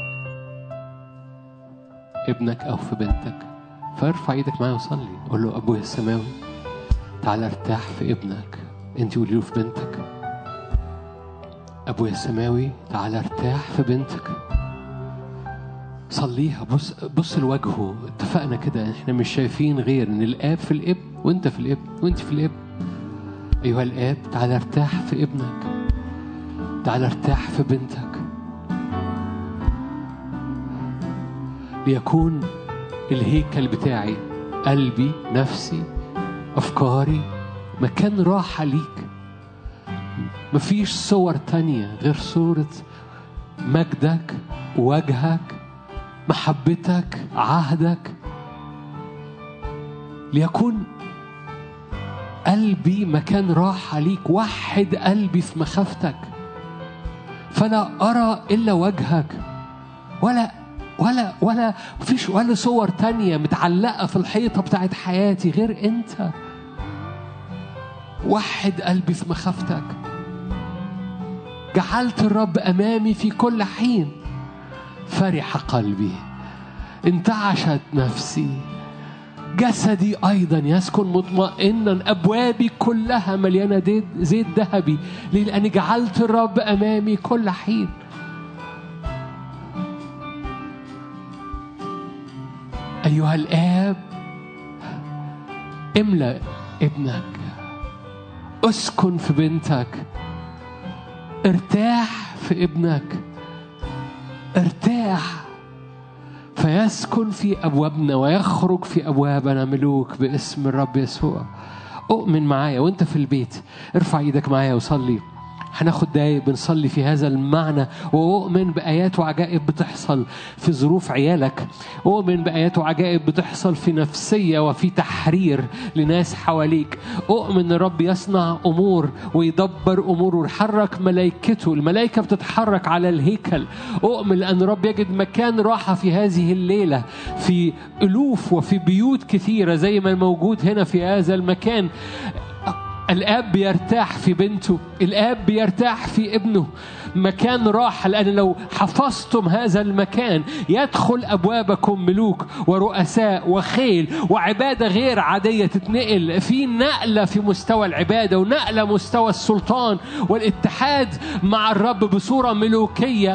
Speaker 4: ابنك أو في بنتك فارفع ايدك معايا وصلي قول له أبويا السماوي تعال ارتاح في ابنك انت قولي له في بنتك أبويا السماوي تعال ارتاح في بنتك صليها بص بص لوجهه اتفقنا كده احنا مش شايفين غير ان الاب في الابن وانت في الابن وانت في الابن ايها الاب تعال ارتاح في ابنك تعال ارتاح في بنتك ليكون الهيكل بتاعي قلبي نفسي افكاري مكان راحه ليك مفيش صور تانية غير صورة مجدك وجهك محبتك عهدك ليكون قلبي مكان راحة ليك وحد قلبي في مخافتك فلا أرى إلا وجهك ولا ولا ولا مفيش ولا صور تانية متعلقة في الحيطة بتاعت حياتي غير أنت وحد قلبي في مخافتك جعلت الرب أمامي في كل حين فرح قلبي انتعشت نفسي جسدي أيضا يسكن مطمئنا أبوابي كلها مليانة زيت, زيت ذهبي ليه؟ لأني جعلت الرب أمامي كل حين أيها الآب املأ ابنك اسكن في بنتك ارتاح في ابنك ارتاح فيسكن في أبوابنا ويخرج في أبوابنا ملوك باسم الرب يسوع أؤمن معايا وأنت في البيت ارفع إيدك معايا وصلي هناخد دقايق بنصلي في هذا المعنى وأؤمن بآيات وعجائب بتحصل في ظروف عيالك أؤمن بآيات وعجائب بتحصل في نفسية وفي تحرير لناس حواليك أؤمن الرب يصنع أمور ويدبر أمور ويحرك ملائكته الملائكة بتتحرك على الهيكل أؤمن أن الرب يجد مكان راحة في هذه الليلة في ألوف وفي بيوت كثيرة زي ما موجود هنا في هذا المكان الاب بيرتاح في بنته الاب بيرتاح في ابنه مكان راحه لان لو حفظتم هذا المكان يدخل ابوابكم ملوك ورؤساء وخيل وعباده غير عاديه تتنقل في نقله في مستوى العباده ونقله مستوى السلطان والاتحاد مع الرب بصوره ملوكيه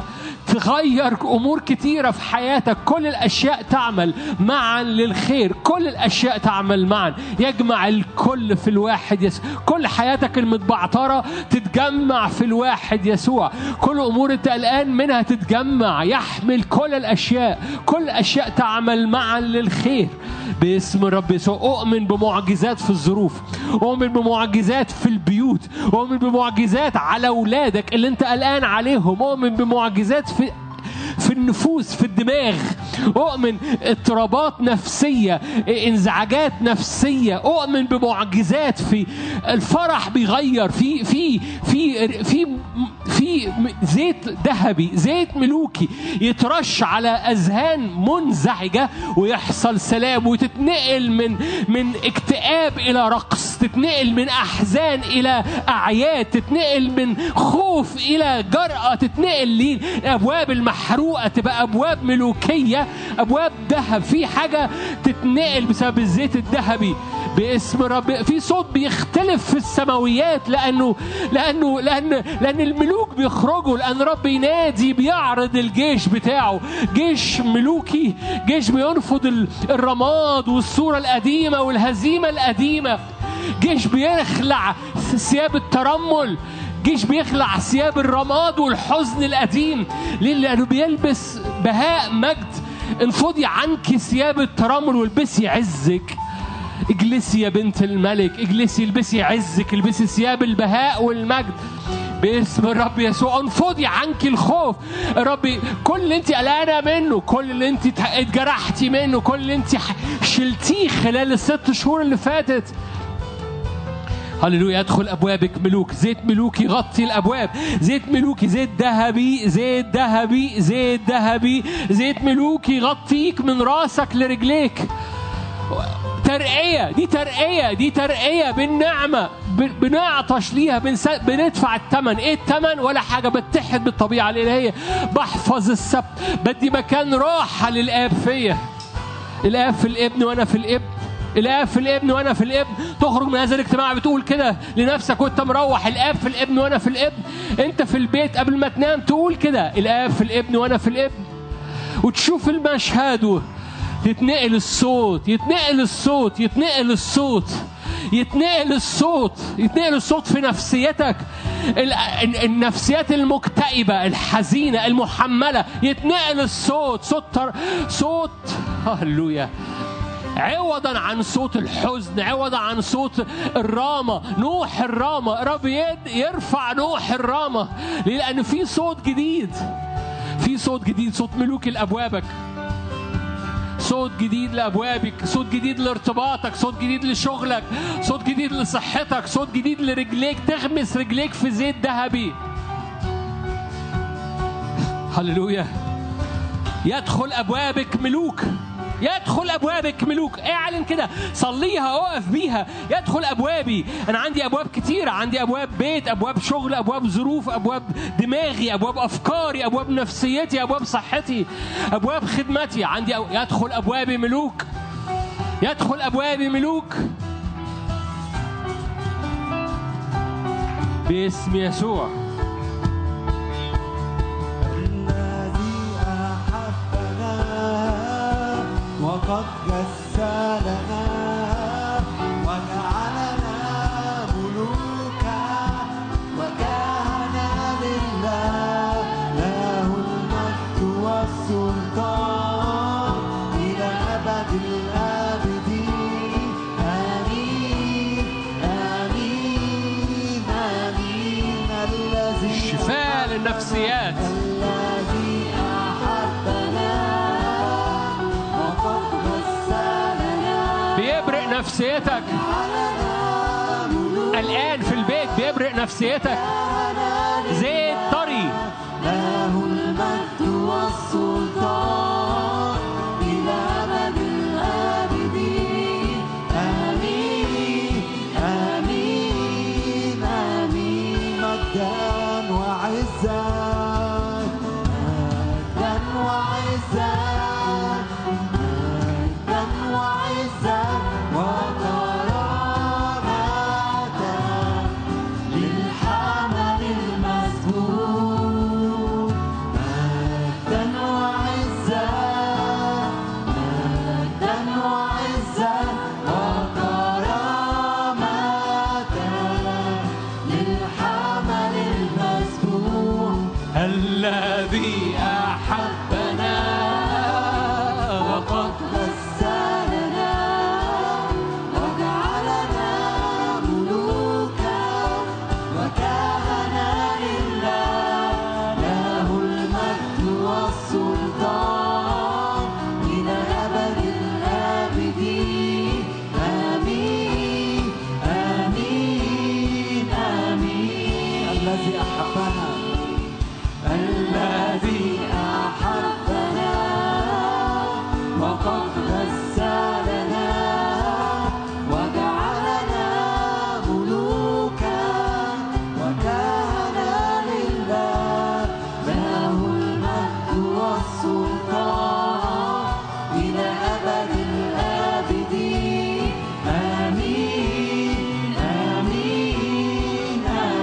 Speaker 4: تغير امور كتيره في حياتك كل الاشياء تعمل معا للخير كل الاشياء تعمل معا يجمع الكل في الواحد يسوع كل حياتك المتبعتره تتجمع في الواحد يسوع كل امور انت قلقان منها تتجمع يحمل كل الاشياء كل الاشياء تعمل معا للخير باسم الرب يسوع اؤمن بمعجزات في الظروف اؤمن بمعجزات في البيوت اؤمن بمعجزات على اولادك اللي انت قلقان عليهم اؤمن بمعجزات في في النفوس في الدماغ أؤمن اضطرابات نفسية انزعاجات نفسية أؤمن بمعجزات في الفرح بيغير في في في في في زيت ذهبي زيت ملوكي يترش على أذهان منزعجة ويحصل سلام وتتنقل من من اكتئاب إلى رقص تتنقل من أحزان إلى أعياد تتنقل من خوف إلى جرأة تتنقل للأبواب المحروقة تبقى أبواب ملوكية أبواب ذهب في حاجة تتنقل بسبب الزيت الذهبي باسم رب في صوت بيختلف في السماويات لأنه لأنه لأن لأن الملوك بيخرجوا لأن رب ينادي بيعرض الجيش بتاعه جيش ملوكي جيش بينفض ال- الرماد والصورة القديمة والهزيمة القديمة جيش بيخلع ثياب الترمل جيش بيخلع ثياب الرماد والحزن القديم ليه؟ لأنه بيلبس بهاء مجد انفضي عنك ثياب الترمل والبسي عزك اجلسي يا بنت الملك اجلسي البسي عزك البسي ثياب البهاء والمجد باسم الرب يسوع انفضي عنك الخوف ربي كل اللي انت قلقانه منه كل اللي انت اتجرحتي منه كل اللي انت شلتيه خلال الست شهور اللي فاتت هللويا يدخل ابوابك ملوك زيت ملوكي يغطي الابواب زيت ملوكي زيت ذهبي زيت ذهبي زيت ذهبي زيت ملوكي يغطيك من راسك لرجليك ترقية دي ترقية دي ترقية بالنعمة ب- بنعطش ليها بنس... بندفع الثمن ايه الثمن ولا حاجة بتحد بالطبيعة الإلهية بحفظ السبت بدي مكان راحة للآب فيا الآب في الابن وأنا في الابن الآب في الابن وأنا في الابن تخرج من هذا الاجتماع بتقول كده لنفسك وأنت مروح الآب في الابن وأنا في الابن أنت في البيت قبل ما تنام تقول كده الآب في الابن وأنا في الابن وتشوف المشهد و- يتنقل الصوت يتنقل الصوت يتنقل الصوت يتنقل الصوت يتنقل الصوت في نفسيتك ال- ال- النفسيات المكتئبة الحزينة المحملة يتنقل الصوت صوت تر... صوت هللويا عوضا عن صوت الحزن عوضا عن صوت الرامة نوح الرامة رب يد- يرفع نوح الرامة ليه؟ لأن في صوت جديد في صوت جديد صوت ملوك لأبوابك صوت جديد لأبوابك صوت جديد لارتباطك صوت جديد لشغلك صوت جديد لصحتك صوت جديد لرجليك تغمس رجليك في زيت ذهبي هللويا يدخل أبوابك ملوك يدخل أبوابك ملوك اعلن كده صليها اقف بيها يدخل أبوابي أنا عندي أبواب كتيرة عندي أبواب بيت أبواب شغل أبواب ظروف أبواب دماغي أبواب أفكاري أبواب نفسيتي أبواب صحتي أبواب خدمتي عندي أو... يدخل أبوابي ملوك يدخل أبوابي ملوك باسم يسوع
Speaker 1: الذي أحبنا وقد غسلنا وجعلنا ملوكا وكهنا لله له المجد والسلطان إلى أبد الآبدين آمين آمين آمين الذي
Speaker 4: شفاء للنفسيات
Speaker 1: الذي أحبنا وقد غسلنا
Speaker 4: بيبرق نفسيتك
Speaker 1: علنا ملوكنا
Speaker 4: الآن في البيت بيبرق نفسيتك زيت طري
Speaker 1: له المجد والسلطان إلى أبد الآبدين آمين آمين آمين مجدا وعزا مجدا وعزا مجدا وعزا وكرامة للحمل المسبوق مجدا وعزا مجدا وعزا وكرامة للحمل المسبوق
Speaker 4: الذي أحبنا وقد
Speaker 1: غسلنا وجعلنا ملوكا وكهنا لله له المجد والسلطان إلى أبد الآبدين آمين آمين آمين الذي أحبنا الذي أحبنا وقد غسلنا وجعلنا ملوكا وكهنا لله له المجد والسلطان إلى أبد الآبدين آمين آمين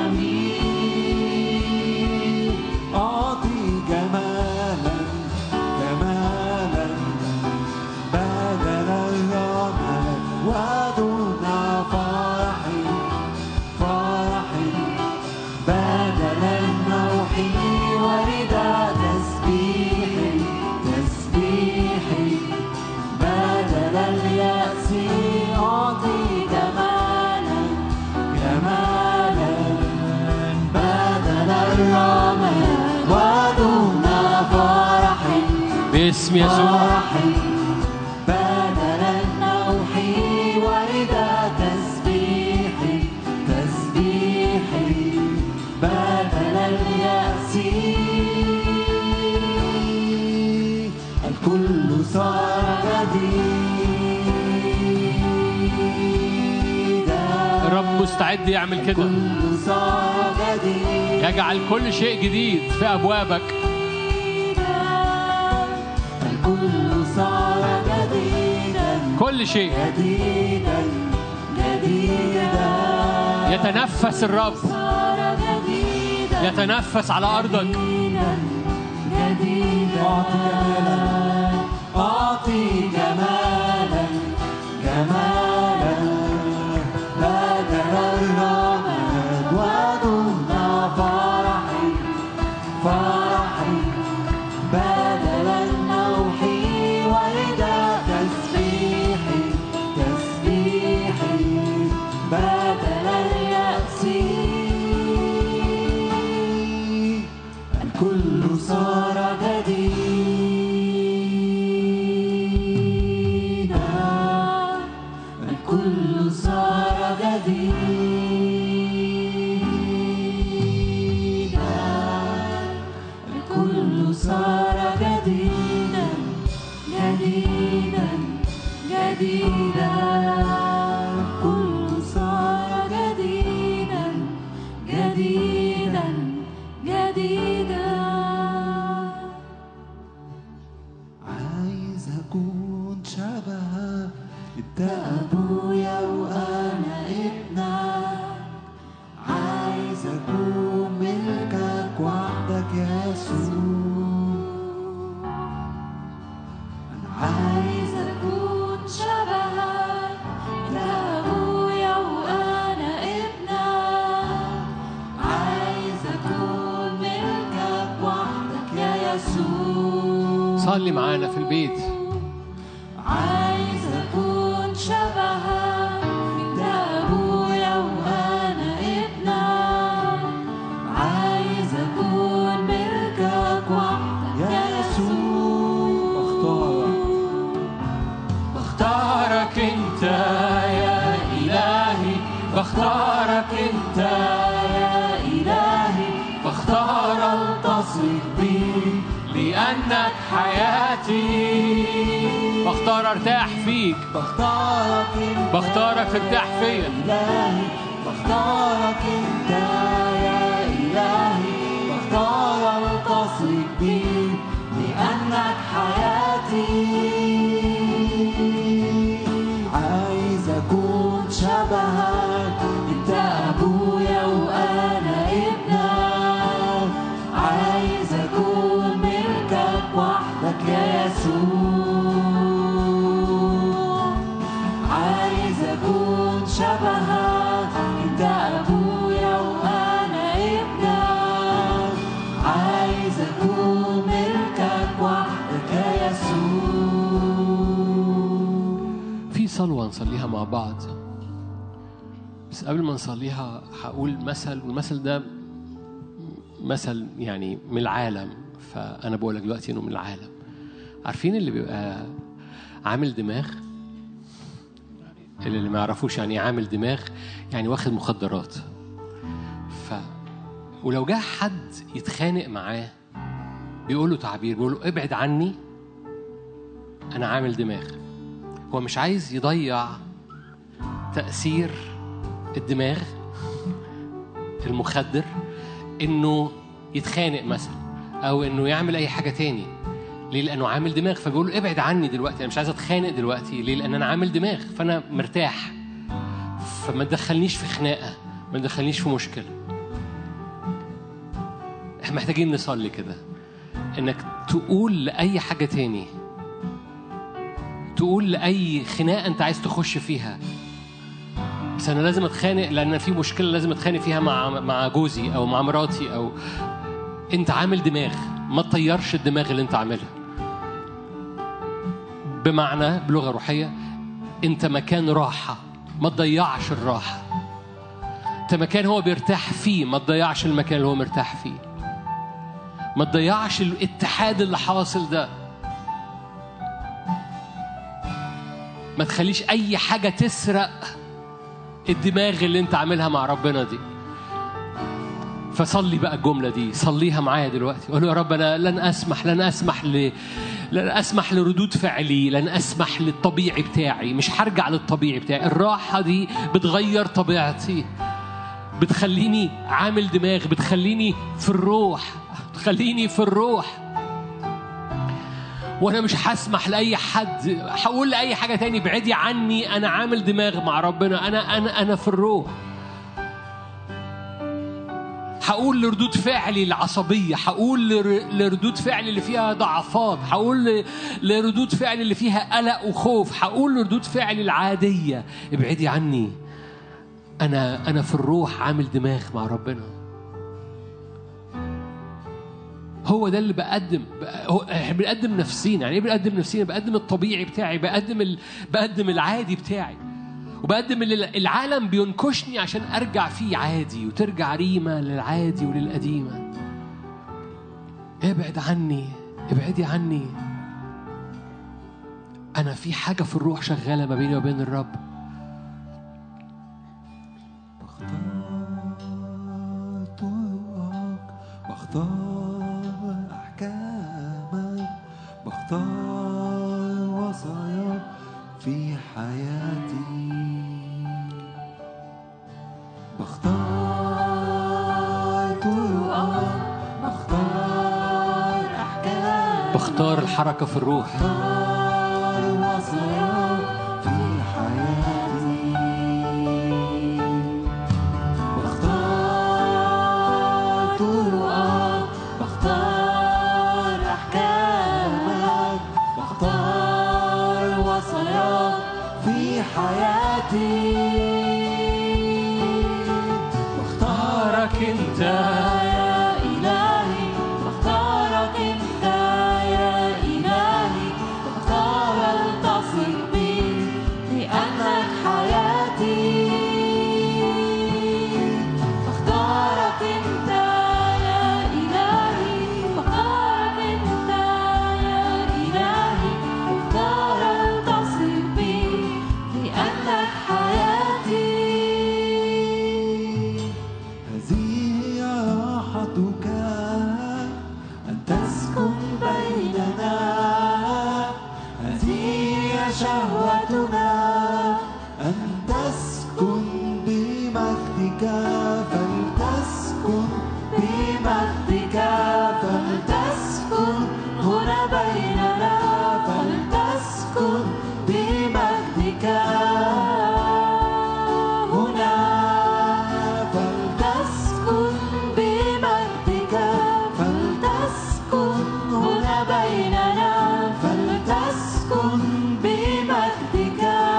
Speaker 1: آمين أعطي جمالا جمالا بدل الرمل ودون فرحي فرحي بدل النوح ورد تسبيحي تسبيحي بدل اليأس أعطي جمالا جمالا بدل الرمل ودون فرحي
Speaker 4: باسم يسوع
Speaker 1: فرحي بدل النوح ورد تسبيحي تسبيحي بدل اليأس الكل صار جديد
Speaker 4: مستعد يعمل كده
Speaker 5: كل صار جديد
Speaker 4: يجعل كل شيء جديد في ابوابك
Speaker 5: الكل صار جديدا
Speaker 4: كل شيء
Speaker 5: جديدا جديدا
Speaker 4: يتنفس الرب
Speaker 2: صار جديدا
Speaker 4: يتنفس على ارضك
Speaker 2: جديدا جديدا
Speaker 5: أعطي جمالا جمالا بدل الرماد ودهن فرحي فرحي بدل النوح ورداء تسبيحي تسبيحي بدل اليأس الكل صار جديدا الكل صار جديدا الكل صار جديدا
Speaker 2: جديدا جديدا كل صار جديدا جديدا جديدا
Speaker 5: عايز اكون شبهك انت ابويا وانا ابنك عايز اكون ملكك وحدك يا يسوع انا عايز
Speaker 2: عايز اكون شبهك انت ابويا وانا ابنك عايز اكون ملكك وحدك يا يسوع
Speaker 4: صلي معانا في البيت
Speaker 2: عايز اكون شبهك انت ابويا وانا ابنك عايز اكون ملكك وحدك
Speaker 5: يا
Speaker 2: يا
Speaker 5: يسوع
Speaker 2: يسوع
Speaker 4: بختارك انت يا الهي بختارك انت يا الهي بختار التصق بيك لانك حياتي بختار ارتاح فيك
Speaker 5: بختارك انت
Speaker 4: بختارك ترتاح فيا
Speaker 5: إلهي بختارك أنت يا إلهي بختار التصق بيك لأنك حياتي عايز أكون شبهك أنت أبويا وأنا ابنك عايز أكون ملكك وحدك يا يسوع عايز اكون شبهك انت ابويا وانا ابنك عايز اكون ملكك وحدك يا يسوع
Speaker 4: في صلوة نصليها مع بعض بس قبل ما نصليها هقول مثل والمثل ده مثل يعني من العالم فأنا بقول لك دلوقتي إنه من العالم عارفين اللي بيبقى عامل دماغ اللي ما يعرفوش يعني إيه عامل دماغ يعني واخد مخدرات ف ولو جه حد يتخانق معاه بيقول له تعبير بيقول له ابعد عني انا عامل دماغ هو مش عايز يضيع تأثير الدماغ المخدر انه يتخانق مثلا او انه يعمل اي حاجه تاني ليه لانه عامل دماغ فبيقول له ابعد عني دلوقتي انا مش عايز اتخانق دلوقتي ليه لان انا عامل دماغ فانا مرتاح فما تدخلنيش في خناقه ما تدخلنيش في مشكله احنا محتاجين نصلي كده انك تقول لاي حاجه تاني تقول لاي خناقه انت عايز تخش فيها بس انا لازم اتخانق لان في مشكله لازم اتخانق فيها مع مع جوزي او مع مراتي او انت عامل دماغ ما تطيرش الدماغ اللي انت عاملها بمعنى بلغه روحيه انت مكان راحه ما تضيعش الراحه انت مكان هو بيرتاح فيه ما تضيعش المكان اللي هو مرتاح فيه ما تضيعش الاتحاد اللي حاصل ده ما تخليش اي حاجه تسرق الدماغ اللي انت عاملها مع ربنا دي فصلي بقى الجملة دي صليها معايا دلوقتي قول له يا رب أنا لن أسمح لن أسمح ل... لن أسمح لردود فعلي لن أسمح للطبيعي بتاعي مش هرجع للطبيعي بتاعي الراحة دي بتغير طبيعتي بتخليني عامل دماغ بتخليني في الروح بتخليني في الروح وانا مش هسمح لاي حد هقول لاي حاجه تاني ابعدي عني انا عامل دماغ مع ربنا انا انا انا في الروح هقول لردود فعلي العصبية هقول لر- لردود فعلي اللي فيها ضعفات هقول ل- لردود فعلي اللي فيها قلق وخوف هقول لردود فعلي العادية ابعدي عني أنا أنا في الروح عامل دماغ مع ربنا هو ده اللي بقدم بق- هو احنا بنقدم نفسينا يعني ايه بنقدم نفسينا بقدم الطبيعي بتاعي بقدم ال... بقدم العادي بتاعي وبقدم اللي العالم بينكشني عشان ارجع فيه عادي وترجع ريمه للعادي وللقديمه ابعد عني ابعدي عني انا في حاجه في الروح شغاله ما بيني وبين الرب
Speaker 1: بختار طرقك بختار أحكامك بختار وصاياك في حياتي بختار طرقك بختار أحكامك
Speaker 4: بختار الحركه في الروح
Speaker 1: بختار وصاياك في حياتي بختار طرقك بختار أحكامك بختار وصاياك في حياتي بختارك انت
Speaker 5: يا إلهي بختارك أنت يا إلهي بختار التصق بيك لأنك حياتي بختارك أنت يا إلهي بختارك أنت يا إلهي بختار التصق بيك لأنك حياتي
Speaker 1: هذه راحتك أن تسكن بيننا هذه شهوتنا أن تسكن بمجدك فلتسكن
Speaker 5: بمجدك فلتسكن هنا بيننا فلتسكن بمجدك هنا فلتسكن بمجدك فلتسكن هنا بيننا فلتسكن بمجدك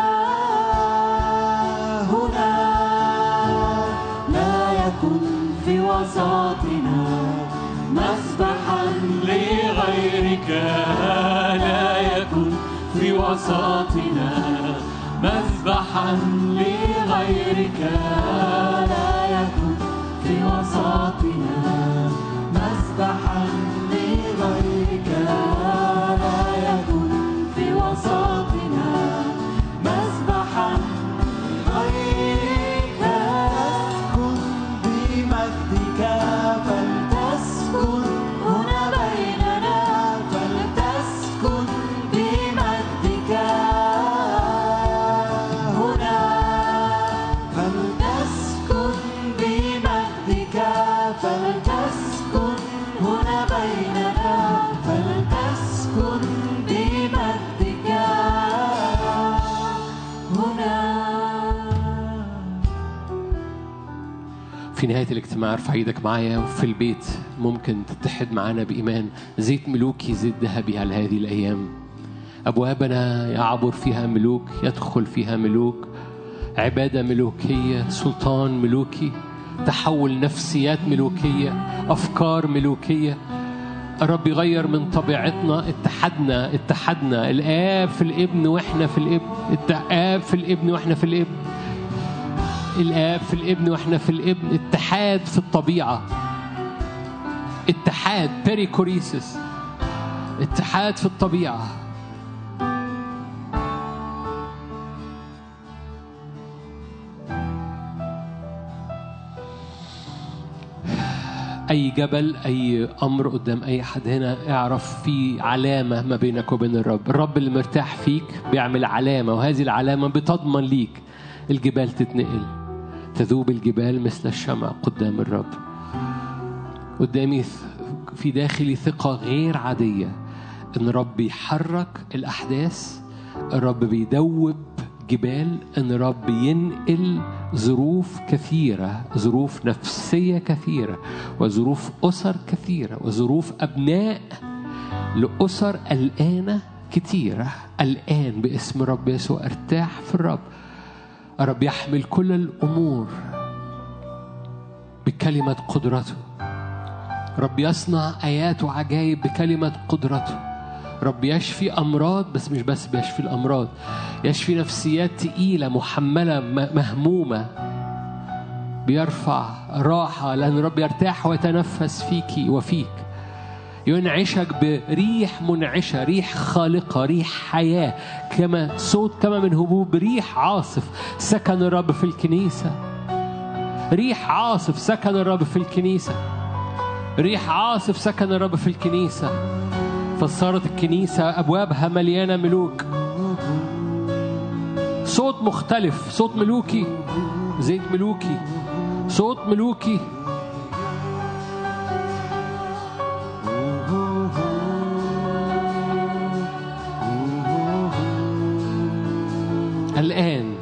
Speaker 5: هنا لا يكن في وسطنا مسبحا لغيرك لا يكن في وسطنا مسبحا لغيرك لا يكن في وسطنا مسبحا لغيرك لا يكن في وسطنا مسبحا لغيرك
Speaker 1: تسكن بمجدك
Speaker 5: فلتسكن هنا بيننا فلتسكن بمجدك هنا فلتسكن بمجدك فلتسكن هنا بيننا فلتسكن بمجدك هنا
Speaker 4: في نهاية الاجتماع ارفع ايدك معايا وفي البيت ممكن تتحد معانا بإيمان زيت ملوكي زيت ذهبي على هذه الأيام أبوابنا يعبر فيها ملوك يدخل فيها ملوك عبادة ملوكية سلطان ملوكي تحول نفسيات ملوكية أفكار ملوكية الرب يغير من طبيعتنا اتحدنا اتحدنا الآب في الابن واحنا في الابن الآب في الابن واحنا في الابن الآب في الابن واحنا في الابن اتحاد في الطبيعة اتحاد بيريكوريسيس اتحاد في الطبيعة أي جبل أي أمر قدام أي حد هنا اعرف في علامة ما بينك وبين الرب الرب اللي مرتاح فيك بيعمل علامة وهذه العلامة بتضمن ليك الجبال تتنقل تذوب الجبال مثل الشمع قدام الرب قدامي ث- في داخلي ثقة غير عادية إن الرب بيحرك الأحداث الرب بيدوب جبال إن الرب ينقل ظروف كثيرة ظروف نفسية كثيرة وظروف أسر كثيرة وظروف أبناء لأسر قلقانة كتيرة الآن باسم رب يسوع ارتاح في الرب الرب يحمل كل الأمور بكلمة قدرته رب يصنع آيات وعجائب بكلمة قدرته رب يشفي أمراض بس مش بس بيشفي الأمراض يشفي نفسيات تقيلة محملة م- مهمومة بيرفع راحة لأن رب يرتاح ويتنفس فيك وفيك ينعشك بريح منعشة ريح خالقة ريح حياة كما صوت كما من هبوب ريح عاصف سكن الرب في الكنيسة ريح عاصف سكن الرب في الكنيسة ريح عاصف سكن الرب في الكنيسة فصارت الكنيسة أبوابها مليانة ملوك صوت مختلف صوت ملوكي زيت ملوكي صوت ملوكي الآن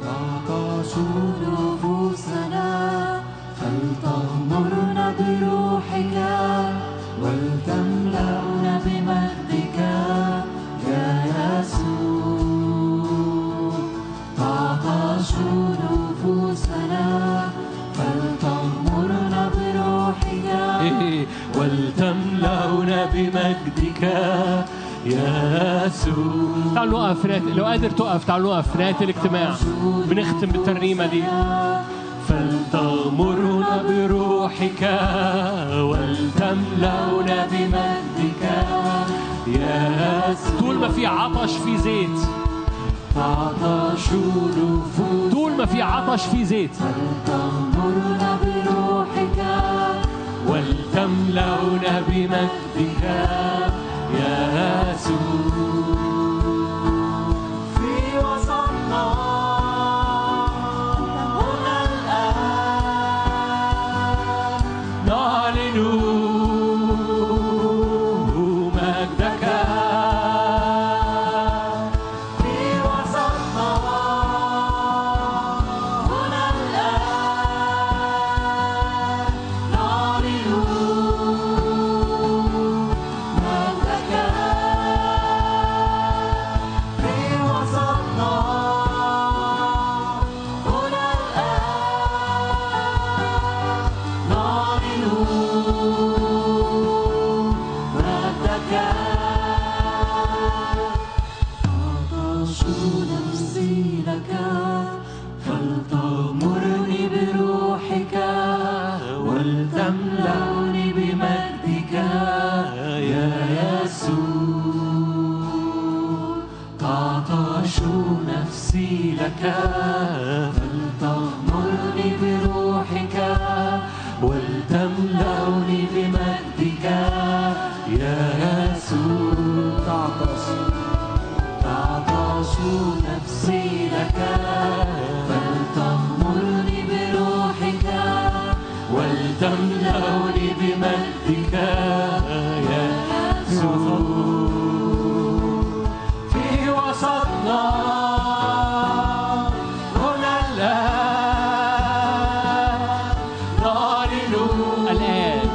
Speaker 5: نفوسنا فلتغمرنا بروحك ولتملأنا بمجدك يا يسوع تعطش نفوسنا فلتغمرنا بروحك
Speaker 4: إيه، ولتملأنا بمجدك يا يسوع تعالوا نقف نهاية لو قادر تقف تعالوا نقف نهاية الاجتماع بنختم بالترنيمة دي فلتغمرنا بروحك ولتملأنا بمجدك يا يسوع طول ما في عطش في زيت
Speaker 5: تعطش نفوسنا
Speaker 4: طول ما في عطش في زيت
Speaker 5: فلتغمرنا بروحك
Speaker 4: ولتملأنا بمجدك يا يسوع
Speaker 5: في وسطنا هنا الآن
Speaker 4: نعلن مجدك
Speaker 5: في وسطنا هنا الآن نعلن مجدك في وسطنا هنا الآن نعلن مجدك تعطش نفسي لك فلتغمرني بروحك ولتملأني بمجدك يا يسوع تعطش نفسي لك فلتغمرني بروحك ولتملأني بمجدك يا يسوع تعطش تعطش نفسي لك فلتغمرني بروحك
Speaker 4: ولتملأني بمجدك يا يسوع في وسطنا هنا الآن نعلن الآن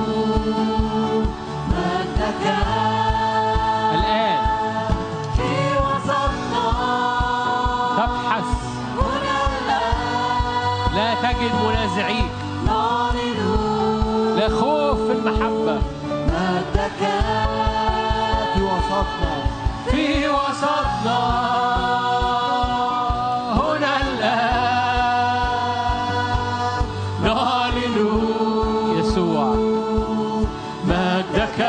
Speaker 5: مجدك
Speaker 4: الآن
Speaker 5: في وسطنا
Speaker 4: تبحث
Speaker 5: هنا الآن
Speaker 4: لا تجد منازعيك
Speaker 5: نعلن
Speaker 4: لا خوف في المحبة
Speaker 5: مجدك في وسطنا
Speaker 4: في وسطنا هنا الآن نعلن يسوع مجدك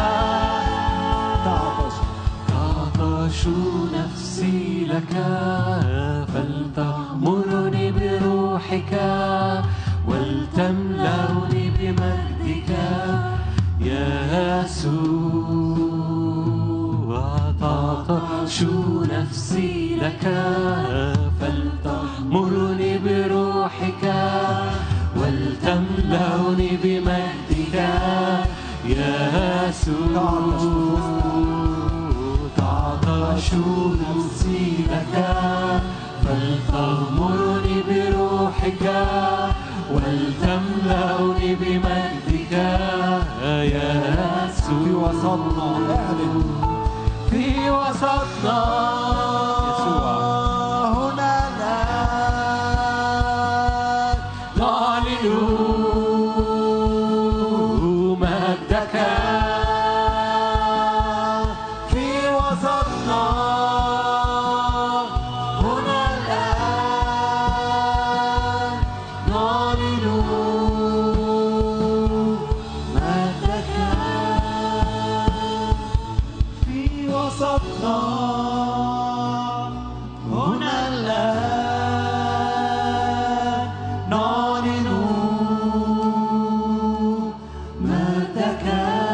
Speaker 5: تعطش تعطش نفسي لك فلتغمرني بروحك ولتملأني بمجدك يسوع تعطش نفسي لك فلتغمرني بروحك ولتملأني بمجدك يا
Speaker 1: في
Speaker 5: يسوع
Speaker 1: وسطنا اعلن
Speaker 5: في وسطنا
Speaker 1: يسوع.
Speaker 5: هنا الآن نعلن مجدك في وسطنا هنا الآن نعلن مجدك في وسطنا هنا الآن نعلن مجدك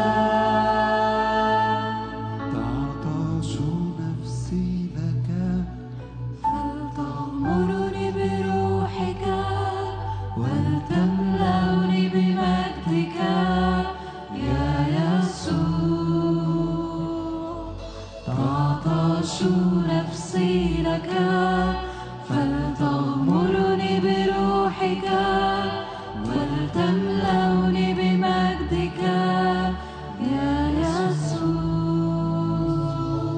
Speaker 1: تعطش نفسي لك
Speaker 2: فلتغمرني بروحك ولتملأني بمجدك يا يسوع تعطش نفسي لك فلتغمرني بروحك ولتملأني بمجدك يا يسوع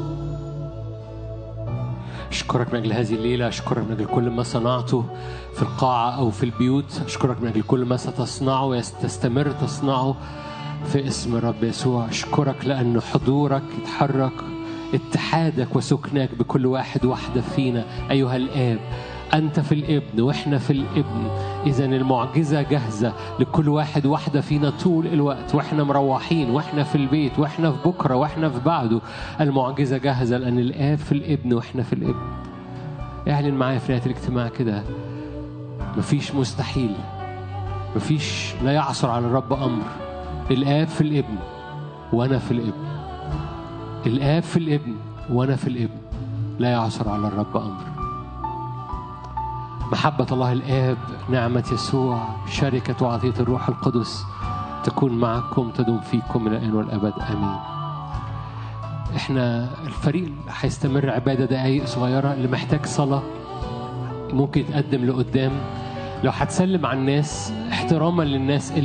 Speaker 4: أشكرك من أجل هذه الليلة أشكرك من أجل كل ما صنعته في القاعة أو في البيوت أشكرك من أجل كل ما ستصنعه وتستمر تصنعه في اسم الرب يسوع أشكرك لأن حضورك يتحرك اتحادك وسكنك بكل واحد واحدة فينا أيها الآب أنت في الابن وإحنا في الابن إذا المعجزة جاهزة لكل واحد واحدة فينا طول الوقت وإحنا مروحين وإحنا في البيت وإحنا في بكرة وإحنا في بعده المعجزة جاهزة لأن الآب في الابن وإحنا في الابن اعلن معايا في نهاية الاجتماع كده مفيش مستحيل مفيش لا يعثر على الرب أمر الآب في الابن وأنا في الابن الآب في الابن وأنا في الابن لا يعثر على الرب أمر محبة الله الآب نعمة يسوع شركة وعطية الروح القدس تكون معكم تدوم فيكم إلى الآن والأبد آمين احنا الفريق هيستمر عبادة دقايق صغيرة اللي محتاج صلاة ممكن يتقدم لقدام لو هتسلم على الناس احتراما للناس